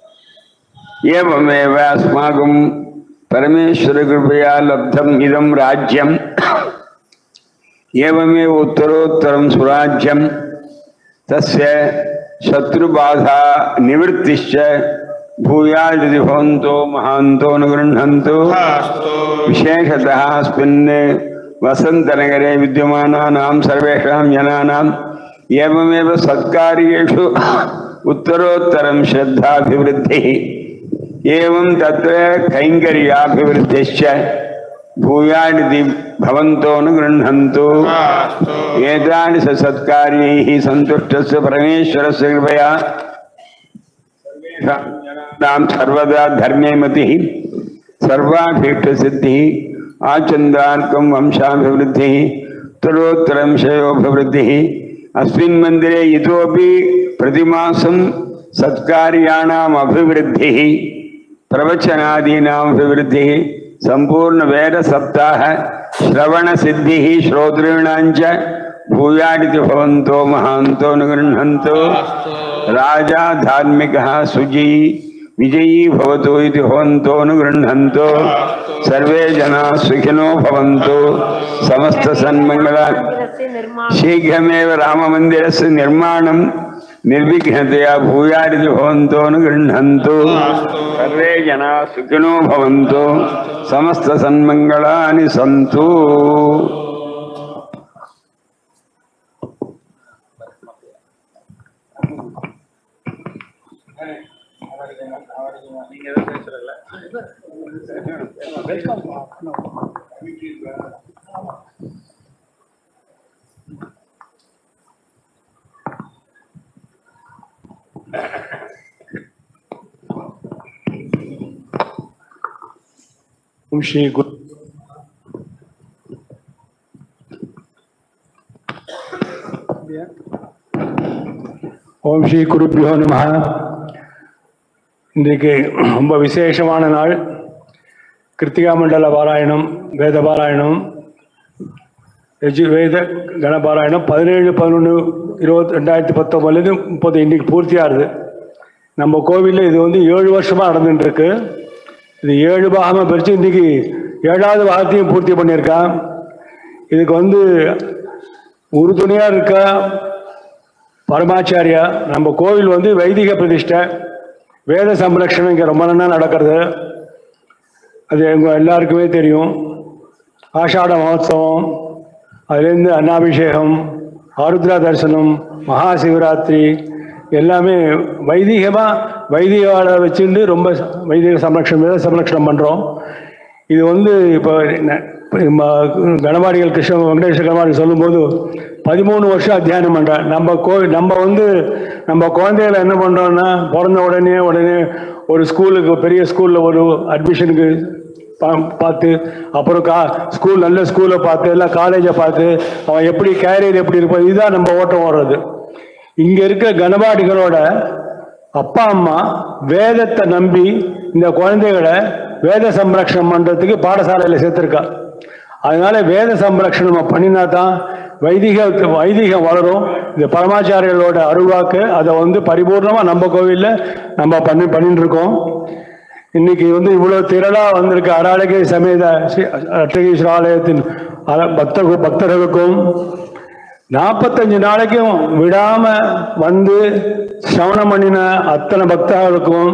एवमेव अस्माकं परमेश्वरकृपया लब्धम् इदं राज्यम् एवमेव उत्तरोत्तरं सुराज्यं तस्य शत्रुबाधा निवृत्तिश्च भूयादिति भवन्तो महान्तो न गृह्णन्तु विशेषतः अस्मिन् वसन्तनगरे विद्यमानानां सर्वेषां जनानाम् एवमेव सत्कार्येषु उत्तरोत्तरं श्रद्धाभिवृद्धिः एवं तत्र कैङ्कर्याभिवृद्धिश्च भूयादिति भवन्तो न गृह्णन्तु एतानि स सत्कार्यैः सन्तुष्टस्य परमेश्वरस्य कृपया सर्वेषां सर्वदा धर्मे मतिः सर्वाभीष्टसिद्धिः आचन्दार्कं वंशाभिवृद्धिः उत्तरोत्तरं श्रेयोभिवृद्धिः अस्मिन् मन्दिरे इतोपि प्रतिमासं सत्कार्याणाम् अभिवृद्धिः प्रवचनादीनाम् अभिवृद्धिः सम्पूर्णवेदसप्ताह श्रवणसिद्धिः श्रोतॄणां च भूयादिति भवन्तो महान्तो न गृह्णन्तु राजा धार्मिकः सुजी विजयी भवतु इति भवन्तो न गृह्णन्तु सर्वे जनाः सुखिनो भवन्तु समस्तसन्मङ्गला शीघ्रमेव राममन्दिरस्य निर्माणं निर्विघ्नतया भूयादिति भवन्तो न गृह्णन्तु सर्वे जनाः सुखिनो भवन्तु समस्तसन्मङ्गलानि सन्तु ஓம் ஸ்ரீ குரு ஓம் ஸ்ரீ குருப்பியோ நம இன்றைக்கு ரொம்ப விசேஷமான நாள் கிருத்திகா மண்டல பாராயணம் வேத பாராயணம் எஜு வேத கணபாராயணம் பதினேழு பதினொன்று இருபத்தி ரெண்டாயிரத்தி பத்தொம்பதுலேருந்து முப்பது இன்றைக்கி பூர்த்தியாகுது நம்ம கோவிலில் இது வந்து ஏழு வருஷமாக நடந்துட்டு இருக்கு இது ஏழு பாகமாக பிரித்து இன்றைக்கி ஏழாவது பாகத்தையும் பூர்த்தி பண்ணியிருக்கான் இதுக்கு வந்து உறுதுணையாக இருக்க பரமாச்சாரியா நம்ம கோவில் வந்து வைதிக பிரதிஷ்டை வேத சம்ரக்ஷணம் இங்கே ரொம்ப நல்லா நடக்கிறது அது எங்கள் எல்லாருக்குமே தெரியும் ஆஷாட மகோத்சவம் அதுலேருந்து அன்னாபிஷேகம் ஆருத்ரா தரிசனம் மகா சிவராத்திரி எல்லாமே வைதிகமாக வைதிகால வச்சுட்டு ரொம்ப ச- வைதிக சம்ரக்ஷணம் வேத சம்ரக்ஷணம் பண்ணுறோம் இது வந்து இப்போ ந- இப்ப ம- கணபாடிகள் கிருஷ்ண வெங்கடேஸ்வர கணபாடி சொல்லும்போது பதிமூணு வருஷம் அத்தியானம் பண்ணுறேன் நம்ம கோ நம்ம வந்து நம்ம குழந்தைகளை என்ன பண்ணுறோம்னா பிறந்த உடனே உடனே ஒரு ஸ்கூலுக்கு பெரிய ஸ்கூலில் ஒரு அட்மிஷனுக்கு பா- பார்த்து அப்புறம் கா ஸ்கூல் நல்ல ஸ்கூலை பார்த்து எல்லாம் காலேஜை பார்த்து அவன் எப்படி கேரியர் எப்படி இருப்பான் இதுதான் நம்ம ஓட்டம் ஓடுறது இங்கே இருக்க கணபாடிகளோட அப்பா அம்மா வேதத்தை நம்பி இந்த குழந்தைகளை வேத சம்ரக்ஷணம் பண்ணுறதுக்கு பாடசாலையில் சேர்த்துருக்கா அதனால வேத சம்ரக்ஷணம் நம்ம பண்ணினா தான் வைதிக வைதிகம் வளரும் இந்த பரமாச்சாரியர்களோட அருள்வாக்கு அதை வந்து பரிபூர்ணமாக நம்ம கோவிலில் நம்ம பண்ணி பண்ணிட்டு இருக்கோம் இன்னைக்கு வந்து இவ்வளவு திரளா வந்திருக்க அராளகை சமேத ஸ்ரீ அட்டகேஸ்வர ஆலயத்தின் அர- பக்தர்கள் பக்தர்களுக்கும் நாற்பத்தஞ்சு நாளைக்கும் விடாம வந்து சிரவணம் பண்ணின அத்தனை பக்தர்களுக்கும்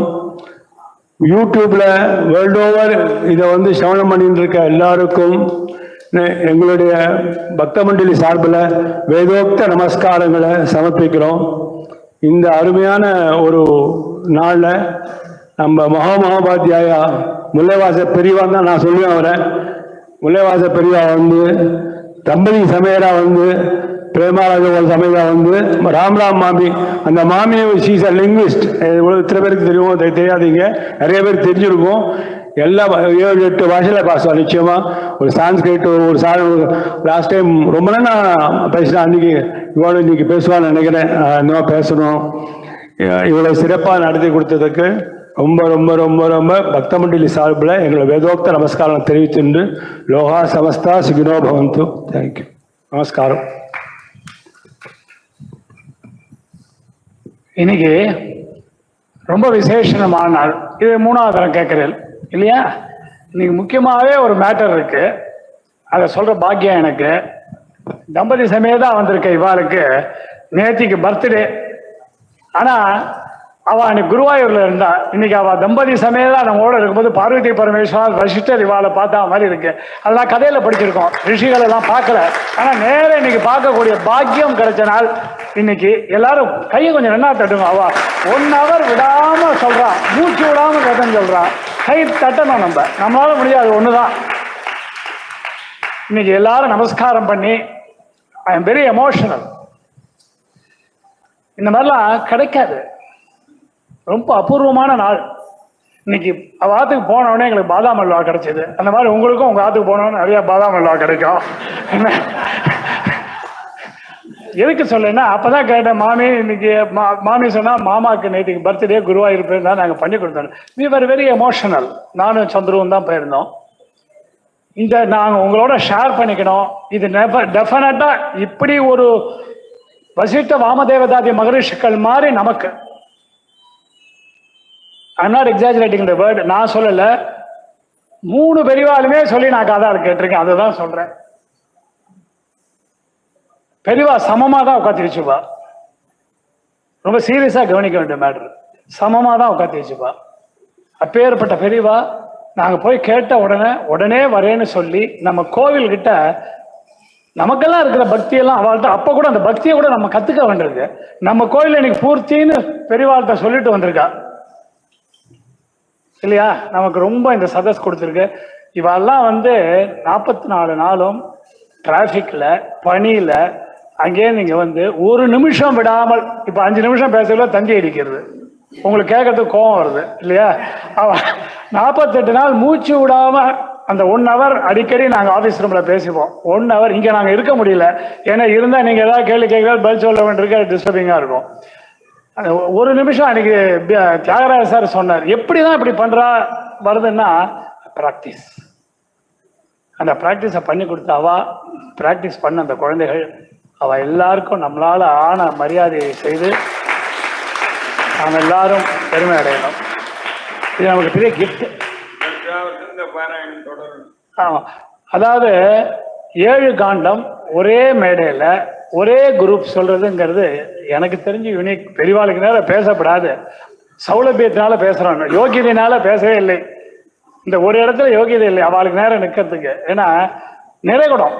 யூடியூப்ல வேர்ல்ட் ஓவர் இதை வந்து சிரவணம் பண்ணிட்டு இருக்க எல்லாருக்கும் நெ- எங்களுடைய பக்த மண்டலி சார்பில் வேதோக்த நமஸ்காரங்களை சமர்ப்பிக்கிறோம் இந்த அருமையான ஒரு நாளில் நம்ம மகா மகோபாத்தியாயா முல்லைவாச பெரியவா தான் நான் சொல்லுவேன் அவரை முல்லைவாச பெரியவா வந்து தம்பதி சமையலா வந்து பிரேமாராஜ சமையலா வந்து ராம்ராம் மாமி அந்த மாமி சீஸ் அ லிங்குவிஸ்ட் இவ்வளவு இத்தனை பேருக்கு தெரியும் தெ- தெரியாதீங்க நிறைய பேர் தெரிஞ்சிருக்கும் எல்லா பா- ஏழு எட்டு பாஷையில பேசுவோம் நிச்சயமா ஒரு சான்ஸ்கிரிட் ஒரு சா லாஸ்ட் டைம் ரொம்ப நாள் நான் பேசினேன் அன்னைக்கு இவ்வளோ இன்னைக்கு பேசுவான்னு நினைக்கிறேன் ஆஹ் இந்த மாதிரி பேசணும் இ- இவ்வளவு சிறப்பாக நடத்தி கொடுத்ததுக்கு ரொம்ப ரொம்ப ரொம்ப ரொம்ப பக்த மண்டலி சார்பில் எங்களை வேதோக்த நமஸ்காரம் தெரிவித்துண்டு லோகா சமஸ்தா சுகினோ பவந்து தேங்க்யூ நமஸ்காரம் இன்னைக்கு ரொம்ப விசேஷமான நாள் இது மூணாவது தரம் கேட்கிறேன் இல்லையா இன்னைக்கு முக்கியமாகவே ஒரு மேட்டர் இருக்கு அதை சொல்ற பாக்கியம் எனக்கு தம்பதி சமேதா வந்திருக்க இவாளுக்கு நேத்திக்கு பர்த்டே ஆனா அவ அன்னைக்கு குருவாயூர்ல இருந்தா இன்னைக்கு அவ தம்பதி சமேதா நம்மளோட இருக்கும்போது பார்வதி பரமேஸ்வரர் வசிஷ்டர் இவாளை பார்த்தா மாதிரி இருக்கு அதெல்லாம் கதையில படிச்சிருக்கோம் ரிஷிகள் எல்லாம் பார்க்கல ஆனா நேர இன்னைக்கு பார்க்கக்கூடிய பாக்கியம் கிடைச்ச நாள் இன்னைக்கு எல்லாரும் கையை கொஞ்சம் என்ன தட்டுங்க அவ ஒன் ஹவர் விடாம சொல்றான் மூச்சு விடாம கதைன்னு சொல்றான் கை தட்டணும் நம்ம நம்மளால முடியாது ஒண்ணுதான் இன்னைக்கு எல்லாரும் நமஸ்காரம் பண்ணி ஐ எம் வெரி எமோஷனல் இந்த மாதிரிலாம் கிடைக்காது ரொம்ப அபூர்வமான நாள் இன்னைக்கு அவ ஆத்துக்கு போன உடனே எங்களுக்கு பாதாம் அல்வா கிடைச்சது அந்த மாதிரி உங்களுக்கும் உங்க ஆத்துக்கு போனோன்னு நிறைய பாதாம் அல்வா கிடைக்கும் என்ன எதுக்கு சொல்லேன்னா அப்பதான் கேட்டேன் மாமி இன்னைக்கு மா- மாமி சொன்னா மாமாக்கு நேற்றுக்கு பர்த்டே குருவாயிருப்பேன் தான் நாங்கள் பண்ணி கொடுத்தோம் வி வர் வெரி எமோஷனல் நானும் சந்துருவும் தான் போயிருந்தோம் இந்த நாங்கள் உங்களோட ஷேர் பண்ணிக்கணும் இது டெஃபினட்டா இப்படி ஒரு வசிஷ்ட வாமதேவதாதி மகரிஷிகள் மாதிரி நமக்கு I'm not exaggerating the word நான் சொல்லல மூணு பெரியவாளுமே சொல்லி நான் கதை கேட்டிருக்கேன் அதுதான் சொல்றேன் பெரியவா சமமா தான் உட்காந்து வச்சுப்பா ரொம்ப சீரியஸா கவனிக்க வேண்டிய மேட்ரு சமமா தான் உட்காந்து வச்சுப்பா அப்பேற்பட்ட பெரியவா நாங்க போய் கேட்ட உடனே உடனே வரேன்னு சொல்லி நம்ம கோவில் கிட்ட நமக்கெல்லாம் இருக்கிற பக்தியெல்லாம் அவள்கிட்ட அப்ப கூட அந்த பக்தியை கூட நம்ம கத்துக்க வேண்டியிருக்கு நம்ம கோயில் இன்னைக்கு பூர்த்தின்னு பெரியவாள்கிட்ட சொல்லிட்டு வந்திருக்கா இல்லையா நமக்கு ரொம்ப இந்த சதஸ் கொடுத்துருக்கு இவெல்லாம் வந்து நாற்பத்தி நாலு நாளும் டிராஃபிக்ல பனியில அங்கேயே நீங்க வந்து ஒரு நிமிஷம் விடாமல் இப்ப அஞ்சு நிமிஷம் பேசல தந்தி அடிக்கிறது உங்களுக்கு கேட்கறதுக்கு கோவம் வருது இல்லையா அவ நாற்பத்தெட்டு நாள் மூச்சு விடாம அந்த ஒன் ஹவர் அடிக்கடி நாங்க ஆபீஸ் ரூம்ல பேசிப்போம் ஒன் ஹவர் இங்க நாங்க இருக்க முடியல ஏன்னா இருந்தா நீங்க ஏதாவது கேள்வி கேட்கறது பதில் சொல்ல வேண்டியிருக்க டிஸ்டர்பிங்கா இருக்கும் அந்த ஒரு நிமிஷம் அன்னைக்கு பி- தியாகராஜ சார் சொன்னார் எப்படிதான் இப்படி பண்றா வருதுன்னா பிராக்டிஸ் அந்த ப்ராக்டிஸை பண்ணி கொடுத்த அவ ப்ராக்டிஸ் பண்ண அந்த குழந்தைகள் அவ எல்லாருக்கும் நம்மளால ஆன மரியாதையை செய்து நாம் எல்லாரும் பெருமை அடையணும் இது நமக்கு பெரிய கிஃப்ட் இந்த பாராயணம் தொடரும் ஆமா அதாவது ஏழு காண்டம் ஒரே மேடையில ஒரே குரூப் சொல்றதுங்கிறது எனக்கு தெரிஞ்சு யூனிக் பெரியவாளுக்கு நேரம் பேசப்படாது சௌலபியத்தினால பேசுறோம் யோகியதையினால பேசவே இல்லை இந்த ஒரு இடத்துல யோகியதை இல்லை அவளுக்கு நேரம் நிக்கிறதுக்கு ஏன்னா நிறைகுடம்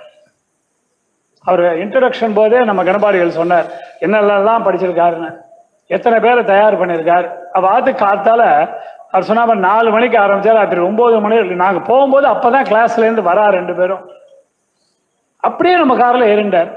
அவர் இன்ட்ரடக்ஷன் போதே நம்ம கணபாடிகள் சொன்னார் என்னெல்லாம் படிச்சிருக்காருன்னு எத்தனை பேரை தயார் பண்ணியிருக்கார் அவ ஆத்து காத்தால அவர் சொன்னா அவர் நாலு மணிக்கு ஆரம்பிச்சார் ராத்திரி ஒன்பது மணி வரைக்கும். நாங்க போகும்போது அப்பதான் கிளாஸ்ல இருந்து வரா ரெண்டு பேரும் அப்படியே நம்ம கார்ல ஏறிண்டார்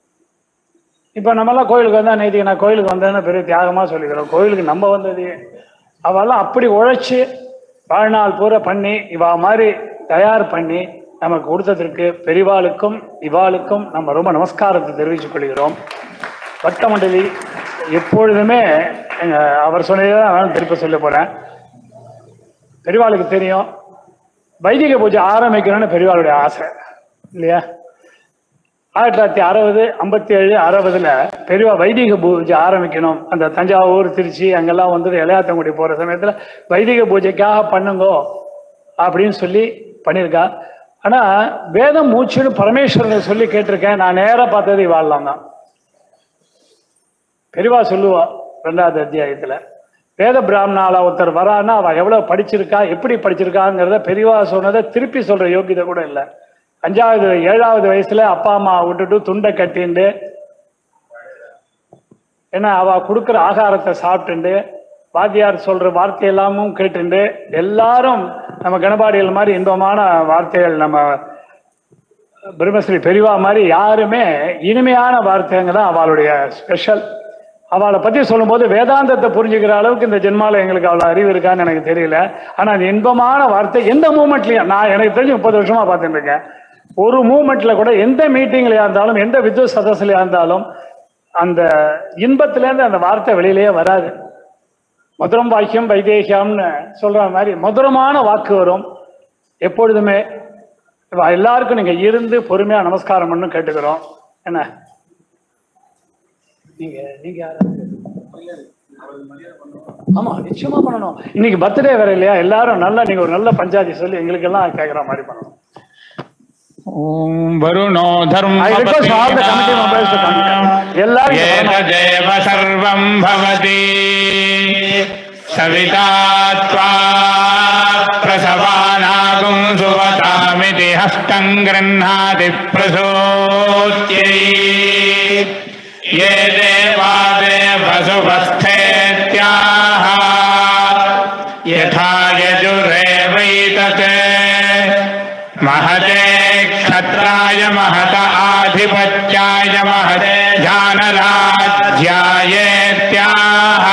இப்ப நம்ம எல்லாம் கோயிலுக்கு வந்தா நேத்திக்கு நான் கோயிலுக்கு வந்தேன்னு பெரிய தியாகமா சொல்லிக்கிறோம் கோயிலுக்கு நம்ம வந்தது அவெல்லாம் அப்படி உழைச்சு வாழ்நாள் பூரா பண்ணி இவா மாதிரி தயார் பண்ணி நமக்கு கொடுத்ததற்கு பெரிவாளுக்கும் இவாளுக்கும் நம்ம ரொம்ப நமஸ்காரத்தை தெரிவித்துக் கொள்கிறோம் பக்த மண்டலி எப்பொழுதுமே எங்க அவர் சொன்னதே தான் நான் திருப்பி சொல்ல போறேன் பெரியவாளுக்கு தெரியும் வைதிக பூஜை ஆரம்பிக்கணும்னு பெரியவாளுடைய ஆசை இல்லையா ஆயிரத்தி தொள்ளாயிரத்தி அறுபது ஐம்பத்தி ஏழு அறுபதுல பெரியவா வைதிக பூஜை ஆரம்பிக்கணும் அந்த தஞ்சாவூர் திருச்சி அங்கெல்லாம் வந்து இளையாத்தங்குடி போற சமயத்துல வைதிக பூஜைக்காக பண்ணுங்கோ அப்படின்னு சொல்லி பண்ணியிருக்கா ஆனா வேதம் மூச்சுன்னு பரமேஸ்வரனை சொல்லி கேட்டிருக்கேன் நான் நேரா பார்த்தது இவாள்லாம் தான் பெரியவா சொல்லுவா ரெண்டாவது அத்தியாயத்துல வேத பிராமணால ஒருத்தர் வரான்னா அவ எவ்வளவு படிச்சிருக்கா எப்படி படிச்சிருக்காங்கிறத பெரியவா சொன்னதை திருப்பி சொல்ற யோகியதை கூட இல்லை அஞ்சாவது ஏழாவது வயசுல அப்பா அம்மா விட்டுட்டு துண்டை கட்டிண்டு ஏன்னா அவ கொடுக்குற ஆகாரத்தை சாப்பிட்டுண்டு வாத்தியார் சொல்ற வார்த்தை எல்லாமும் கேட்டுண்டு எல்லாரும் நம்ம கணபாடிகள் மாதிரி இன்பமான வார்த்தைகள் நம்ம பிரம்மஸ்ரீ பெரியவா மாதிரி யாருமே இனிமையான வார்த்தைங்க தான் அவளுடைய ஸ்பெஷல் அவளை பத்தி சொல்லும்போது வேதாந்தத்தை புரிஞ்சுக்கிற அளவுக்கு இந்த ஜென்மால எங்களுக்கு அவ்வளவு அறிவு இருக்கான்னு எனக்கு தெரியல ஆனா அந்த இன்பமான வார்த்தை எந்த மூமெண்ட்லயும் நான் எனக்கு தெரிஞ்சு முப்பது வருஷமா பார்த்துட்டு இருக்கேன் ஒரு மூமெண்ட்ல கூட எந்த மீட்டிங்லயா இருந்தாலும் எந்த வித்வத் சதஸ்லயா இருந்தாலும் அந்த இன்பத்திலேருந்து அந்த வார்த்தை வெளியிலேயே வராது மதுரம் வாக்கியம் வைதேகியம்னு சொல்ற மாதிரி மதுரமான வாக்கு வரும் எப்பொழுதுமே இவ எல்லாருக்கும் நீங்க இருந்து பொறுமையா நமஸ்காரம் பண்ணு கேட்டுக்கிறோம் என்ன நீங்க நீங்க யாரு ஆமா நிச்சயமா பண்ணணும் இன்னைக்கு பர்த்டே வேற இல்லையா எல்லாரும் நல்லா நீங்க ஒரு நல்ல பஞ்சாயத்து சொல்லி எங்களுக்கு எல்லாம் கேட்கற மாதிரி பண்ணணும் ஓம் வருணோ தர்ம I request all the committee members to come here. எல்லாரும் இங்க வரணும். ஏதேவ சர்வம் பவதி சவிதா त्वा பிரசவானாகும் சுவதாமிதி ஹஸ்தம் கிருह्णाति பிரசோத்யை ये देवादेव सुवस्थेत्याह यथा यजुरेवैतते महते क्षत्राय महत आधिपत्याय महते जानराज्यायेत्याह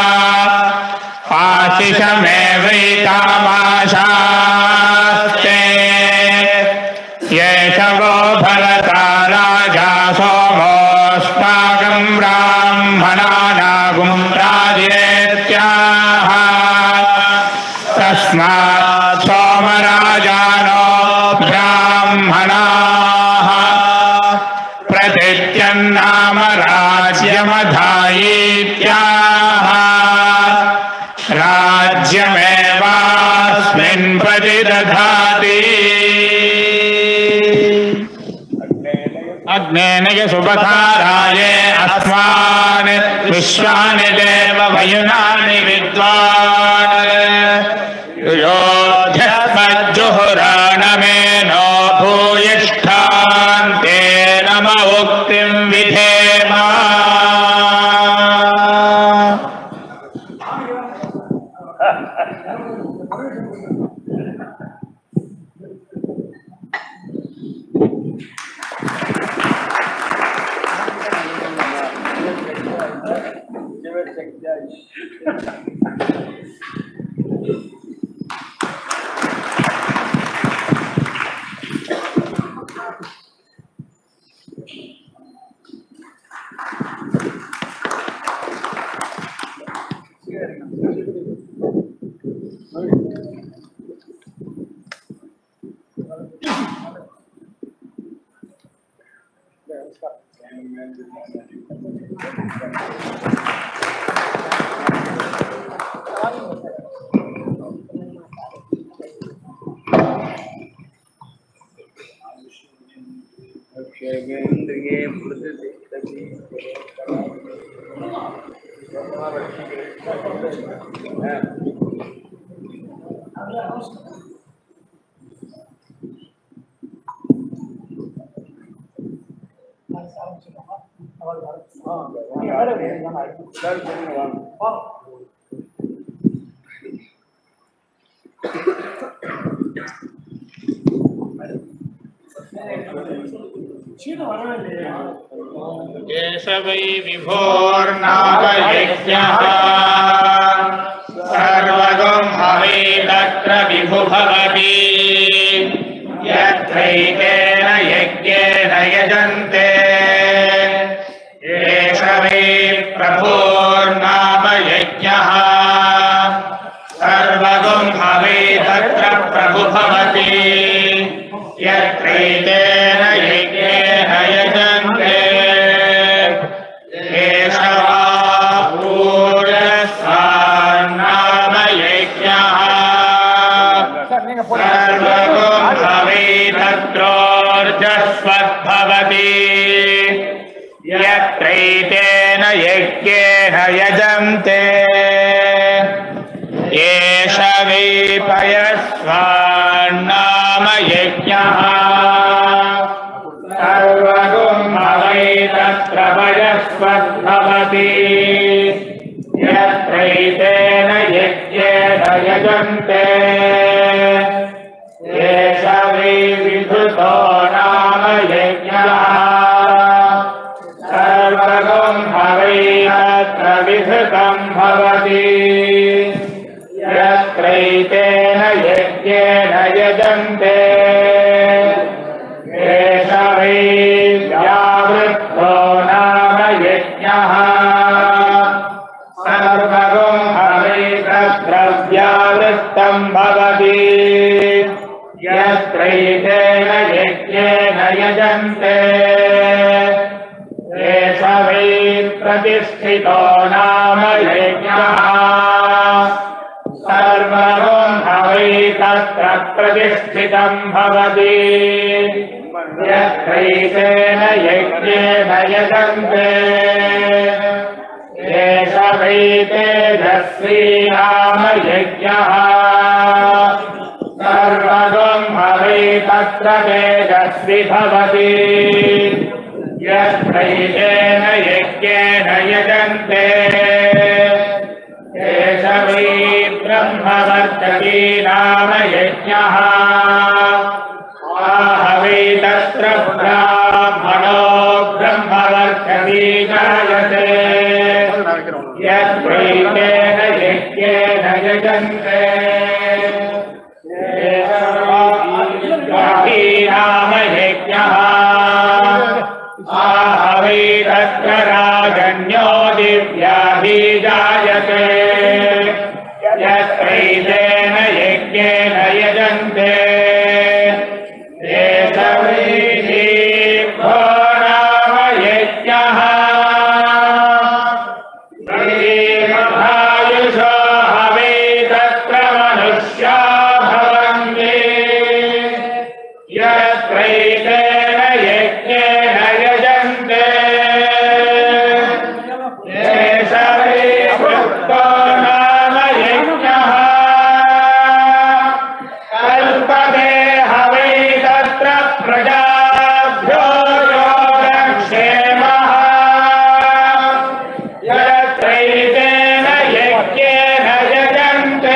आशिषमेवैतामाशास्ते येष वो भरता राजा सोमोऽस्माकं ब्राह्मणानागुं राजेत्याह तस्मात् सोमराजानो ब्राह्मणाः प्रतित्यन्नाम राज्यमधायीत्याह राज्यमेवास्मिन् प्रतिदधाति अग्नेन सुपथाराये अस्मान् विश्वानि देव वयुनानि विद्वान् योध्यस्मज्जुहुराणमेनो भूयिष्ठान्ते नम उक्तिं विधेम एष वै विभोर्नागयज्ञः सर्वगं हवैतत्र विभु भवति यत्रैतेन यज्ञेन यजन्ते एष वै प्रभोर्नाम यज्ञः सर्वगं हवैतत्र प्रभु भवति यत्रैतेन यज्ञेन यजन्ते केशवापूरस्वान्नाम यज्ञः सर्वगं भवेदत्रोर्जस्वद्भवति यत्रैतेन यज्ञेन यजन्ते एष वै पयस्वान्नाम यज्ञः सर्वगुं भवैतत्र वयस्वद्भवति यत्रैतेन यज्ञेन यजन्ते एष वै विधृतो नाम यज्ञः सर्वगुं भवैतत्र विधृतं भवति यत्रैतेन यज्ञेन यजन्ते एष वै व्यावृत्तो नाम यज्ञः सर्वगुं हवैतत्र व्यावृत्तं भवति यत्रैतेन यज्ञेन यजन्ते एष वै प्रतिष्ठितो नाम तत्र प्रतिष्ठितम् भवति यत्रैतेन यज्ञेन यजन्ते एष वै तेजस्वीनामयज्ञः सर्वगम् वै तत्र तेजस्वि भवति यत्रैतेन यज्ञेन यजन्ते एष वै ब्रह्मवर्चती नाम यज्ञः आहवै तत्र ब्राह्मणो ब्रह्मवर्चती जायते यद्वैतेन यज्ञेन यजन्ते नाम यज्ञः आहवै तत्र राजन्यो दिव्याभिजायते यत्रैतेन यज्ञेन यजन्ते एष वै दीर्घो नाम यज्ञः दीर्घायुषो हवे तत्र मनुष्या भवन्ति यत्रैतेन यज्ञेन यजन्ते एष वै वृत्तो नाम यज्ञः कल्पते हवै तत्र प्रजाभ्यो योगक्षेमः यत्रैतेन यज्ञेन यजन्ते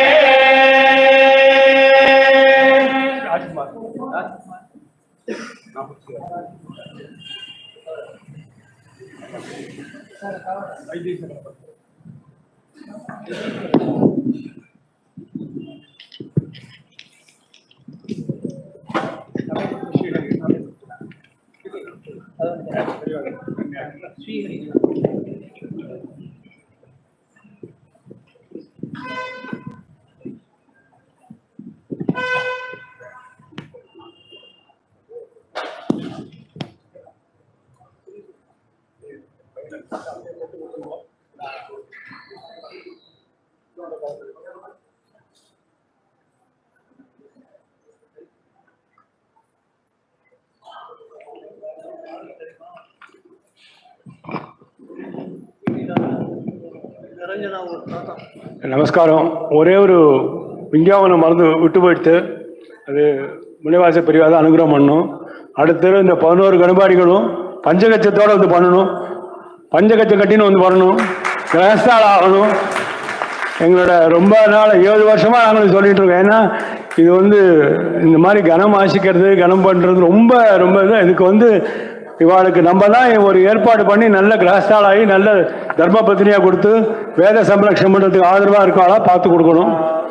நமஸ்காரம் ஒரே ஒரு விஞ்ஞாபனம் மறந்து விட்டு போயிடுத்து அது முனிவாச பெரியவா தான் அனுகிரகம் பண்ணணும் அடுத்தது இந்த பதினோரு கணபாடிகளும் பஞ்சகச்சத்தோட வந்து பண்ணணும் பஞ்சகச்சம் கட்டின்னு வந்து பண்ணணும் கிரகஸ்தால் ஆகணும் எங்களோட ரொம்ப நாள் ஏழு வருஷமா நாங்கள் சொல்லிட்டு இருக்கோம் ஏன்னா இது வந்து இந்த மாதிரி கனம் ஆசிக்கிறது கனம் பண்ணுறது ரொம்ப ரொம்ப இது இதுக்கு வந்து இவாளுக்கு நம்ம தான் ஒரு ஏற்பாடு பண்ணி நல்ல கிரகஸ்தாலாகி நல்ல தர்ம பத்தினியாக கொடுத்து வேத சம்ரக்ஷணம் பண்ணுறதுக்கு ஆதரவாக இருக்காளா பார்த்து கொடுக்கணும்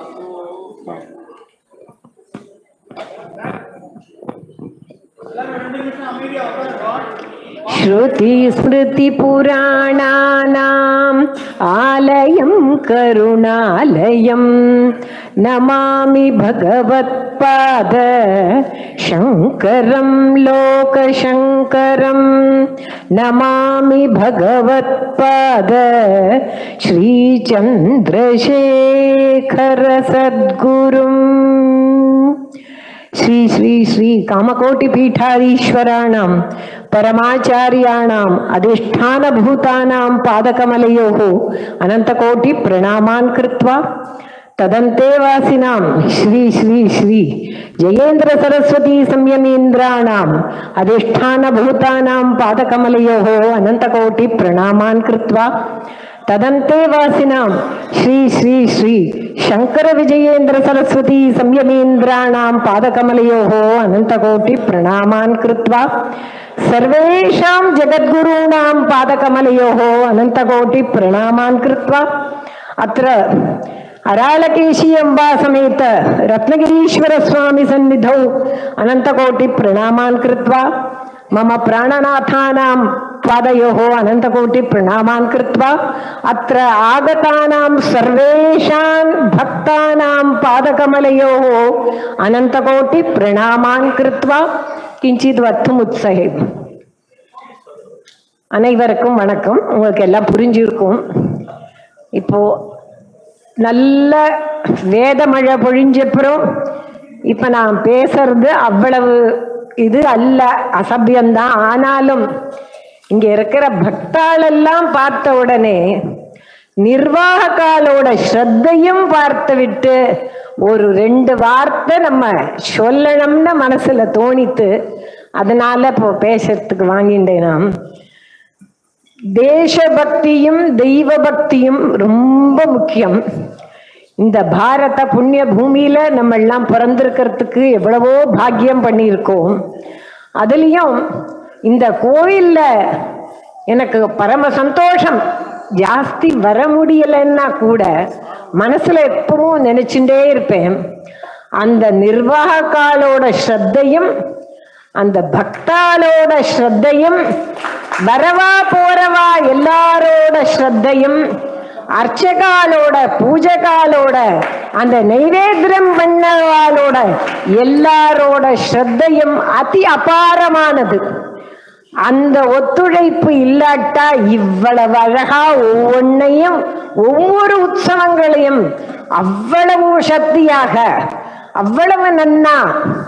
श्रुतिस्मृतिपुराणानाम् आलयं करुणालयं नमामि भगवत्पाद शङ्करं लोकशङ्करं नमामि भगवत्पाद श्रीचन्द्रशेखरसद्गुरुम् श्री श्री श्री कामकोटि पीठाधीश्वराणां परमाचार्याणाम् अधिष्ठानभूतानां पादकमलयोः अनन्तकोटि प्रणामान् कृत्वा तदन्तेवासिनां श्री श्री श्री जयेन्द्र सरस्वती संयमीन्द्राणाम् अधिष्ठानभूतानां पादकमलयोः अनन्तकोटि प्रणामान् कृत्वा तदन्ते वासिनां श्री श्री श्री शङ्कर विजयेन्द्र सरस्वती संयमीन्द्राणां पादकमलयोः अनन्तकोटि प्रणामान् कृत्वा सर्वेषां जगद्गुरूणां पादकमलयोः अनन्तकोटि प्रणामान् कृत्वा अत्र अराळकेशी अम्बा समेत रत्नगिरीश्वरस्वामि सन्निधौ अनन्तकोटि प्रणामान् कृत्वा मम प्राणनाथानां पादयोः अनन्तकोटि प्रणामान् कृत्वा अत्र आगतानां सर्वेषां भक्तानां पादकमलयोः अनन्तकोटि प्रणामान् कृत्वा किञ्चित् वक्तुम् उत्सहे அனைவருக்கும் வணக்கம் உங்களுக்கு எல்லாம் புரிஞ்சிருக்கும் இப்போ நல்ல வேத மழை பொழிஞ்சப்புறம் இப்ப நான் பேசுறது அவ்வளவு இது அல்ல அசபியம்தான் ஆனாலும் இங்க இருக்கிற பக்தாளெல்லாம் பார்த்த உடனே நிர்வாகக்காலோட ஸ்ரத்தையும் பார்த்து விட்டு ஒரு ரெண்டு வார்த்தை நம்ம சொல்லணும்னு மனசுல தோணித்து அதனால இப்போ பேசுறதுக்கு வாங்கிட்டேன் நான் தேசபக்தியும் தெய்வ பக்தியும் ரொம்ப முக்கியம் இந்த பாரத புண்ணிய பூமியில நம்ம எல்லாம் பிறந்திருக்கிறதுக்கு எவ்வளவோ பாக்கியம் பண்ணியிருக்கோம் அதுலயும் இந்த கோயில்ல எனக்கு பரம சந்தோஷம் ஜாஸ்தி வர முடியலைன்னா கூட மனசுல எப்பவும் நினைச்சுட்டே இருப்பேன் அந்த நிர்வாகக்காலோட ஸ்ரத்தையும் அந்த பக்தாலோட ஸ்ரத்தையும் வரவா போறவா எல்லாரோட ஸ்ரத்தையும் அர்ச்சகாலோட பூஜகாலோட அந்த நைவேத்தியம் பண்ணவாளோட எல்லாரோட ஸ்ரத்தையும் அதி அபாரமானது அந்த ஒத்துழைப்பு இல்லாட்டா இவ்வளவு அழகா ஒவ்வொன்னையும் ஒவ்வொரு உற்சவங்களையும் அவ்வளவு சக்தியாக அவ்வளவு நன்னா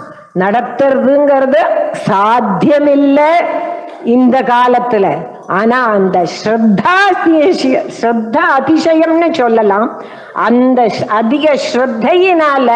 நடத்துறதுங்கிறது சாத்தியமில்லை இந்த காலத்துல ஆனா அந்த ஸ்ரத்தா அதிசய- ஸ்ரத்தா அதிசயம்னு சொல்லலாம் அந்த ஸ்- அதிக ஸ்ரத்தையினால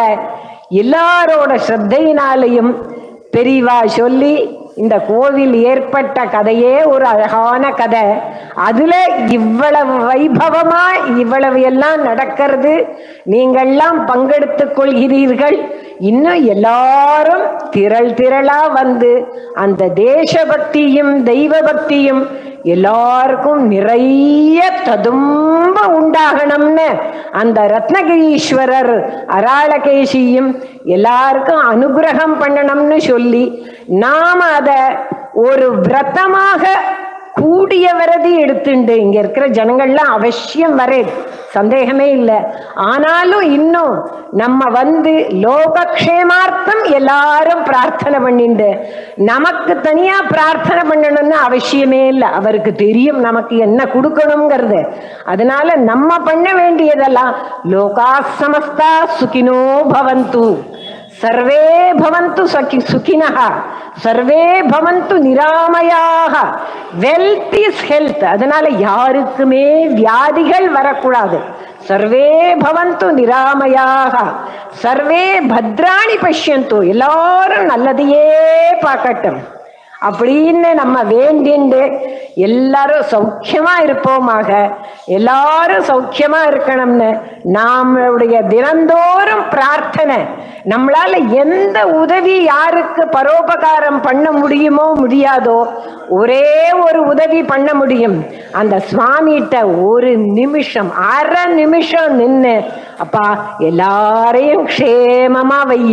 எல்லாரோட ஸ்ரத்தையினாலையும் பெரியவா சொல்லி இந்த கோவில் ஏற்பட்ட கதையே ஒரு அழகான கதை அதுல இவ்வளவு வைபவமா இவ்வளவு எல்லாம் நடக்கிறது நீங்கள்லாம் பங்கெடுத்துக் கொள்கிறீர்கள் இன்னும் எல்லாரும் திரள் திரளா வந்து அந்த தேசபக்தியும் தெய்வ பக்தியும் எல்லாருக்கும் நிறைய ததும்ப உண்டாகணும்னு அந்த ரத்னகிரீஸ்வரர் அராளகேசியும் எல்லாருக்கும் அனுகிரகம் பண்ணணும்னு சொல்லி நாம அத ஒரு விரதமாக கூடிய வரதி எடுத்துண்டு இங்க இருக்கிற ஜனங்கள்லாம் அவசியம் வரே சந்தேகமே இல்லை ஆனாலும் இன்னும் நம்ம வந்து லோகக்ஷேமார்த்தம் எல்லாரும் பிரார்த்தனை பண்ணிண்டு நமக்கு தனியா பிரார்த்தனை பண்ணணும்னு அவசியமே இல்லை அவருக்கு தெரியும் நமக்கு என்ன கொடுக்கணுங்கிறது அதனால நம்ம பண்ண வேண்டியதெல்லாம் லோகா சமஸ்தா சுகினோ பவந்து சர்வே பவந்து சகி சுகினः சர்வே பவந்து நிராமயாக வெல்த் இஸ் ஹெல்த் அதனால யாருக்குமே வியாதிகள் வரக்கூடாது சர்வே பவந்து நிராமயாக சர்வே பத்ராணி பஷ்யந்து எல்லாரும் நல்லதையே பார்க்கட்டும் அப்படின்னு நம்ம வேண்டிண்டு எல்லாரும் சௌக்கியமா இருப்போமாக எல்லாரும் சௌக்கியமா இருக்கணும்னு நம்மளுடைய தினந்தோறும் பிரார்த்தனை நம்மளால எந்த உதவி யாருக்கு பரோபகாரம் பண்ண முடியுமோ முடியாதோ ஒரே ஒரு உதவி பண்ண முடியும் அந்த சுவாமிகிட்ட ஒரு நிமிஷம் அரை நிமிஷம் நின்று அப்பா எல்லாரையும் க்ஷேமமா வை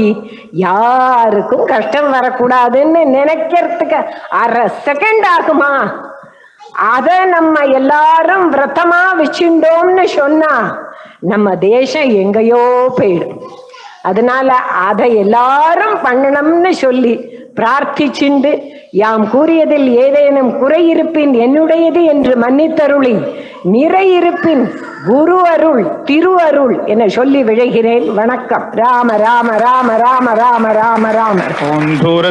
யாருக்கும் கஷ்டம் வரக்கூடாதுன்னு நினைக்கிறதுக்கு அரை செகண்ட் ஆகுமா அத நம்ம எல்லாரும் விரதமா வச்சுட்டோம்னு சொன்னா நம்ம தேசம் எங்கேயோ போயிடும் அதனால அதை எல்லாரும் பண்ணணும்னு சொல்லி பிரார்த்திச்சுண்டு யாம் கூறியதில் ஏதேனும் குறை இருப்பின் என்னுடையது என்று மன்னித்தருளி நிறை இருப்பின் குரு அருள் திரு அருள் என சொல்லி விழைகிறேன் வணக்கம் ராம ராம ராம ராம ராம ராம ராம ॐ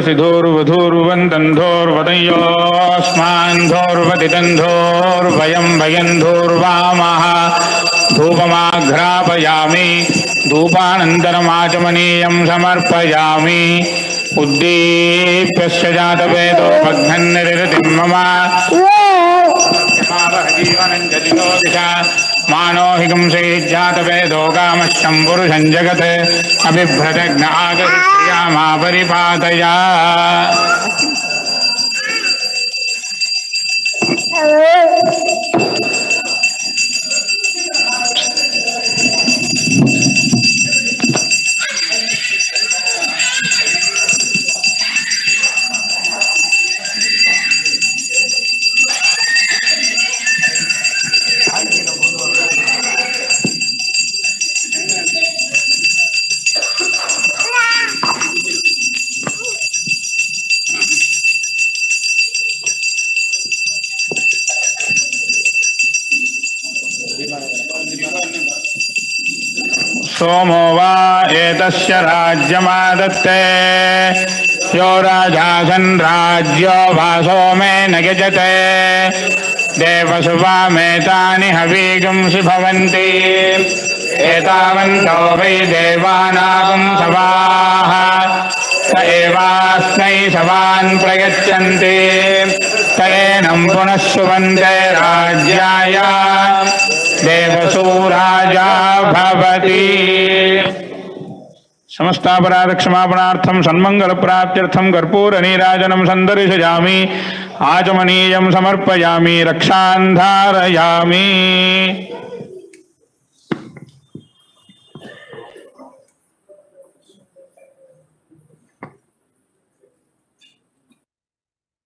धूरसिधूर्वधूर्वन्तन्धोर्वदयोस्मान्धोर्वतितन्धोर्वयं वयन्धोर्वामः धूपमाघ्रापयामि धूपानन्तरमाचमनीयं समर्पयामि उद्दीप्यस्य जातवेदो भग्नन्निरतिं मम जीवनं दिशा मानो हि पुंसैज्जातवेदो कामश्चं पुरुषं जगत् अबिभ्रजज्ञागस्त्रिया मा परिपातया सोमो वा एतस्य राज्यमादत्ते यो राजासन् राज्यो वा सोमेन यजते देवसुवामेतानि हवीगुंसि भवन्ति एतावन्तो वै देवानागुं सवाः स एवास्मै सवान् प्रयच्छन्ति स एनं पुनः सुवन्ते राज्याय देवसूराजा भवति समस्तापराधक्षमापणार्थं सन्मङ्गलप्राप्त्यर्थं कर्पूरनीराजनं सन्दर्शयामि आचमनीयं समर्पयामि रक्षान् धारयामि